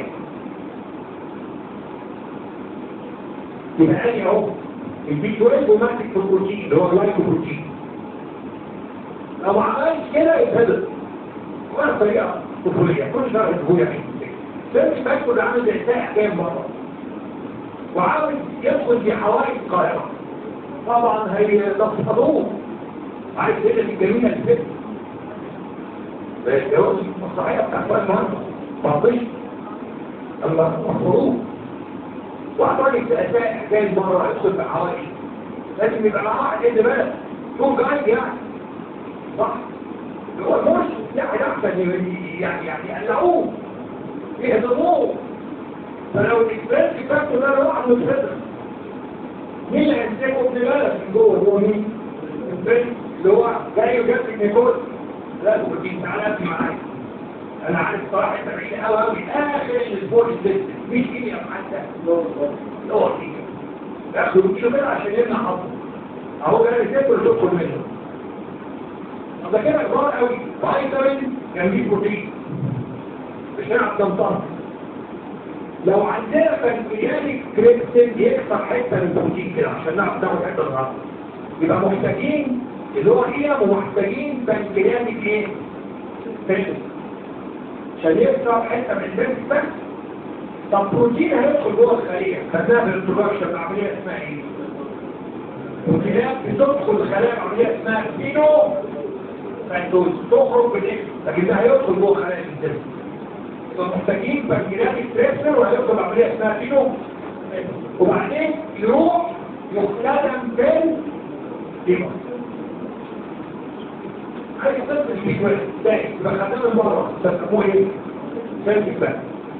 يبقى ادي اهو البي 12 وماسك في البروتين اللي هو جلايكوبروتين لو ما عملش كده يتهدر ولا طريقه طفوليه كل شهر اسبوع يعني سيرش فاكتور ده عامل زي سائح جاي من بره وعاوز يدخل في حوائط القاهره طبعا هيتصدوه عايز كده الجميله الفكر بس الصحيحه بتاعت وقت مهندس فاضي اما مفروض واحد راجل سائح جاي من بره يدخل في حوائط لازم يبقى معاه واحد قد بالك تكون جاي يعني صح هو مش يعني احسن يعني يعني يقلعوه يهضموه فلو الاكسبرس فاكتور ده لوحده متفدر مين اللي هيمسكه ابن بلد من جوه هو مين؟ البنت اللي هو جاي وجاب نيكول لا بروتين تعالى ابني معايا انا عارف صراحه تمرين قوي قوي اخر الاسبوع الست مش ايه يا حتى هو كده اخده شوف كده عشان يمنع حظه اهو جاي يسيبه تدخل منه طب ده كده كبار قوي فيتامين جنبيه بروتين مش هنعرف ننطق لو عندنا بنكرياتيك كريبتين يكسر حته من البروتين كده عشان نعرف ناخد حته من العظم يبقى محتاجين اللي هو ايه ومحتاجين بنكرياتيك ايه كريبتين عشان يكسر حته من البنك بس طب بروتين هيدخل جوه الخليه خدناها في الانتروبكشن العمليه اسمها ايه؟ بروتينات بتدخل الخلايا عمليه اسمها فينو فانتوز تخرج بالاكس لكن ده هيدخل جوه خلايا الجسم محتاجين بكتيريات ستريسر وهيدخل عمليه اسمها فينو وبعدين يروح يستخدم بين ديما عايز تصل الفيك واحد تاني يبقى خدنا من بره تسموه ايه؟ سيرفيك بقى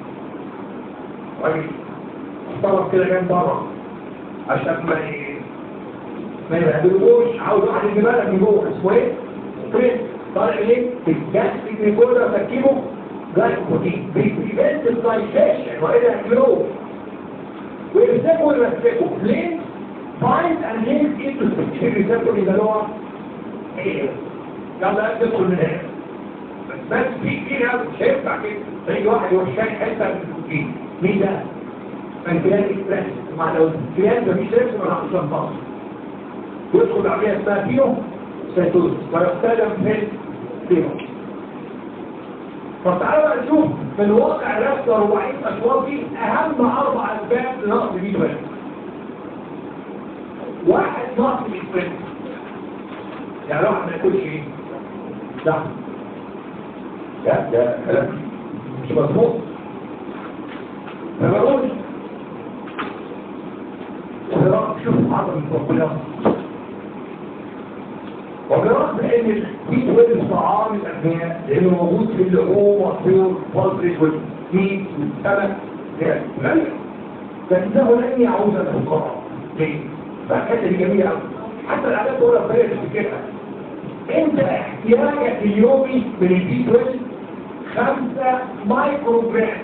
راجل طلب كده جاي بره عشان ما ما يبهدلوش عاوز واحد يجي بالك من جوه اسمه ايه؟ ستريس طالع ايه؟ الجسم من جوه تركيبه جلايكوبروتين بيبريفنت الدايجيشن والا يعملوه ويمسكوا ويمسكوا ليه؟ فايند اند لينك انتو سبيشال ريسبتور يبقى هو ايه؟ يلا ادخل من هنا بس في كتير قوي مش هينفع كده يجي واحد يروح شايل حته من البروتين مين ده؟ بنكرياس اكسبريس مع لو البنكرياس مفيش ريسك ما راحش ينفصل يدخل عمليه اسمها فيو سيتوز ويستخدم في الفيو فتعالوا بقى نشوف في الواقع نفس 40 اشواط دي اهم اربع اسباب لنقص بيه بس واحد نقص الاسبريس يعني واحد ما ياكلش ايه؟ لا لا ده كلام مش مظبوط ما بقولش شوف عظم الفقرات وبرغم ان في ويل طعام الاغنياء لانه موجود في اللحوم والطيور والفضل والميت والسمك غني لكنه لن يعود للفقراء ليه؟ فالحته دي جميله قوي حتى العادات دول الطريقه تفتكرها انت احتياجك اليومي من البي 12 5 مايكرو جرام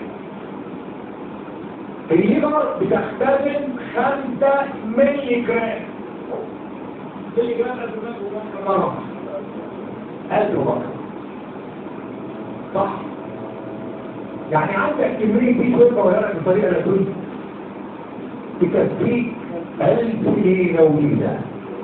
الليبر بتختزن 5 ملي جرام ملي جرام مرة ألف مرة صح يعني عندك كمية دي شرطة ويرى بطريقة لا تريد تكفيك ألف ليلة وليلة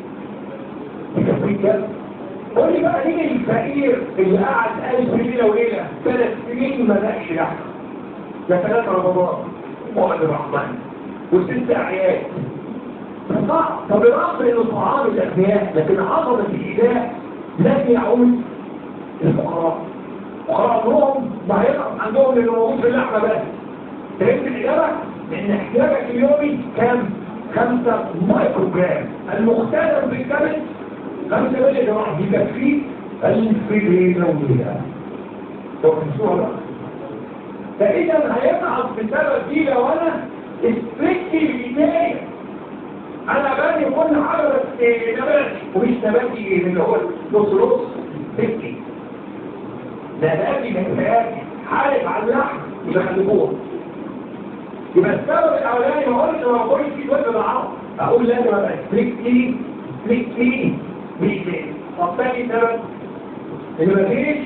تكفيك كم؟ قول لي بقى ليه الفقير اللي قعد ألف ليلة وليلة ثلاث سنين ما دقش لحمة ده ثلاثة رمضان وعد الرحمن وست أعياد صح طب الأمر إنه طعام الأغنياء لكن عظمة الإله لن يعود للفقراء وقراء عمرهم ما هيقف عندهم اللي موجود في اللحمة بس فهمت الإجابة؟ لأن احتياجك اليومي كام؟ خمسة مايكرو جرام المختلف بالكبد خمسة ملي يا جماعة يكفيه ألف يوميا توقفوها بقى فإذا هيبعث بسبب دي لو أنا استريكتي البداية أنا بني كل حاجة بس نباتي ومش نباتي اللي هو نص نص سكي نباتي نباتي حالف على اللحم يبقى خليكوها يبقى السبب الاولاني ما قلتش ما بقولش في وجه العرض اقول لازم ابقى ستريكتلي ستريكتلي ميزان طب تاني سبب ان مفيش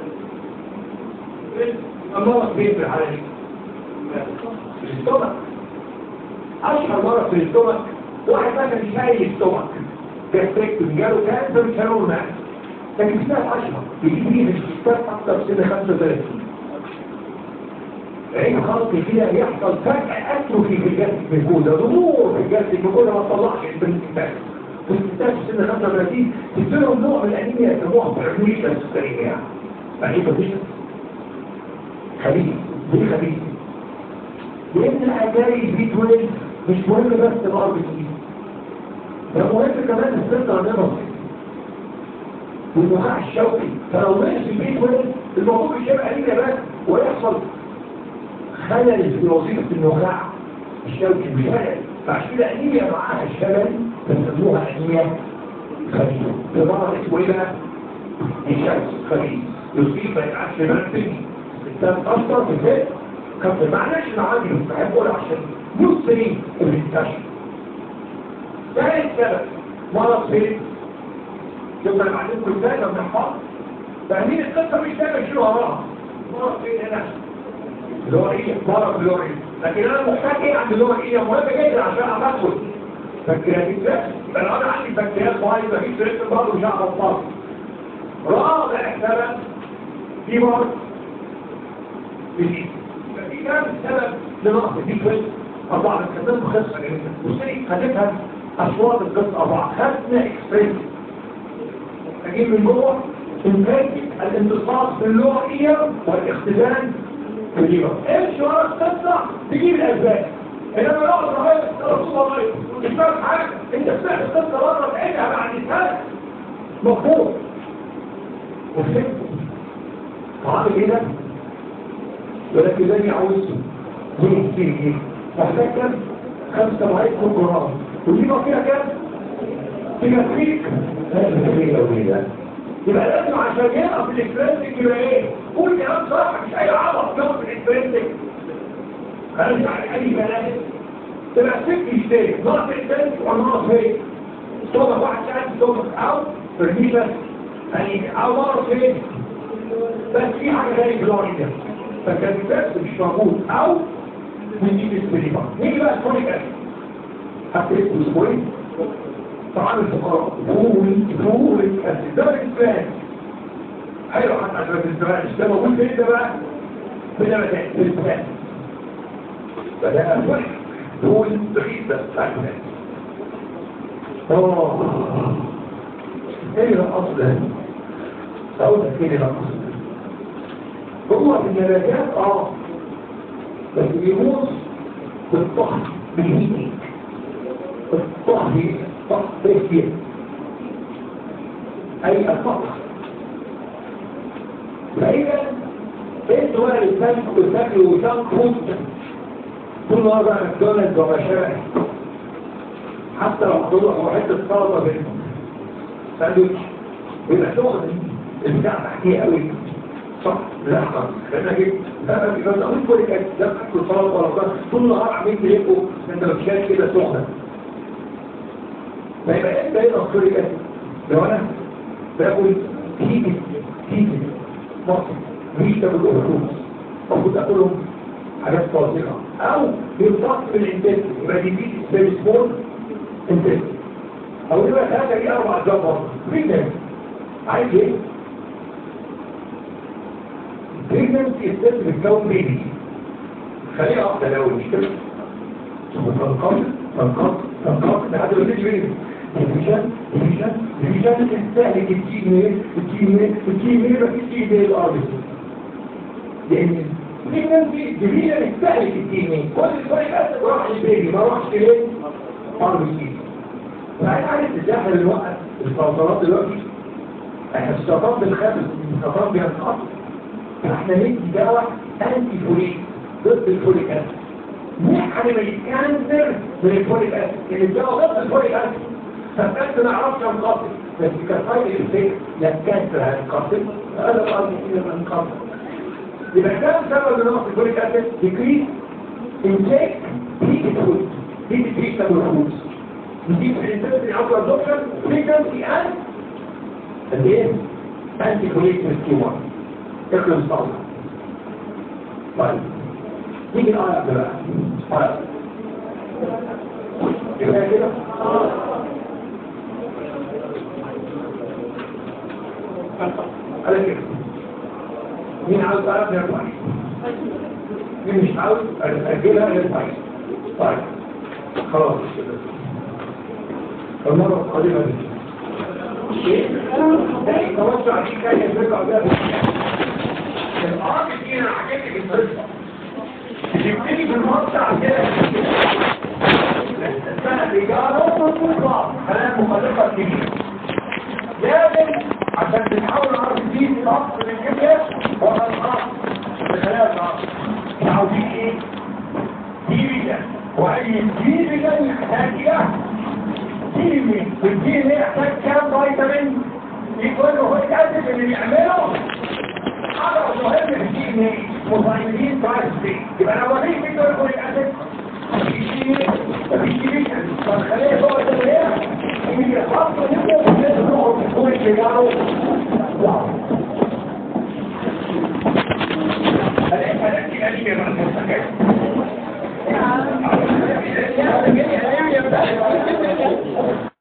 المرض فين في الحاله دي في الاستومك اشهر مرض في الاستومك واحد مثلا مش لاقي الاستومك جاستريكتومي جاله كانسر مش هنقول معاه لكن في ناس اشهر بيجي فيه الستات اكتر سن 35 عين خلق فيها يحصل فجأة أتروفي في الجسد في الجودة ضمور في الجسد في الجودة ما تطلعش البرنسبات في الستات في سن 35 تصيرهم نوع من الأنيميا يسموها برميشة السكرية يعني يعني ايه برميشة؟ خبيث ليه خبيث؟ لأن الأجاري بي 12 مش مهم بس الأر بي سي ده مهم كمان السنتر نيرفس والنخاع الشوكي فلو ماشي البي 12 الموضوع مش هيبقى ليه بس ويحصل خلل في وظيفة النخاع الشوكي بشلل فعشان كده أنيميا معاها الشلل بنسموها أنيميا خبيثة بمعنى اسمه إيه بقى؟ الشمس خبيث يصيب ما يتعرفش منفذ الستات أصلا في البيت كفر معناش إن عندي بحب أقول عشان يصري الانتشر ثالث سبب مرض فين؟ يبقى أنا بعلمكم إزاي لو بنحفظ فاهمين القصة مش دايما يشيلوا وراها مرض فين هنا؟ اللي هو ايه مرض اللي هو ايه لكن انا محتاج ايه عند اللي هو ايه مهم جدا عشان ادخل بكتيريات يبقى لو انا عندي بكتيريات بايظه في ستريس برضه مش هعرف اطلع رابع سبب في مرض في دي في كام سبب لنقص دي كويس أربعة بنتكلم خصة جميلة بصي خدتها أصوات القصة أربعة خدنا إكسبريس أجيب من جوه إنتاج الانتصاص باللغة والاختزان في الليبر امشي ورا القصة تجيب الأسباب إنما يقعد رهيب رسول الله مش فاهم حاجة أنت سمعت القصة مرة بعيدها بعد سنة مفهوم وفهمت وعامل إيه ده؟ ولكن ده يعوزه ليه فيه ايه محتاج كام خمسة مايكرو جرام والليبر فيها كام فيها فيك لازم فيها ويلا يبقى لازم عشان يقف الاكسبرنسك يبقى ايه قول كلام صح مش اي عبط يقف الاكسبرنسك خلي على اي كلام تبقى ست يشتري نقص الاكسبرنسك ونقص ايه صوتك واحد ساعات صوتك او فرنيشة يعني او مرض فين بس في حاجة زي كلوريدا فكان بس مش موجود او نجيب السبريمة نيجي بقى الفوليك اسيد هتريد اسبوعين طبعا الفقراء فوليك فوليك اسيد ده الاسلام حلو حتى عشان الاسلام ده موجود فين ده بقى في نباتات في الاسلام فده الفوليك دول رخيص بس فاهمة اه ايه الاصل ده اقول لك ايه الاصل هو في النباتات اه بس بيموت بالطهي بالهيتنج الطهي طهي تكتير اي الطهي فإذا انت بقى الانسان بتاكل وشام فود كل مرة ماكدونالدز وما شابه حتى لو حضروا حته سلطه بينهم ساندوتش بيبقى سخن البتاع تحتيه قوي صح لا انا جبت انا بس اقول كل كده لا اكل صلاه ولا صلاه طول النهار عاملين تليكوا انت مش شايف كده سخنه فيبقى انت هنا اصل كده لو انا باكل تيجي تيجي مصر مش تاكل فلوس المفروض اكلهم حاجات فاضله او بيضغط بالانتاج يبقى دي دي زي سمول انتاج او يبقى ثلاثه دي اربع ضربات مين ده عايز ايه pregnancy الست بتكون بيبي خليها واحدة لو مش كده تنقل تنقل تنقل لحد ما تيجي بيبي الفيشان الفيشان الفيشان السهل تجيب ايه تجيب ايه تجيب ايه ما تجيب ايه الارض لان البيجمنت جميلة بتستهلك الدين كل الفريق أسد راح البيجي ما راحش ليه؟ فرض الدين فأنا عارف الزحمة اللي وقت الفوضات دلوقتي احنا السرطان بالخامس السرطان بينقص فاحنا ندي دواء انتي فوليك ضد الفوليك اسيد نحن الكانسر من الفوليك اسيد اللي الدواء ضد الفوليك اسيد فالكانسر ما يعرفش ينقص بس كفايه الفيك لا الكانسر هينقص هذا قصدي كده هينقص يبقى كام سبب لنقص الفوليك اسيد ديكريس انتيك هيت فود هيت فيجيتابل فودز نجيب الانتنسي عبر الدكتور فريكونسي اند قد ايه؟ انتي كوليت من الكيمون اخلص الصوت طيب نيجي الآية بقى طيب كفاية كده؟ على كده مين عاوز تعرف يرفع مين مش عاوز أجلها يرفع طيب خلاص المرة القادمة دي توسع دي كان يرجع بها الارض دي انا حكيت لك القصه تبتدي بالمقطع كده اسمها الرجاله والطلاب كلام مخالفه كبيره لازم عشان تتحول الارض دي لنقص من الكبير ولا الارض بخلاف الارض عاوزين ايه؟ ديفيجن واي ديفيجن يحتاج الى كيمي والكيمي يحتاج كام فيتامين يكون هو الاسيد اللي بيعمله هذا مهم في الكيمي مفايدين برايسي يبقى لو مفيش فيكتور يكون الاسيد الكيمي الكيمي فالخليه هو اللي هي هي خاصه جدا بالنسبه له هو الكيمياء واو هذا هذا كلامي مع المستقبل